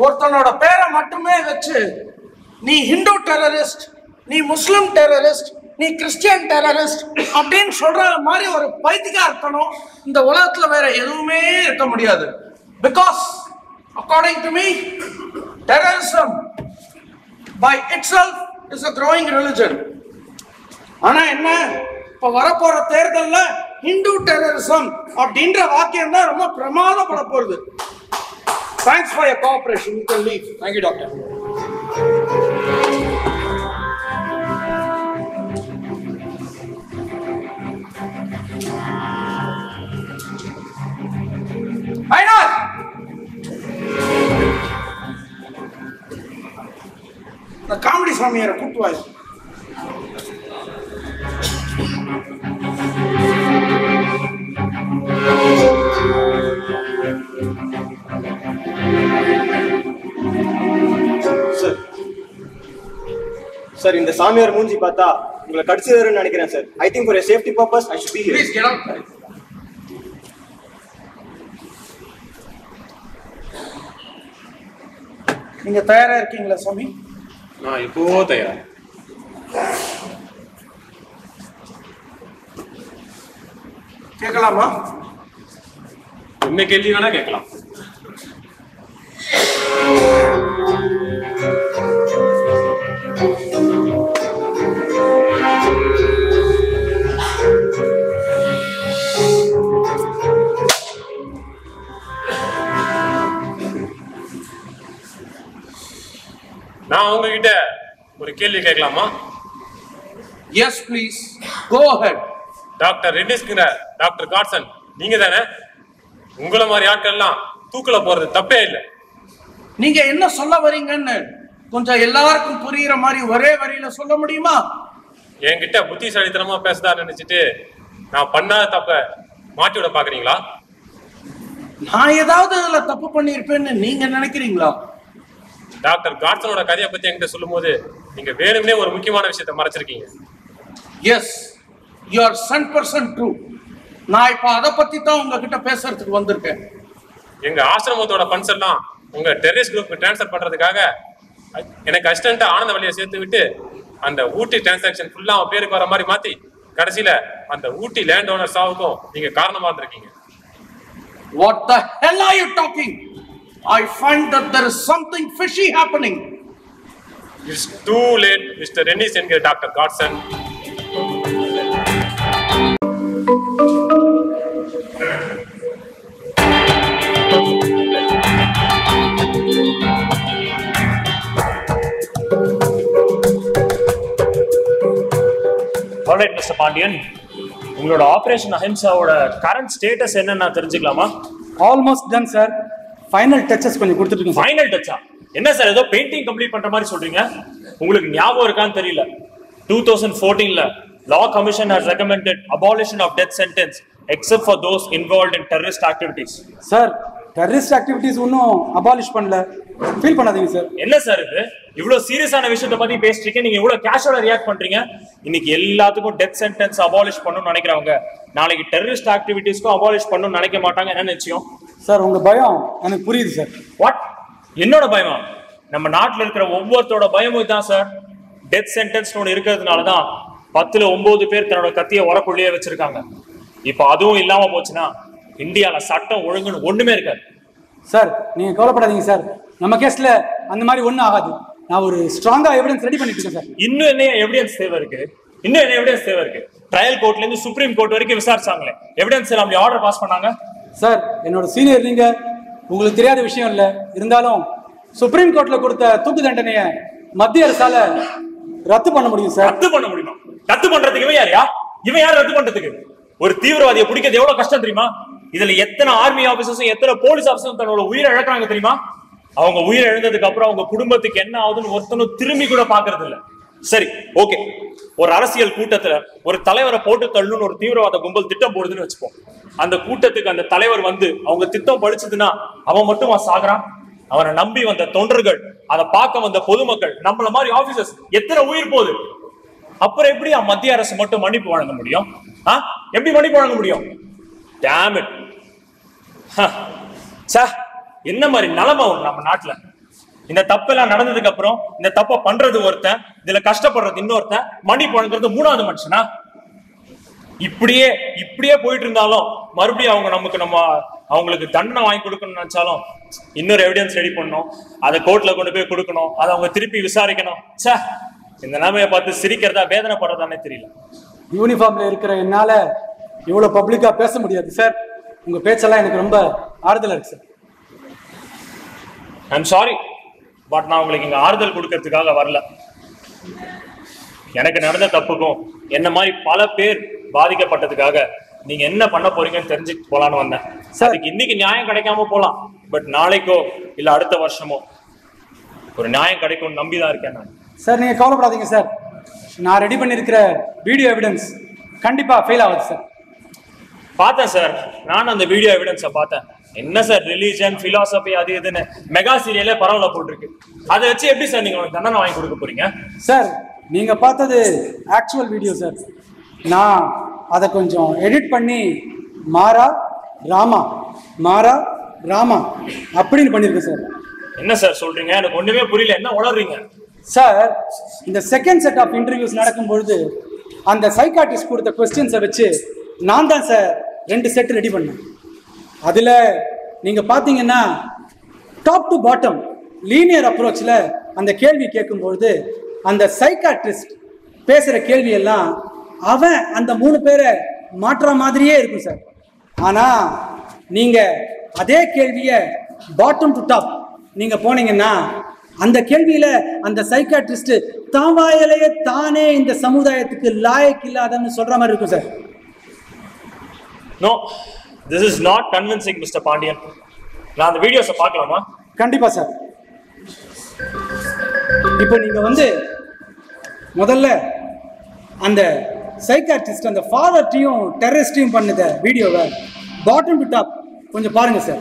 ஒருத்தனோட பேரை மட்டுமே வச்சு நீ ஹிந்து டெரரிஸ்ட் நீ முஸ்லிம் டெரரிஸ்ட் நீ கிறிஸ்டியன் டெரரிஸ்ட் அப்படின்னு சொல்ற மாதிரி ஒரு பைத்தியக்காரத்தனம் இந்த உலகத்துல வேற எதுவுமே இருக்க முடியாது because according to me terrorism by itself is a growing religion ஆனா என்ன இப்ப வரப்போற தேர்தல்ல ஹிந்து டெரரிசம் அப்படின்ற வாக்கியம் தான் ரொம்ப பிரமாதப்பட போகுது thanks for your cooperation you can leave thank you doctor ஐநாத் இந்த காமெடி சாமியாரை கூட்டு வாங்க சார் சார் இந்த சாமியார் மூஞ்சி பார்த்தா உங்களை கடிச்சிருன்னு நினைக்கிறேன் sir I think for safety purpose I should be please get out நீங்க தயாரா இருக்கீங்களா சாமி நான் எப்பவோ தயார் கேட்கலாமா என்ன கேள்வி வேணா கேட்கலாம் நான் உங்ககிட்ட ஒரு கேள்வி கேட்கலாமா yes please go ahead doctor ரெட்டிஸ்ங்கிற டாக்டர் காட்சன் நீங்க தானே உங்களை மாதிரி ஆட்கள்லாம் தூக்குல போறது தப்பே இல்லை நீங்க என்ன சொல்ல வரீங்கன்னு கொஞ்சம் எல்லாருக்கும் புரியுற மாதிரி ஒரே வரியில சொல்ல முடியுமா என்கிட்ட புத்திசாலித்தனமா பேசுதா நினைச்சிட்டு நான் பண்ணாத தப்ப மாட்டி விட பாக்குறீங்களா நான் ஏதாவது இதுல தப்பு பண்ணியிருப்பேன்னு நீங்க நினைக்கிறீங்களா டாக்டர் காட்சனோட கதையை பத்தி என்கிட்ட சொல்லும்போது நீங்க வேணும்னே ஒரு முக்கியமான விஷயத்த மறைச்சிருக்கீங்க yes you are cent percent true நான் இப்ப அதை பத்தி தான் உங்ககிட்ட பேசுறதுக்கு வந்திருக்கேன் எங்க ஆசிரமத்தோட ஃபண்ட்ஸ் எல்லாம் உங்க டெரரிஸ்ட் குரூப் ட்ரான்ஸ்ஃபர் பண்றதுக்காக அ- எனக்கு அசிஸ்டன்ட்டா ஆனந்த வழியை சேர்த்து விட்டு அந்த ஊட்டி டிரான்சாக்ஷன் ஃபுல்லா அவன் பேருக்கு வர மாதிரி மாத்தி கடைசியில அந்த ஊட்டி லேண்ட் ஓனர் சாவுக்கும் நீங்க காரணமா இருந்திருக்கீங்க What the hell are you talking? I find that there is something fishy happening. It's too late mister Rennis என்கிற doctor Godson alright mister Pandian உங்களோட ஆபரேஷன் அஹிம்சாவோட கரண்ட் ஸ்டேட்டஸ் என்னன்னு தெரிஞ்சுக்கலாமா almost done sir final touches கொஞ்சம் கொடுத்துட்டு final டச்சா என்ன sir ஏதோ painting complete பண்ற மாதிரி சொல்றீங்க உங்களுக்கு ஞாபகம் இருக்கான்னு தெரியல டூ தௌசண்ட் ஃபோர்டீன்ல law commission has recommended abolition of death sentence except for those involve in terrorist activities sir terrorist activities ஒன்றும் அபாலிஷ் பண்ணல ஃபீல் பண்ணாதீங்க சார் என்ன சார் இது இவ்வளவு சீரியஸான விஷயத்தை பத்தி பேசிட்டு நீங்க இவ்வளவு கேஷுவலா ரியாக்ட் பண்றீங்க இன்னைக்கு எல்லாத்துக்கும் டெத் சென்டென்ஸ் அபாலிஷ் பண்ணணும்னு நினைக்கிறவங்க நாளைக்கு டெரரிஸ்ட் ஆக்டிவிட்டீஸ்க்கும் அபாலிஷ் பண்ணணும்னு நினைக்க மாட்டாங்க என்ன நிச்சயம் சார் உங்க பயம் எனக்கு புரியுது சார் வாட் என்னோட பயமா நம்ம நாட்டுல இருக்கிற ஒவ்வொருத்தரோட பயமும் இதுதான் சார் டெத் சென்டென்ஸ் ஒன்று இருக்கிறதுனால தான் பத்துல ஒன்பது பேர் தன்னோட கத்திய உரக்குள்ளேயே வச்சிருக்காங்க இப்போ அதுவும் இல்லாம போச்சுன்னா இந்தியால சட்டம் ஒழுங்குன்னு ஒண்ணுமே இருக்காது சார் நீங்க கவலைப்படாதீங்க சார் நம்ம கேஸ்ல அந்த மாதிரி ஒன்றும் ஆகாது நான் ஒரு ஸ்ட்ராங்கா எவிடன்ஸ் ரெடி பண்ணிட்டு இருக்கேன் சார் இன்னும் என்ன எவிடன்ஸ் தேவை இருக்கு இன்னும் என்ன எவிடன்ஸ் தேவை இருக்கு ட்ரையல் கோர்ட்ல இருந்து சுப்ரீம் கோர்ட் வரைக்கும் விசாரிச்சாங்களே எவிடன்ஸ் எல்லாம் அப்படி ஆர்டர் பாஸ் பண்ணாங்க சார் என்னோட சீனியர் நீங்க உங்களுக்கு தெரியாத விஷயம் இல்ல இருந்தாலும் சுப்ரீம் கோர்ட்ல கொடுத்த தூக்கு தண்டனைய மத்திய அரசால ரத்து பண்ண முடியும் சார் ரத்து பண்ண முடியுமா ரத்து பண்றதுக்கு இவன் யாரையா இவன் யார் ரத்து பண்றதுக்கு ஒரு தீவிரவாதியை பிடிக்கிறது எவ்வளவு கஷ்டம் தெரியுமா இதுல எத்தனை ஆர்மி ஆபீசர்ஸும் எத்தனை போலீஸ் ஆபீசரும் தன்னோட உயிரை இழக்கிறாங்க தெரியுமா அவங்க உயிரை இழந்ததுக்கு அப்புறம் அவங்க குடும்பத்துக்கு என்ன ஆகுதுன்னு ஒருத்தனும் திரும்பி கூட பாக்குறது இல்ல சரி ஓகே ஒரு அரசியல் கூட்டத்துல ஒரு தலைவரை போட்டு தள்ளணும்னு ஒரு தீவிரவாத கும்பல் திட்டம் போடுதுன்னு வச்சுப்போம் அந்த கூட்டத்துக்கு அந்த தலைவர் வந்து அவங்க திட்டம் பழிச்சதுன்னா அவன் மட்டும் சாகுறான் அவனை நம்பி வந்த தொண்டர்கள் அதை பார்க்க வந்த பொதுமக்கள் நம்மள மாதிரி ஆபீசர்ஸ் எத்தனை உயிர் போகுது அப்புறம் எப்படி மத்திய அரசு மட்டும் மன்னிப்பு வழங்க முடியும் ஆ? எப்படி மன்னிப்பு வழங்க முடியும் டேம் இட் என்ன மாதிரி நிலைமை ஒண்ணு நம்ம நாட்டுல இந்த தப்பெல்லாம் நடந்ததுக்கு அப்புறம் இந்த தப்பை பண்றது ஒருத்தன் இதுல கஷ்டப்படுறது இன்னொருத்தன் மணி புழங்குறது மூணாவது மனுஷனா இப்படியே இப்படியே போயிட்டு இருந்தாலும் மறுபடியும் அவங்க நமக்கு நம்ம அவங்களுக்கு தண்டனை வாங்கி கொடுக்கணும்னு நினைச்சாலும் இன்னொரு எவிடன்ஸ் ரெடி பண்ணணும் அதை கோர்ட்ல கொண்டு போய் கொடுக்கணும் அதை அவங்க திருப்பி விசாரிக்கணும் ச்சே இந்த நிலைமையை பார்த்து சிரிக்கிறதா வேதனைப்படுறதானே தெரியல யூனிஃபார்ம்ல இருக்கிற என்னால இவ்வளவு பப்ளிக்கா பேச முடியாது சார் உங்க பேச்செல்லாம் எனக்கு ரொம்ப ஆறுதலா இருக்கு சார் ஐம் சாரி பட் நான் உங்களுக்கு இங்க ஆறுதல் கொடுக்கறதுக்காக வரல எனக்கு நடந்த தப்புக்கும் என்ன மாதிரி பல பேர் பாதிக்கப்பட்டதுக்காக நீங்க என்ன பண்ண போறீங்கன்னு தெரிஞ்சு போலான்னு வந்தேன் அதுக்கு இன்னைக்கு நியாயம் கிடைக்காம போலாம் பட் நாளைக்கோ இல்ல அடுத்த வருஷமோ ஒரு நியாயம் கிடைக்கும்னு நம்பிதான் இருக்கேன் நான் சார் நீங்க கவலைப்படாதீங்க சார் நான் ரெடி பண்ணியிருக்கிற வீடியோ எவிடன்ஸ் கண்டிப்பா ஃபெயில் ஆகுது சார் பார்த்தேன் சார் நானும் அந்த வீடியோ எவிடன்ஸை பார்த்தேன் என்ன சார் ரிலீஜன் பிலாசபி அது இதுன்னு மெகா சீரியலே பரவல போட்டிருக்கு அதை வச்சு எப்படி சார் நீங்க உனக்கு தண்டனை வாங்கி கொடுக்க போறீங்க சார் நீங்க பார்த்தது ஆக்சுவல் வீடியோ சார் நான் அதை கொஞ்சம் எடிட் பண்ணி மாறா ராமா மாறா ராமா அப்படின்னு பண்ணியிருக்கேன் சார் என்ன சார் சொல்றீங்க எனக்கு ஒண்ணுமே புரியல என்ன உளறீங்க சார் இந்த செகண்ட் செட் ஆஃப் இன்டர்வியூஸ் நடக்கும் பொழுது அந்த சைக்காட்டிஸ்ட் கொடுத்த கொஸ்டின்ஸை வச்சு நான் தான் சார் ரெண்டு செட் ரெடி பண்ணேன் அதில் நீங்கள் பார்த்தீங்கன்னா டாப் டு பாட்டம் லீனியர் அப்ரோச்சில் அந்த கேள்வி கேட்கும்பொழுது அந்த சைக்காட்ரிஸ்ட் பேசுகிற கேள்வி எல்லாம் அவன் அந்த மூணு பேரை மாற்ற மாதிரியே இருக்கும் சார் ஆனால் நீங்கள் அதே கேள்வியை பாட்டம் டு டாப் நீங்கள் போனீங்கன்னா அந்த கேள்வியில அந்த சைக்காட்ரிஸ்ட் தான் வாயிலேயே தானே இந்த சமுதாயத்துக்கு லாயக் இல்லாதன்னு சொல்ற மாதிரி இருக்கும் sir no this is not convincing mister Pandian நான் அந்த வீடியோஸை பார்க்கலாமா கண்டிப்பா சார் இப்போ நீங்க வந்து முதல்ல அந்த சைக்காட்ரிஸ்ட் அந்த ஃபாதர்ட்டையும் டெரரிஸ்டையும் பண்ணத வீடியோவை பாட்டம் டு டாப் கொஞ்சம் பாருங்க சார்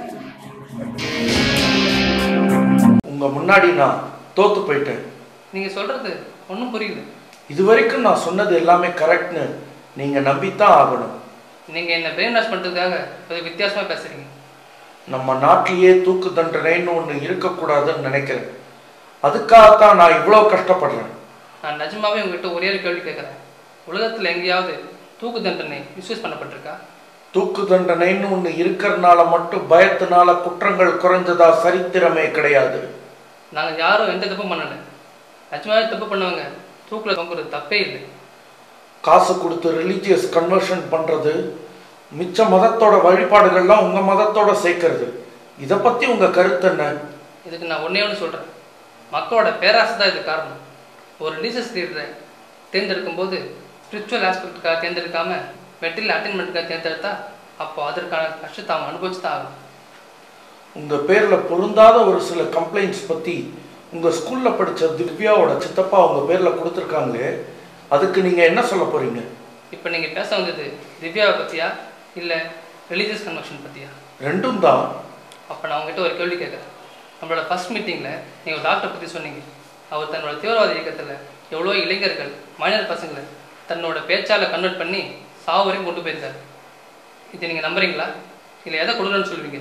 உங்க முன்னாடி நான் தோத்து போயிட்டேன் நீங்க சொல்றது ஒன்றும் புரியல இது வரைக்கும் நான் சொன்னது எல்லாமே கரெக்ட்னு நீங்க நம்பித்தான் ஆகணும் நீங்க என்ன பிரெயின் வாஷ் பண்றதுக்காக ஒரு வித்தியாசமா பேசுறீங்க நம்ம நாட்டிலேயே தூக்கு தண்டனைன்னு ஒன்று இருக்கக்கூடாதுன்னு நினைக்கிறேன் அதுக்காகத்தான் நான் இவ்வளோ கஷ்டப்படுறேன் நான் நிஜமாவே உங்ககிட்ட ஒரே ஒரு கேள்வி கேட்குறேன் உலகத்துல எங்கேயாவது தூக்கு தண்டனை மிஸ்யூஸ் பண்ணப்பட்டிருக்கா தூக்கு தண்டனைன்னு ஒன்று இருக்கிறனால மட்டும் பயத்தினால குற்றங்கள் குறைஞ்சதா சரித்திரமே கிடையாது நாங்க யாரும் எந்த தப்பும் பண்ணல நிஜமாவே தப்பு பண்ணவங்க தூக்குல தொங்குறது தப்பே இல்லை காசு கொடுத்து ரிலீஜியஸ் கன்வர்ஷன் பண்ணுறது மிச்ச மதத்தோட வழிபாடுகள்லாம் உங்கள் மதத்தோட சேர்க்கறது இதை பற்றி உங்கள் கருத்து என்ன இதுக்கு நான் ஒண்ணே ஒன்று சொல்றேன் மக்களோட பேராசை தான் இது காரணம் ஒரு ரிலீஜியஸ் லீடரை தேர்ந்தெடுக்கும் போது ஸ்பிரிச்சுவல் ஆஸ்பெக்டுக்காக தேர்ந்தெடுக்காம மெட்டீரியல் அட்டைன்மெண்ட்டுக்காக தேர்ந்தெடுத்தா அப்போ அதற்கான கஷ்டத்தை அவங்க அனுபவிச்சு தான் ஆகும் உங்கள் பேரில் பொருந்தாத ஒரு சில கம்ப்ளைண்ட்ஸ் பற்றி உங்கள் ஸ்கூலில் படித்த திவ்யாவோட சித்தப்பா உங்கள் பேரில் கொடுத்துருக்காங்களே அதுக்கு நீங்கள் என்ன சொல்ல போகிறீங்க இப்போ நீங்க பேச வந்தது திவ்யாவை பத்தியா இல்லை ரிலீஜியஸ் கன்வெக்ஷன் பத்தியா ரெண்டும் தான் அப்போ நான் உங்ககிட்ட ஒரு கேள்வி கேட்குறேன் நம்மளோட ஃபர்ஸ்ட் மீட்டிங்கில் நீங்கள் ஒரு டாக்டரை பற்றி சொன்னீங்க அவர் தன்னோட தீவிரவாத இயக்கத்தில் எவ்வளோ இளைஞர்கள் மைனர் பசங்களை தன்னோட பேச்சால கன்வெர்ட் பண்ணி சாவு வரைக்கும் கொண்டு போயிருக்காரு இதை நீங்கள் நம்புறீங்களா இல்லை எதை கொடுக்கணும்னு சொல்லுவீங்க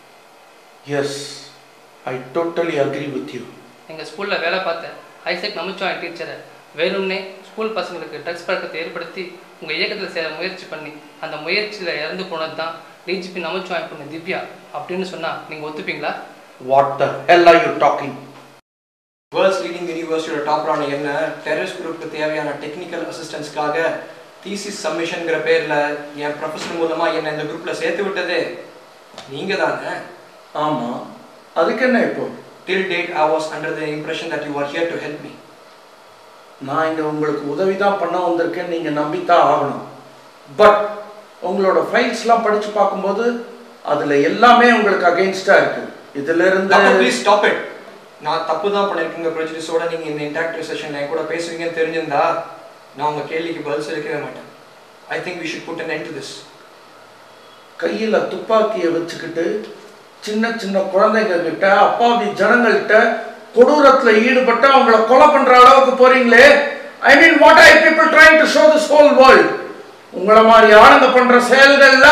yes I totally agree with you எங்கள் ஸ்கூலில் வேலை பார்த்த ஐசக் நமச்சிவாய் டீச்சரை வேணும்னே ஸ்கூல் பசங்களுக்கு ட்ரக்ஸ் பழக்கத்தை ஏற்படுத்தி உங்கள் இயக்கத்தில் சேர முயற்சி பண்ணி அந்த முயற்சியில் இறந்து போனது தான் டிஜிபி நமச்சிவாய் பொண்ணு திவ்யா அப்படின்னு சொன்னால் நீங்கள் ஒத்துப்பீங்களா what the hell are you talking world's leading யூனிவர்சிட்டியோட டாப்பரான என்ன டெரரிஸ்ட் குரூப்புக்கு தேவையான டெக்னிக்கல் அசிஸ்டன்ஸ்க்காக தீசிஸ் சப்மிஷன்ங்கிற பேரில் என் ப்ரொஃபஸர் மூலமாக என்னை இந்த குரூப்பில் சேர்த்து விட்டதே நீங்கள் தானே ஆமாம் அதுக்கு என்ன இப்போ till date I was under the impression that you are here to help me நான் இங்கே உங்களுக்கு உதவி தான் பண்ண வந்திருக்கேன் நீங்கள் நம்பித்தான் ஆகணும் பட் உங்களோட ஃபைல்ஸ்லாம் படித்து பார்க்கும்போது அதில் எல்லாமே உங்களுக்கு அகெயின்ஸ்டாக இருக்குது இதுல டாக்டர் இருந்து ப்ளீஸ் ஸ்டாப் இட் நான் தப்பு தான் பண்ணியிருக்கீங்க ப்ரெஜுடிஸோட நீங்கள் இந்த இன்டாக்டிவ் செஷன் என் கூட பேசுவீங்கன்னு தெரிஞ்சிருந்தா நான் உங்கள் கேள்விக்கு பதில் சொல்லிக்கவே மாட்டேன் I think we should put an end to this கையில் துப்பாக்கியை வச்சுக்கிட்டு சின்ன சின்ன குழந்தைங்க கிட்ட அப்பாவி ஜனங்கள்கிட்ட கொடூரத்தில் ஈடுபட்டு அவங்கள கொலை பண்ற அளவுக்கு போறீங்களே I mean what I people trying to show this whole world உங்களை மாதிரி ஆளுங்க பண்ற செயல்கள்ல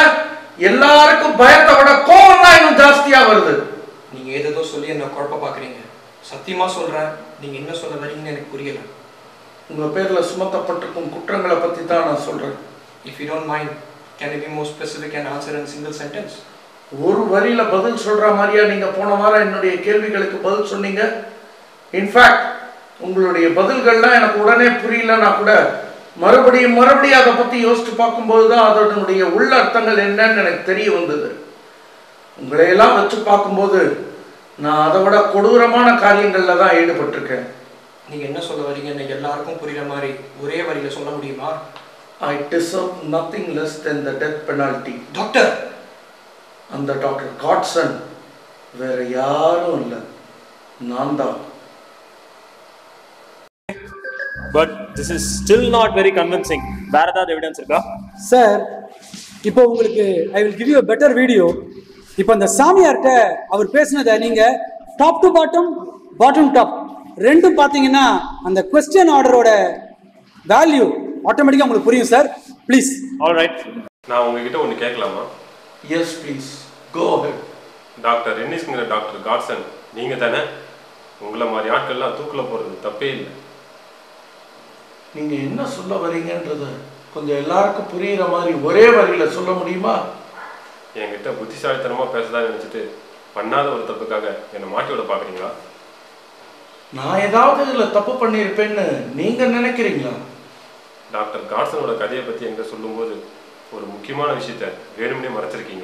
எல்லாருக்கும் பயத்தை விட கோவம் தான் இன்னும் ஜாஸ்தியா வருது நீங்கள் ஏதேதோ சொல்லி என்ன குழப்ப பார்க்குறீங்க சத்தியமா சொல்றேன் நீங்க என்ன சொல்ல வரீங்கன்னு எனக்கு புரியல உங்க பேர்ல சுமத்தப்பட்டிருக்கும் குற்றங்களை பத்தி தான் நான் சொல்றேன் if you don't mind can you be more specific and answer in single sentence ஒரு வரியில பதில் சொல்ற மாதிரியா நீங்க போன வாரம் என்னுடைய கேள்விகளுக்கு பதில் சொன்னீங்க இன்ஃபேக்ட் உங்களுடைய பதில்கள்லாம் எனக்கு உடனே புரியலன்னா கூட மறுபடியும் மறுபடியும் அதை பத்தி யோசிச்சு பார்க்கும்போது தான் அதனுடைய உள்ள அர்த்தங்கள் என்னன்னு எனக்கு தெரிய வந்தது உங்களையெல்லாம் வச்சு பார்க்கும்போது நான் அதை விட கொடூரமான காரியங்கள்ல தான் ஈடுபட்டிருக்கேன் நீங்க என்ன சொல்ல வரீங்கன்னு எல்லாருக்கும் புரியுற மாதிரி ஒரே வரியில சொல்ல முடியுமா I deserve nothing less than the death penalty doctor அந்த டாக்டர் காட்சன் வேற யாரும் இல்லை நான் தான் but this is still not very convincing வேற ஏதாவது எவிடன்ஸ் இருக்கா சார் இப்போ உங்களுக்கு I will give you better video இப்போ அந்த சாமியார்கிட்ட அவர் பேசினதை நீங்க top to bottom bottom top ரெண்டும் பார்த்தீங்கன்னா அந்த கொஸ்டின் ஆர்டரோட வேல்யூ ஆட்டோமேட்டிக்காக உங்களுக்கு புரியும் சார் ப்ளீஸ் ஆல் ரைட் நான் உங்ககிட்ட ஒன்று கேட்கலாமா yes please go ahead doctor ரென்னிஸ்ங்கிற டாக்டர் காட்சன் நீங்க தானே உங்களை மாதிரி ஆட்கள்லாம் தூக்கில் போறது தப்பே இல்லை நீங்க என்ன சொல்ல வரீங்கன்றத கொஞ்சம் எல்லாருக்கும் புரியுற மாதிரி ஒரே வரியில சொல்ல முடியுமா என்கிட்ட புத்திசாலித்தனமா பேசலாம்னு நினைச்சிட்டு பண்ணாத ஒரு தப்புக்காக என்னை மாட்டி விட பாக்குறீங்களா நான் ஏதாவது இதுல தப்பு பண்ணியிருப்பேன்னு நீங்க நினைக்கிறீங்களா டாக்டர் காட்சனோட கதையை பத்தி என்கிட்ட சொல்லும்போது ஒரு முக்கியமான விஷயத்த வேணும்னே மறைச்சிருக்கீங்க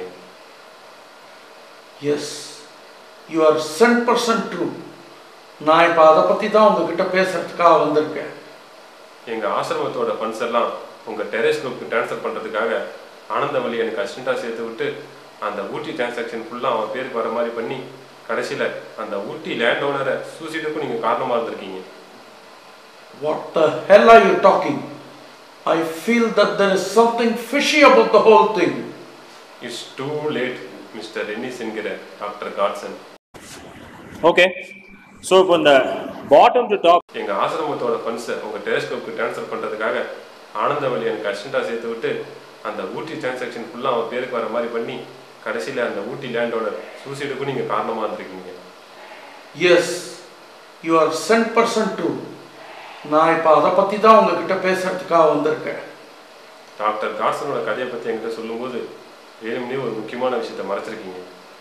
yes you are cent percent true நான் இப்போ அதை பத்தி தான் உங்ககிட்ட பேசுறதுக்காக வந்திருக்கேன் எங்க ஆசிரமத்தோட ஃபண்ட்ஸ் எல்லாம் உங்க டெரஸ் குரூப்க்கு ட்ரான்ஸ்ஃபர் பண்றதுக்காக ஆனந்தவல்லி எனக்கு அசிஸ்டண்டா சேர்த்து விட்டு அந்த ஊட்டி டிரான்சாக்ஷன் ஃபுல்லா அவன் பேருக்கு வர மாதிரி பண்ணி கடைசியில அந்த ஊட்டி லேண்ட் ஓனரை சூசைடுக்கும் நீங்க காரணமா இருந்திருக்கீங்க What the hell are you talking? I feel that there is something fishy about the whole thing. It's too late mister Rennis என்கிற டாக்டர் காட்சன் ஓகே ஸோ இப்போ இந்த பாட்டம் டு டாப் எங்க ஆசிரமத்தோட ஃபண்ட்ஸை உங்க டெலிஸ்கோப்க்கு ட்ரான்ஸ்ஃபர் பண்றதுக்காக ஆனந்தவல்லி எனக்கு அசிஸ்டண்டா சேர்த்து விட்டு அந்த ஊட்டி டிரான்சாக்ஷன் ஃபுல்லா அவன் பேருக்கு வர மாதிரி பண்ணி கடைசியில அந்த ஊட்டி லேண்ட் ஓனர் சூசைடுக்கும் நீங்க காரணமா இருந்திருக்கீங்க yes you are cent percent true நான் இப்போ அதை பற்றி தான் உங்ககிட்ட பேசுறதுக்காக வந்திருக்கேன் டாக்டர் காட்சனோட கதையை பத்தி என்கிட்ட சொல்லும்போது வேணும்னே ஒரு முக்கியமான விஷயத்த மறைச்சிருக்கீங்க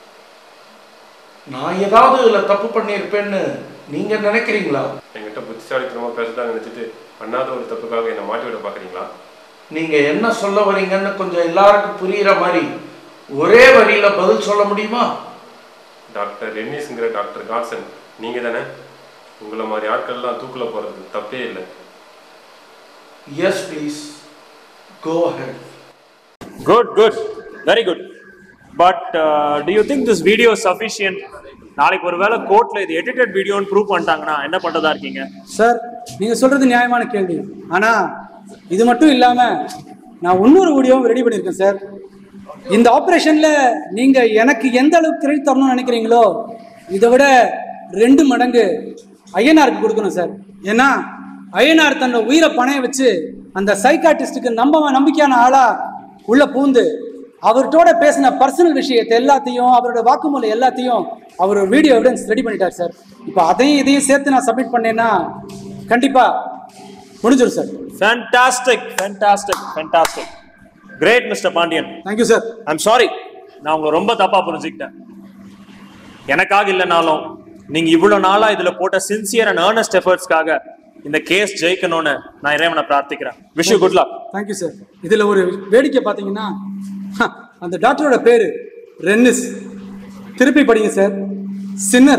நான் ஏதாவது இதில் தப்பு பண்ணியிருப்பேன்னு நீங்கள் நினைக்கிறீங்களா என்கிட்ட புத்திசாலித்தனமா பேசலாம்னு நினைச்சிட்டு பண்ணாத ஒரு தப்புக்காக என்னை மாட்டி விட பாக்குறீங்களா நீங்கள் என்ன சொல்ல வரீங்கன்னு கொஞ்சம் எல்லாருக்கும் புரியுற மாதிரி ஒரே வரியில் பதில் சொல்ல முடியுமா டாக்டர் ரென்னிஸ்ங்கிற டாக்டர் காட்சன் நீங்க தானே உங்களை மாதிரி ஆட்கள்லாம் தூக்கில் போறது தப்பே இல்லை yes please go ahead good good very good but do you think this video sufficient நாளைக்கு ஒருவேளை கோர்ட்ல இது எடிட்டட் வீடியோன்னு ப்ரூவ் பண்ணிட்டாங்கன்னா என்ன பண்றதா இருக்கீங்க சார் நீங்க சொல்றது நியாயமான கேள்வி ஆனா இது மட்டும் இல்லாம நான் இன்னொரு வீடியோவும் ரெடி பண்ணியிருக்கேன் சார் இந்த ஆப்ரேஷன்ல நீங்க எனக்கு எந்த அளவுக்கு கிரெடிட் தரணும்னு நினைக்கிறீங்களோ இதை விட ரெண்டு மடங்கு ஐஎன்ஆருக்கு கொடுக்கணும் சார் ஏன்னா ஐஎன்ஆர் தன்னோட உயிரை பணைய வச்சு அந்த சைக்காட்டிஸ்டுக்கு நம்ப நம்பிக்கையான ஆளா உள்ள பூந்து அவர்கிட்ட பேசின பர்சனல் விஷயத்தை எல்லாத்தையும் அவரோட வாக்குமூலம் எல்லாத்தையும் அவர் ஒரு வீடியோ எவிடன்ஸ் ரெடி பண்ணிட்டார் சார் இப்போ அதையும் இதையும் சேர்த்து நான் சப்மிட் பண்ணேன்னா கண்டிப்பா முடிஞ்சிடும் sir fantastic fantastic fantastic great mister Pandian thank you sir I'm sorry நான் உங்களை ரொம்ப தப்பா புரிஞ்சுக்கிட்டேன் எனக்காக இல்லைனாலும் நீங்க இவ்வளவு நாளா இதுல போட்ட சின்சியர் அண்ட் ஏர்னஸ்ட் எஃபர்ட்ஸ்க்காக இந்த கேஸ் ஜெயிக்கணும்னு நான் இறைவனை பிரார்த்திக்கிறேன் wish you good luck thank you sir இதில் ஒரு வேடிக்கை பார்த்தீங்கன்னா ஹ, அந்த டாக்டரோட பேரு ரென்னிஸ் திருப்பி படிங்க சார் சின்னர்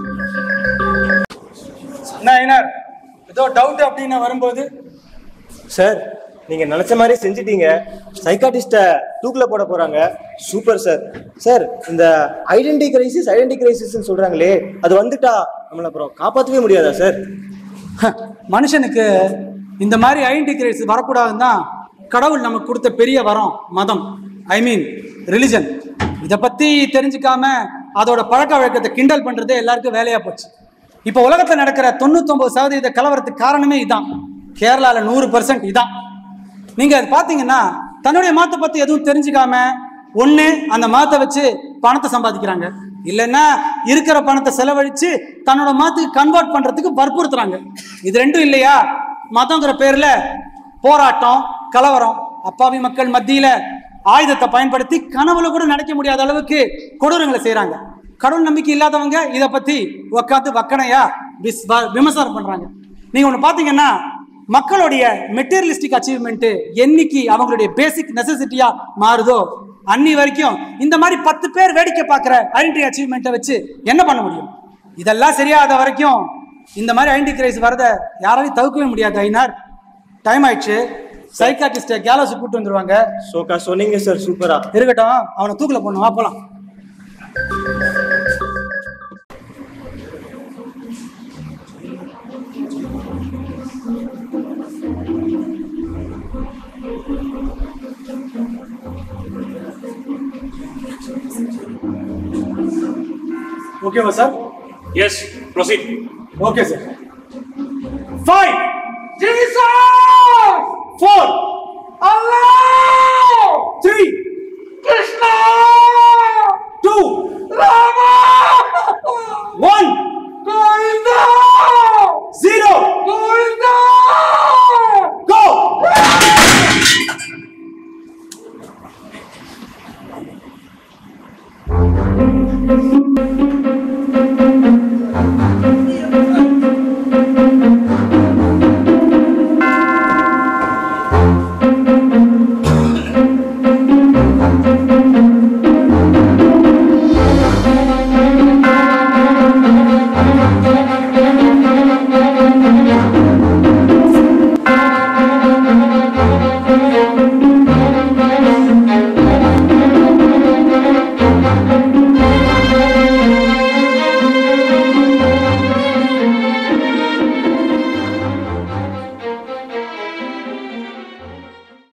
என்ன ஐயனார் ஏதோ டவுட் அப்படின்னு வரும்போது சார் நீங்க நினைச்ச மாதிரி செஞ்சிட்டீங்க சைக்காட்டிஸ்ட தூக்குல போட போறாங்க சூப்பர் சார் சார் இந்த ஐடென்டி கிரைசிஸ் ஐடென்டி கிரைசிஸ் சொல்றாங்களே அது வந்துட்டா நம்மள அப்புறம் காப்பாற்றவே முடியாதா சார் ஹ, மனுஷனுக்கு இந்த மாதிரி ஐடென்டி கிரைசிஸ் வரக்கூடாதுன்னு தான் கடவுள் நமக்கு கொடுத்த பெரிய வரம் மதம் ஐ மீன் ரிலிஜன் இதை பத்தி தெரிஞ்சுக்காம அதோட பழக்க வழக்கத்தை கிண்டல் பண்றதே எல்லாருக்கும் வேலையா போச்சு இப்போ உலகத்துல நடக்கிற தொண்ணூத்தொன்பது சதவீத கலவரத்துக்கு காரணமே இதான் கேரளால நூறு பர்சன்ட் இதான் நீங்க அது பாத்தீங்கன்னா தன்னுடைய மாத்தை பத்தி எதுவும் தெரிஞ்சுக்காம ஒண்ணு அந்த மாத்தை வச்சு பணத்தை சம்பாதிக்கிறாங்க இல்லைன்னா இருக்கிற பணத்தை செலவழிச்சு தன்னோட மதத்துக்கு கன்வெர்ட் பண்றதுக்கு வற்புறுத்துறாங்க இது ரெண்டும் இல்லையா மதங்கிற பேர்ல போராட்டம் கலவரம் அப்பாவி மக்கள் மத்தியில ஆயுதத்தை பயன்படுத்தி கனவுல கூட நினைக்க முடியாத அளவுக்கு கொடூரங்களை செய்றாங்க கடவுள் நம்பிக்கை இல்லாதவங்க இதை பத்தி உட்காந்து வக்கனையா விஸ்- வ- விமர்சனம் பண்றாங்க நீங்க ஒண்ணு பாத்தீங்கன்னா மக்களுடைய மெட்டீரியலிஸ்டிக் அச்சீவ்மெண்ட் என்னைக்கு அவங்களுடைய பேசிக் நெசசிட்டியா மாறுதோ அன்னி வரைக்கும் இந்த மாதிரி பத்து பேர் வேடிக்கை பார்க்குற ஐடென்டி அச்சீவ்மெண்ட்டை வச்சு என்ன பண்ண முடியும் இதெல்லாம் சரியாத வரைக்கும் இந்த மாதிரி ஐடென்டி கிரைஸ் வரதை யாராலையும் தவிர்க்கவே முடியாது ஐநார் டைம் ஆயிடுச்சு சைக்காட்டிஸ்ட கேலோஸ் கூட்டு வந்துருவாங்க சோக்கா சொன்னீங்க சார் சூப்பரா இருக்கட்டும் அவனை தூக்கில போடணும் வா போலாம் ஓகேவா sir yes proceed okay sir five Jesus! Four Allah! Three Krishna! Two